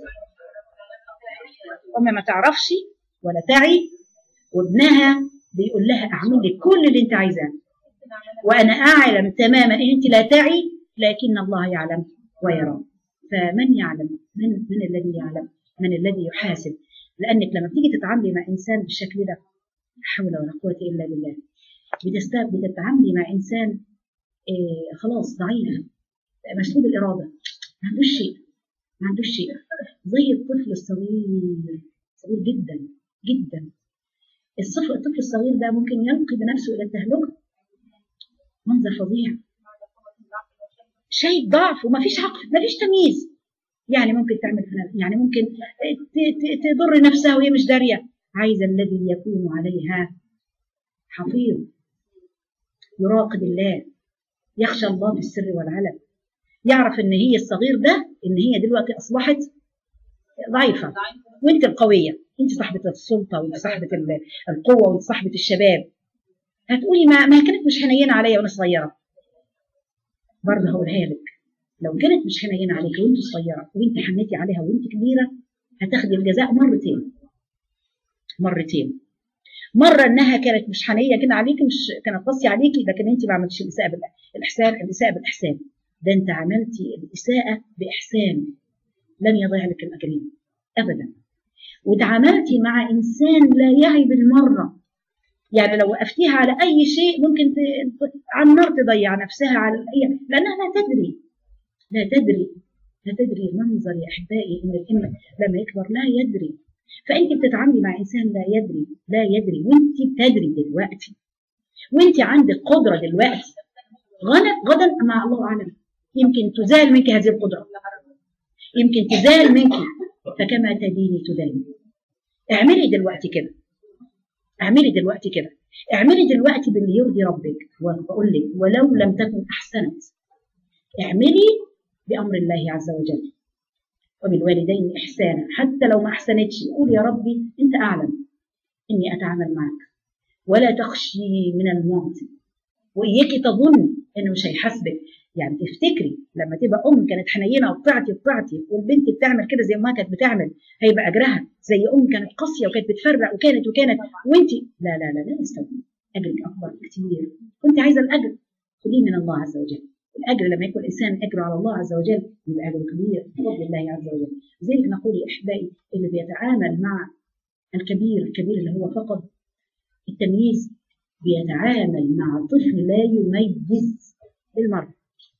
أم ما تعرفش ولا تعي وابنها بيقول لها اعمل لك كل اللي انت عايزاه وانا اعلم تماما ان انت لا تعي لكن الله يعلم ويرى فمن يعلم من من الذي يعلم من الذي يحاسب لانك لما تيجي تتعاملي مع انسان بالشكل ده لا حول ولا قوه الا بالله بتتعاملي مع انسان إيه خلاص ضعيف مسؤول الاراده ما عندوش شيء ما عندوش شيء زي الطفل الصغير صغير جدا جدا الطفل الطفل الصغير ده ممكن يلقي بنفسه الى التهلكه منظر فظيع شيء ضعف وما فيش عقل ما فيش تمييز يعني ممكن تعمل يعني ممكن تضر نفسها وهي مش داريه عايزه الذي يكون عليها حفيظ يراقب الله يخشى الله في السر والعلن يعرف ان هي الصغير ده ان هي دلوقتي اصبحت ضعيفه وانت القويه انت صاحبه السلطه وانت صاحبه القوه وانت صاحبه الشباب هتقولي ما ما كانت مش حنينه عليا وانا صغيره برضه هقولها لك لو كانت مش حنينه عليك وانت صغيره وانت حنيتي عليها وانت كبيره هتاخدي الجزاء مرتين مرتين مره انها كانت مش حنيه كده عليكي مش كانت قاسيه عليكي لكن انت ما عملتش الاساءه بالاحسان الاساءه بالاحسان ده انت عملتي الاساءه باحسان لن يضيع لك الاجرين ابدا وتعاملتي مع انسان لا يعي بالمره يعني لو وقفتيها على اي شيء ممكن على النار تضيع نفسها على اي لانها لا تدري لا تدري لا تدري المنظر يا احبائي ان الابن لما يكبر لا يدري فانت بتتعاملي مع انسان لا يدري لا يدري وانت بتدري دلوقتي وانت عندك قدره دلوقتي غدا غدا مع الله اعلم يمكن تزال منك هذه القدره يمكن تزال منك فكما تديني تداني اعملي دلوقتي كده اعملي دلوقتي كده اعملي دلوقتي باللي يرضي ربك وبقول لك ولو لم تكن احسنت اعملي بامر الله عز وجل وبالوالدين احسانا حتى لو ما احسنتش قول يا ربي انت اعلم اني اتعامل معك ولا تخشي من الموت واياكي تظن انه مش هيحاسبك يعني تفتكري لما تبقى ام كانت حنينه وطلعتي وطلعتي والبنت بتعمل كده زي ما كانت بتعمل هيبقى اجرها زي ام كانت قاسيه وكانت بتفرق وكانت وكانت وانت لا لا لا لا يستوي اجرك اكبر بكتير كنت عايزه الاجر خذيه من الله عز وجل الاجر لما يكون الانسان اجره على الله عز وجل يبقى اجره كبير بفضل الله عز وجل لذلك نقول يا احبائي اللي بيتعامل مع الكبير الكبير اللي هو فقد التمييز بيتعامل مع طفل لا يميز بالمره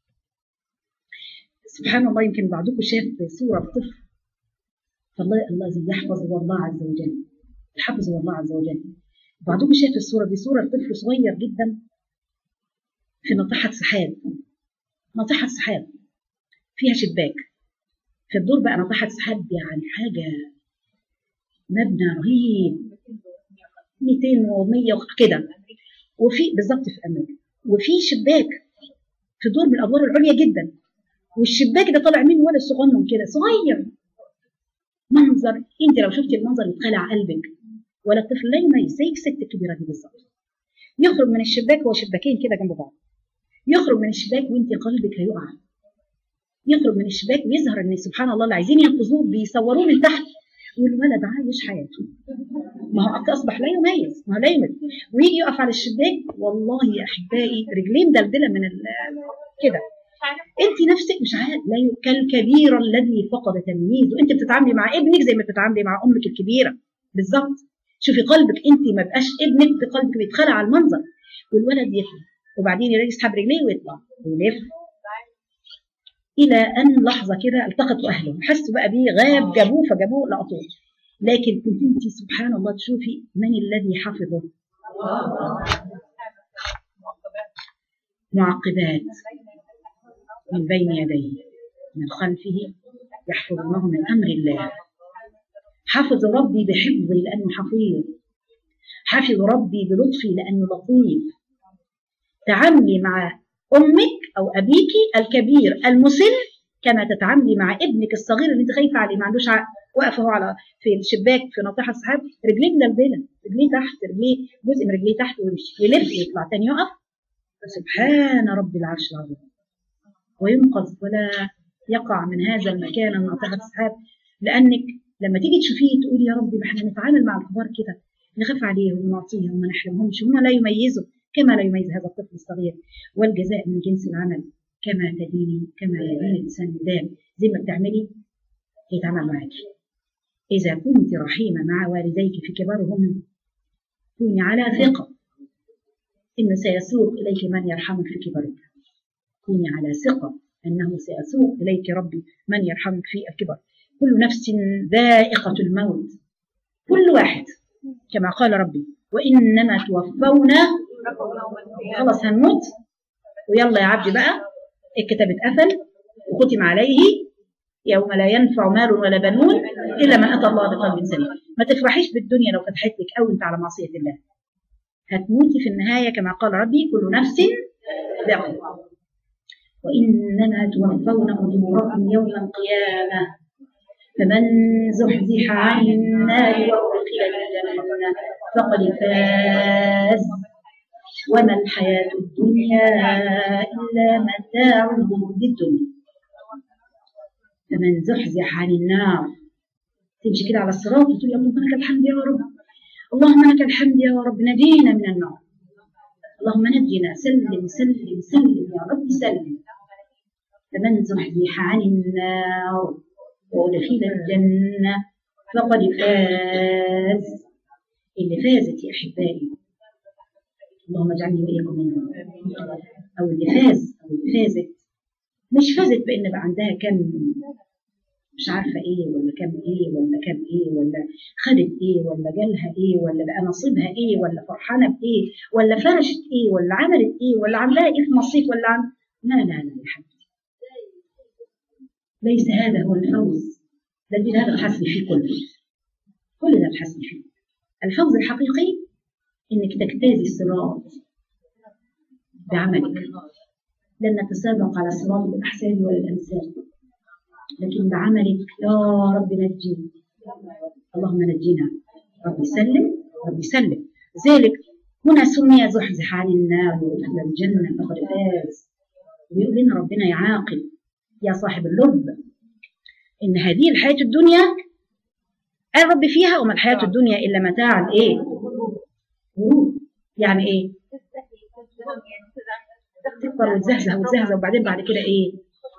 سبحان الله يمكن بعضكم شاف صورة طفل فالله الذي يحفظ هو الله عز وجل يحفظ هو الله عز وجل بعضكم شاف الصورة دي صورة طفل صغير جدا في ناطحة سحاب ناطحة سحاب فيها شباك في الدور بقى ناطحة سحاب يعني حاجة مبنى رهيب 200 و100 كده وفي بالظبط في امريكا وفي شباك في دور من الادوار العليا جدا والشباك ده طالع منه ولد صغنن كده صغير منظر انت لو شفتي المنظر يتخلع قلبك ولا الطفل لا يميز زي الست الكبيره دي بالظبط يخرج من الشباك هو شباكين كده جنب بعض يخرج من الشباك وانت قلبك هيقع يخرج من الشباك ويظهر ان سبحان الله اللي عايزين ينقذوه بيصوروه من تحت والولد عايش حياته ما هو اصبح لا يميز ما هو لا يميز ويجي يقف على الشباك والله يا احبائي رجليه مدلدله من كده انت نفسك مش عارف لا كالكبير الذي فقد تمييزه انت بتتعاملي مع ابنك زي ما بتتعاملي مع امك الكبيره بالظبط شوفي قلبك انت ما بقاش ابنك في قلبك بيتخلع على المنظر والولد يطلع وبعدين يسحب رجليه ويطلع ويلف الى ان لحظه كده التقطوا اهله حسوا بقى بيه غاب جابوه فجابوه لقطوه لكن كنت انت سبحان الله تشوفي من الذي حفظه معقبات من بين يديه من خلفه يحفظونه من امر الله حفظ ربي بحفظي لانه حفيظ حفظ ربي بلطفي لانه لطيف تعاملي مع امك او ابيك الكبير المسن كما تتعاملي مع ابنك الصغير اللي انت خايفه عليه ما عندوش عقل واقف هو على في الشباك في ناطحه السحاب رجليه مدلدله رجليه تحت رجليه جزء من رجليه تحت ويمشي يلف ويطلع تاني يقف سبحان رب العرش العظيم وينقذ ولا يقع من هذا المكان الناطحه السحاب لانك لما تيجي تشوفيه تقولي يا رب ما احنا نتعامل مع الكبار كده نخاف عليهم ونعطيهم وما نحرمهمش هم لا يميزوا كما لا يميز هذا الطفل الصغير والجزاء من جنس العمل كما تديني كما يدين الانسان يدان زي ما بتعملي يتعمل معاكي اذا كنت رحيمه مع والديك في كبرهم كوني على ثقه ان سيسوق اليك من يرحمك في كبرك كوني على ثقه انه سيسوق اليك ربي من يرحمك في الكبر كل نفس ذائقه الموت كل واحد كما قال ربي وانما توفون خلاص هنموت ويلا يا عبدي بقى الكتاب اتقفل وختم عليه يوم لا ينفع مال ولا بنون الا من اتى الله بقلب سليم ما تفرحيش بالدنيا لو فتحت لك او انت على معصيه الله هتموتي في النهايه كما قال ربي كل نفس ذائقه وانما توفون اجوركم يوم القيامه فمن زحزح عن النار وادخل الجنه فقد فاز وما الحياة الدنيا إلا متاع للدنيا فمن زحزح عن النار تمشي كده على الصراط وتقول اللهم لك الحمد يا رب اللهم لك الحمد يا رب نجينا من النار اللهم نجنا سلم سلم سلم يا رب سلم فمن زحزح عن النار وادخل الجنة فقد فاز اللي فازت يا أحبائي اللهم اجعلني واياكم منهم او اللي فاز او اللي فازت مش فازت بان بقى عندها كم مش عارفه ايه ولا كم ايه ولا كم ايه ولا خدت ايه ولا جالها ايه ولا بقى نصيبها ايه ولا فرحانه بايه ولا فرشت ايه ولا عملت ايه ولا عاملاها ايه في نصيب ولا عم لا لا لا يا حبيبتي ليس هذا هو الفوز الذي هذا الحسن فيه كله كل ده الحسن فيه الفوز الحقيقي انك تجتازي الصراط بعملك لن نتسابق على صراط الاحسان ولا الامثال لكن بعملك يا رب نجينا اللهم نجينا رب سلم رب سلم ذلك هنا سمي زحزح عن النار ودخل الجنه فقد فاز ويقول لنا ربنا يعاقب يا صاحب اللب ان هذه الحياه الدنيا الرب فيها وما الحياه الدنيا الا متاع الايه يعني ايه تكبر وتزهزه وتزهزه وبعدين بعد كده ايه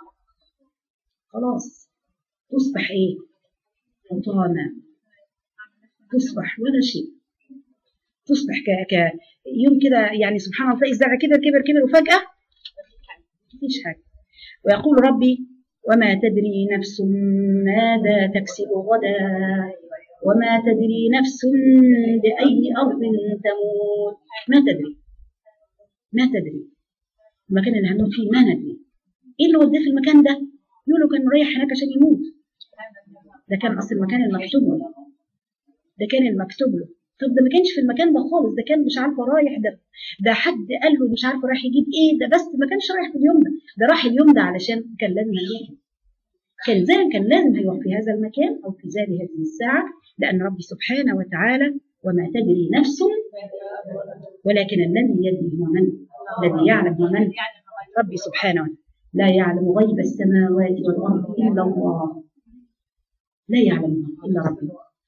خلاص تصبح ايه حطامة تصبح ولا شيء تصبح ك... ك يوم كده يعني سبحان الله تلاقي الزرع كده كبر كبر وفجأة مفيش حاجة ويقول ربي وما تدري نفس ماذا تكسب غدا وما تدري نفس بأي أرض تموت ما تدري ما تدري المكان اللي هنموت فيه ما ندري ايه اللي وداه في المكان ده يقولوا كان رايح هناك عشان يموت ده كان اصل المكان المكتوب له ده كان المكتوب له طب ده ما كانش في المكان ده خالص ده كان مش عارفه رايح ده ده حد قال له مش عارفه رايح يجيب ايه ده بس ما كانش رايح في اليوم ده ده راح اليوم ده علشان كان لازم يروح كان زي كان لازم هيروح في هذا المكان او في هذه الساعه لان ربي سبحانه وتعالى وما تدري نفس ولكن الذي يدري هو من الذي يعلم هو من ربي سبحانه وتعالى لا يعلم غيب السماوات والارض الا الله لا يعلم الا ربي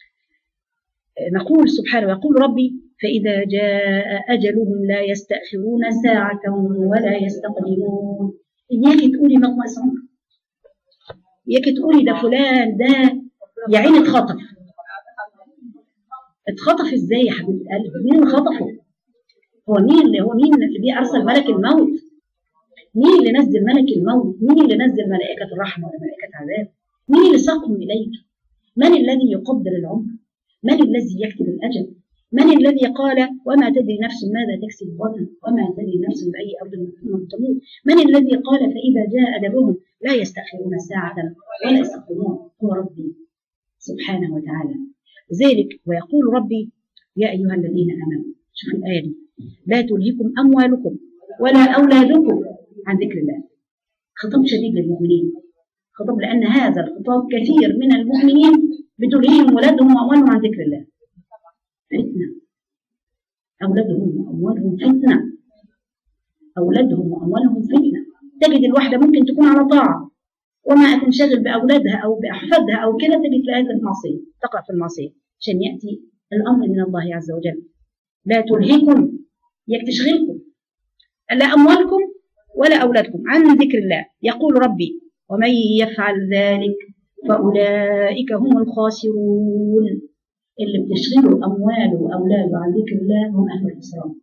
نقول سبحانه ويقول ربي فإذا جاء أجلهم لا يستأخرون ساعة ولا يستقدمون إياك تقولي مطمئن عمر إياك تقولي ده فلان ده يا عيني اتخطف اتخطف ازاي يا حبيبة قلبي مين اللي خطفه هو مين اللي هو مين اللي بيه أرسل ملك الموت مين اللي نزل ملك الموت مين اللي نزل ملائكة الرحمة وملائكة العذاب مين اللي ساقهم إليك من الذي يقدر العمر من الذي يكتب الأجل من الذي قال وما تدري نفس ماذا تكسب غدا وما تدري نفس بأي أرض تموت من الذي قال فإذا جاء أجلهم لا يستأخرون ساعة ولا يستقدمون هو ربي سبحانه وتعالى ذلك ويقول ربي يا أيها الذين آمنوا شوف الآية دي لا تلهكم أموالكم ولا أولادكم عن ذكر الله خطاب شديد للمؤمنين خطاب لأن هذا الخطاب كثير من المؤمنين بتلهيهم ولادهم وأموالهم عن ذكر الله فتنة أولادهم وأموالهم فتنة أولادهم وأموالهم فتنة تجد الواحدة ممكن تكون على طاعة وما تنشغل بأولادها أو بأحفادها أو كده تجد في هذه المعصية تقع في المعصية عشان يأتي الأمر من الله عز وجل لا تلهكم يك تشغلكم لا أموالكم ولا أولادكم عن ذكر الله يقول ربي ومن يفعل ذلك فأولئك هم الخاسرون اللي بتشغلوا أمواله وأولاده عن ذكر الله هم أهل الخسران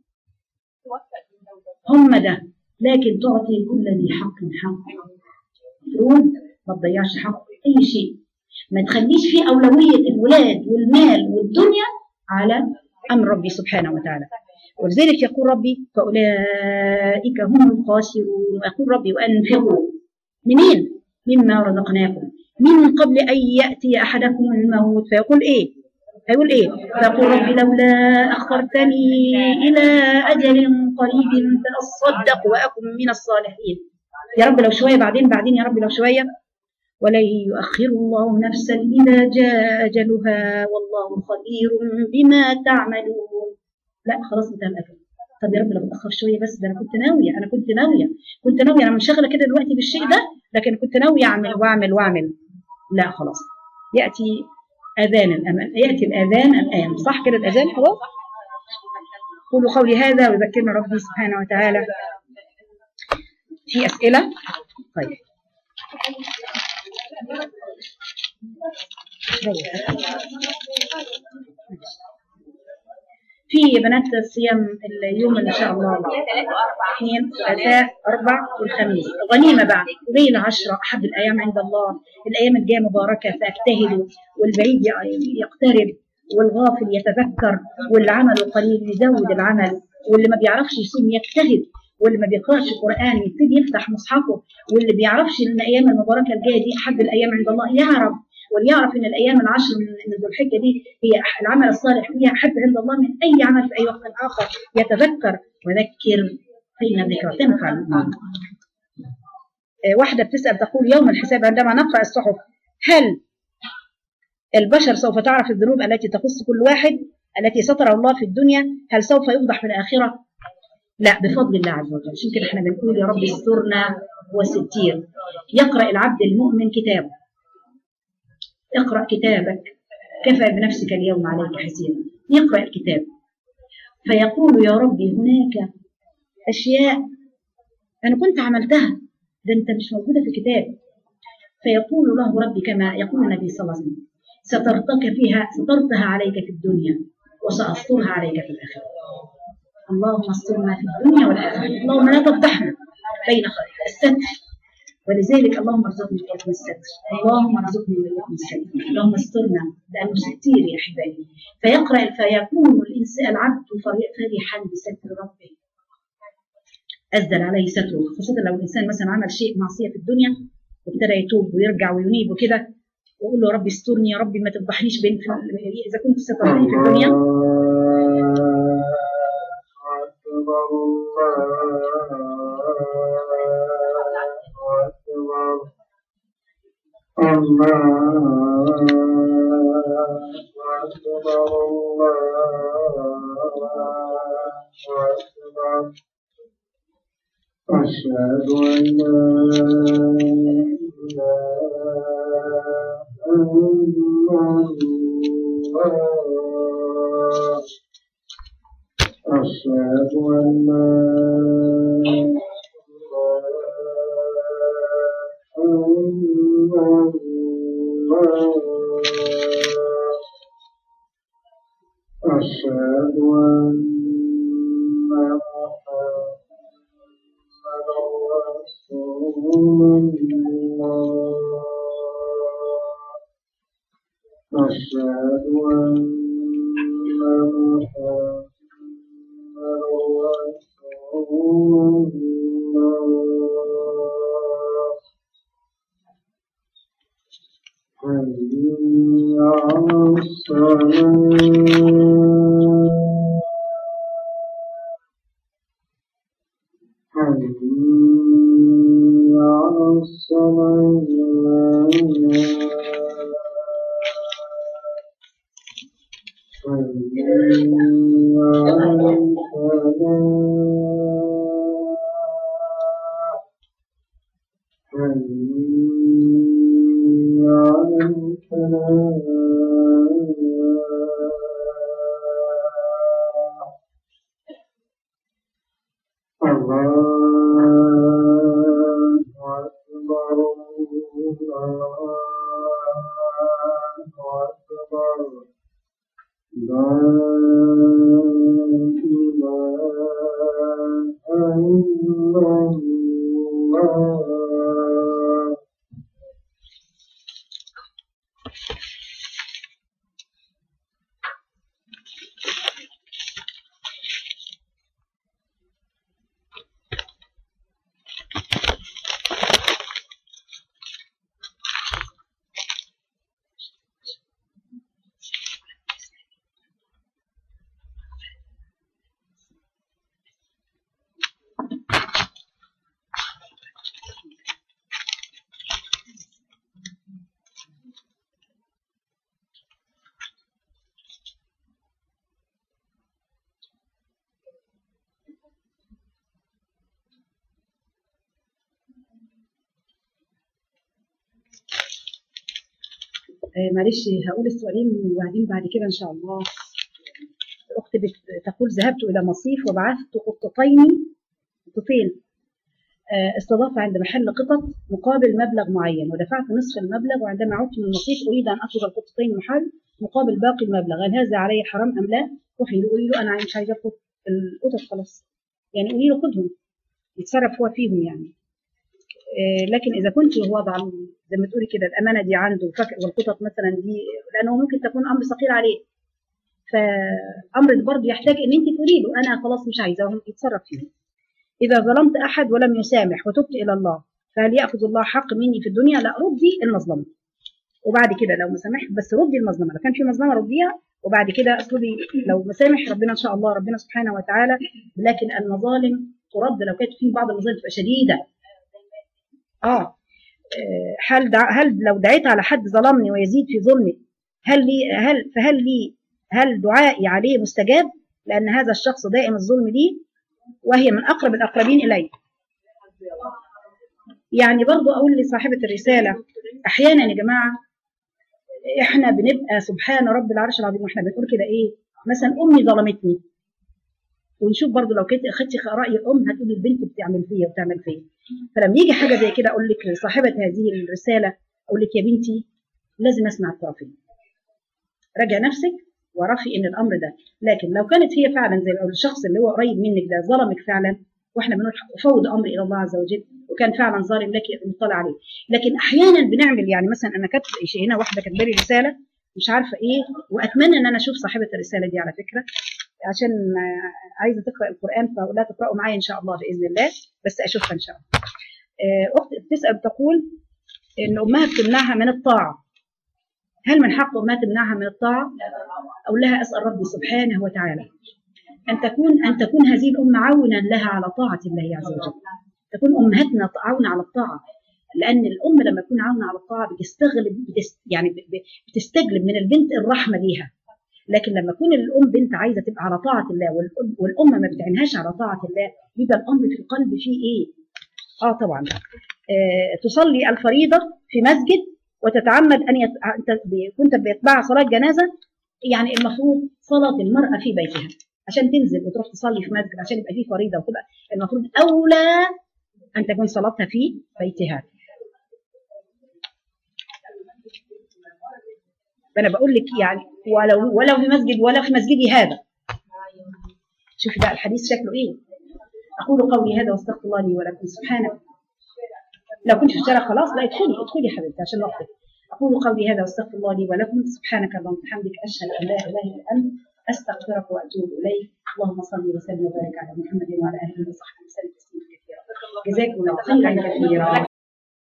هم ده لكن تعطي كل ذي حق حق المفروض ما تضيعش حق أي شيء ما تخليش فيه أولوية الولاد والمال والدنيا على أمر ربي سبحانه وتعالى ولذلك يقول ربي فأولئك هم الخاسرون ويقول ربي وأنفقوا منين؟ مما رزقناكم من قبل أن يأتي أحدكم الموت فيقول إيه؟ هيقول إيه؟ فيقول ربي لولا أخرتني إلى أجل قريب فأصدق وأكن من الصالحين يا رب لو شوية بعدين بعدين يا رب لو شوية ولن يؤخر الله نفسا إذا جاء أجلها والله خبير بما تعملون لا خلاص انتهى الأجل طب يا رب لو اتأخر شوية بس ده أنا كنت ناوية أنا كنت ناوية كنت ناوية أنا منشغلة كده دلوقتي بالشيء ده لكن كنت ناوية أعمل وأعمل وأعمل لا خلاص يأتي أذان الأمان يأتي الأذان الآن صح كده الأذان خلاص قولوا قولي هذا ويذكرنا ربي سبحانه وتعالى في أسئلة طيب في بنات الصيام اليوم ان شاء الله اثنين ثلاثاء اربع والخميس غنيمه بعد ليله عشرة احب الايام عند الله الايام الجايه مباركه فاجتهدوا والبعيد يقترب والغافل يتذكر واللي عمله قليل يزود العمل واللي ما بيعرفش يصوم يجتهد واللي ما بيقراش القران يبتدي يفتح مصحفه واللي بيعرفش ان الايام المباركه الجايه دي احب الايام عند الله يعرف وليعرف ان الايام العشر من ذو الحجه دي هي العمل الصالح فيها احب عند الله من اي عمل في اي وقت اخر يتذكر وذكر فإن الذكرى تنفع المؤمن واحدة بتسأل تقول يوم الحساب عندما نقرأ الصحف هل البشر سوف تعرف الذنوب التي تخص كل واحد التي ستر الله في الدنيا هل سوف يفضح في الآخرة لا بفضل الله عز وجل عشان كده احنا بنقول يا رب استرنا وستير يقرأ العبد المؤمن كتابه اقرأ كتابك كفى بنفسك اليوم عليك حسيبا يقرأ الكتاب فيقول يا ربي هناك أشياء أنا كنت عملتها ده أنت مش موجودة في الكتاب فيقول له ربي كما يقول النبي صلى الله عليه وسلم سترتك فيها سترتها عليك في الدنيا وسأسترها عليك في الآخرة اللهم استرنا في الدنيا والآخرة اللهم لا تفضحنا بين الستر ولذلك اللهم ارزقني واياكم الستر اللهم ارزقني واياكم الستر اللهم استرنا لانه ستير يا احبائي فيقرا فيكون الانسان العبد فرحا بستر ربه أزل عليه ستره خاصة لو الإنسان مثلا عمل شيء معصية في الدنيا وابتدى يتوب ويرجع وينيب وكده وأقول له ربي استرني يا ربي ما تفضحنيش بين في إذا كنت سترتني في الدنيا أشهد أن لا إله إلا الله أشهد أن لا إله إلا الله أشهد أن محمدا رسول الله أشهد أن محمدا رسول الله حي على الصلاة حي على الصلاة حي على الفلاح حي على الفلاح الله أكبر الله أكبر لا إله إلا الله آه، معلش هقول السؤالين وبعدين بعد كده ان شاء الله الاخت بت- تقول ذهبت الى مصيف وبعثت قطتين قطتين آه، استضافة عند محل قطط مقابل مبلغ معين ودفعت نصف المبلغ وعندما عدت من المصيف اريد ان اطلب القطتين محل مقابل باقي المبلغ هل هذا علي حرام ام لا؟ روحي له قولي له انا مش عايزه القط القطط خلاص يعني قولي له خدهم يتصرف هو فيهم يعني آه، لكن اذا كنت وضع زي ما تقولي كده الامانه دي عنده وفك- والقطط مثلا دي لانه ممكن تكون امر ثقيل عليه فامر برضه يحتاج ان انت تقولي له انا خلاص مش عايزاهم يتصرف فيهم اذا ظلمت احد ولم يسامح وتبت الى الله فهل ياخذ الله حق مني في الدنيا لا ردي المظلمه وبعد كده لو مسامح بس ردي المظلمه لو كان في مظلمه رديها وبعد كده اطلبي لو مسامح ربنا ان شاء الله ربنا سبحانه وتعالى لكن المظالم ترد لو كانت في بعض المظالم تبقى شديده اه آه، هل دع... هل لو دعيت على حد ظلمني ويزيد في ظلمي هل لي هل فهل لي هل دعائي عليه مستجاب لان هذا الشخص دائم الظلم لي وهي من اقرب الاقربين الي يعني برضو اقول لصاحبه الرساله احيانا يا جماعه احنا بنبقى سبحان رب العرش العظيم واحنا بنقول كده ايه مثلا امي ظلمتني ونشوف برضو لو كنت اخدتي راي الام هتقولي البنت بتعمل فيا وبتعمل فيا فلما يجي حاجه زي كده اقول لك لصاحبه هذه الرساله اقول لك يا بنتي لازم اسمع الطرفين راجع نفسك وعرفي ان الامر ده لكن لو كانت هي فعلا زي أو الشخص اللي هو قريب منك ده ظلمك فعلا واحنا بنقول افوض امري الى الله عز وجل وكان فعلا ظالم لك مطلع عليه لكن احيانا بنعمل يعني مثلا انا كاتبه شيء هنا واحده كاتبه لي رساله مش عارفه ايه واتمنى ان انا اشوف صاحبه الرساله دي على فكره عشان آه، عايزه تقرا القران فلا تقراوا معايا ان شاء الله باذن الله بس اشوفها ان شاء الله آه، اخت بتسال تقول ان امها بتمنعها من الطاعه هل من حق امها تمنعها من الطاعه او لها اسال ربي سبحانه وتعالى ان تكون ان تكون هذه الامه عونا لها على طاعه الله عز وجل تكون امهاتنا عون على الطاعه لان الام لما تكون عون على الطاعه بتستغلب بتست يعني ب- ب- بتستجلب من البنت الرحمه ليها لكن لما تكون الام بنت عايزه تبقى على طاعه الله والأم- والام ما بتعينهاش على طاعه الله بيبقى الامر في القلب فيه ايه؟ اه طبعا آه تصلي الفريضه في مسجد وتتعمد ان يت... أنت ب- كنت بيتبعها صلاه جنازه يعني المفروض صلاه المراه في بيتها عشان تنزل وتروح تصلي في مسجد عشان يبقى فيه فريضه وتبقى المفروض اولى ان تكون صلاتها في بيتها فانا بقول لك يعني ولو ولو في مسجد ولا في مسجدي هذا شوفي بقى الحديث شكله ايه اقول قولي هذا واستغفر الله لي ولكم سبحانه لو كنت في الشارع خلاص لا ادخلي ادخلي يا حبيبتي عشان وقتك اقول قولي هذا واستغفر الله لي ولكم سبحانك اللهم وبحمدك اشهد ان لا اله الا انت استغفرك واتوب اليك اللهم صل وسلم وبارك على محمد وعلى اله وصحبه وسلم تسليما كثيرا جزاكم الله خيرا كثيرا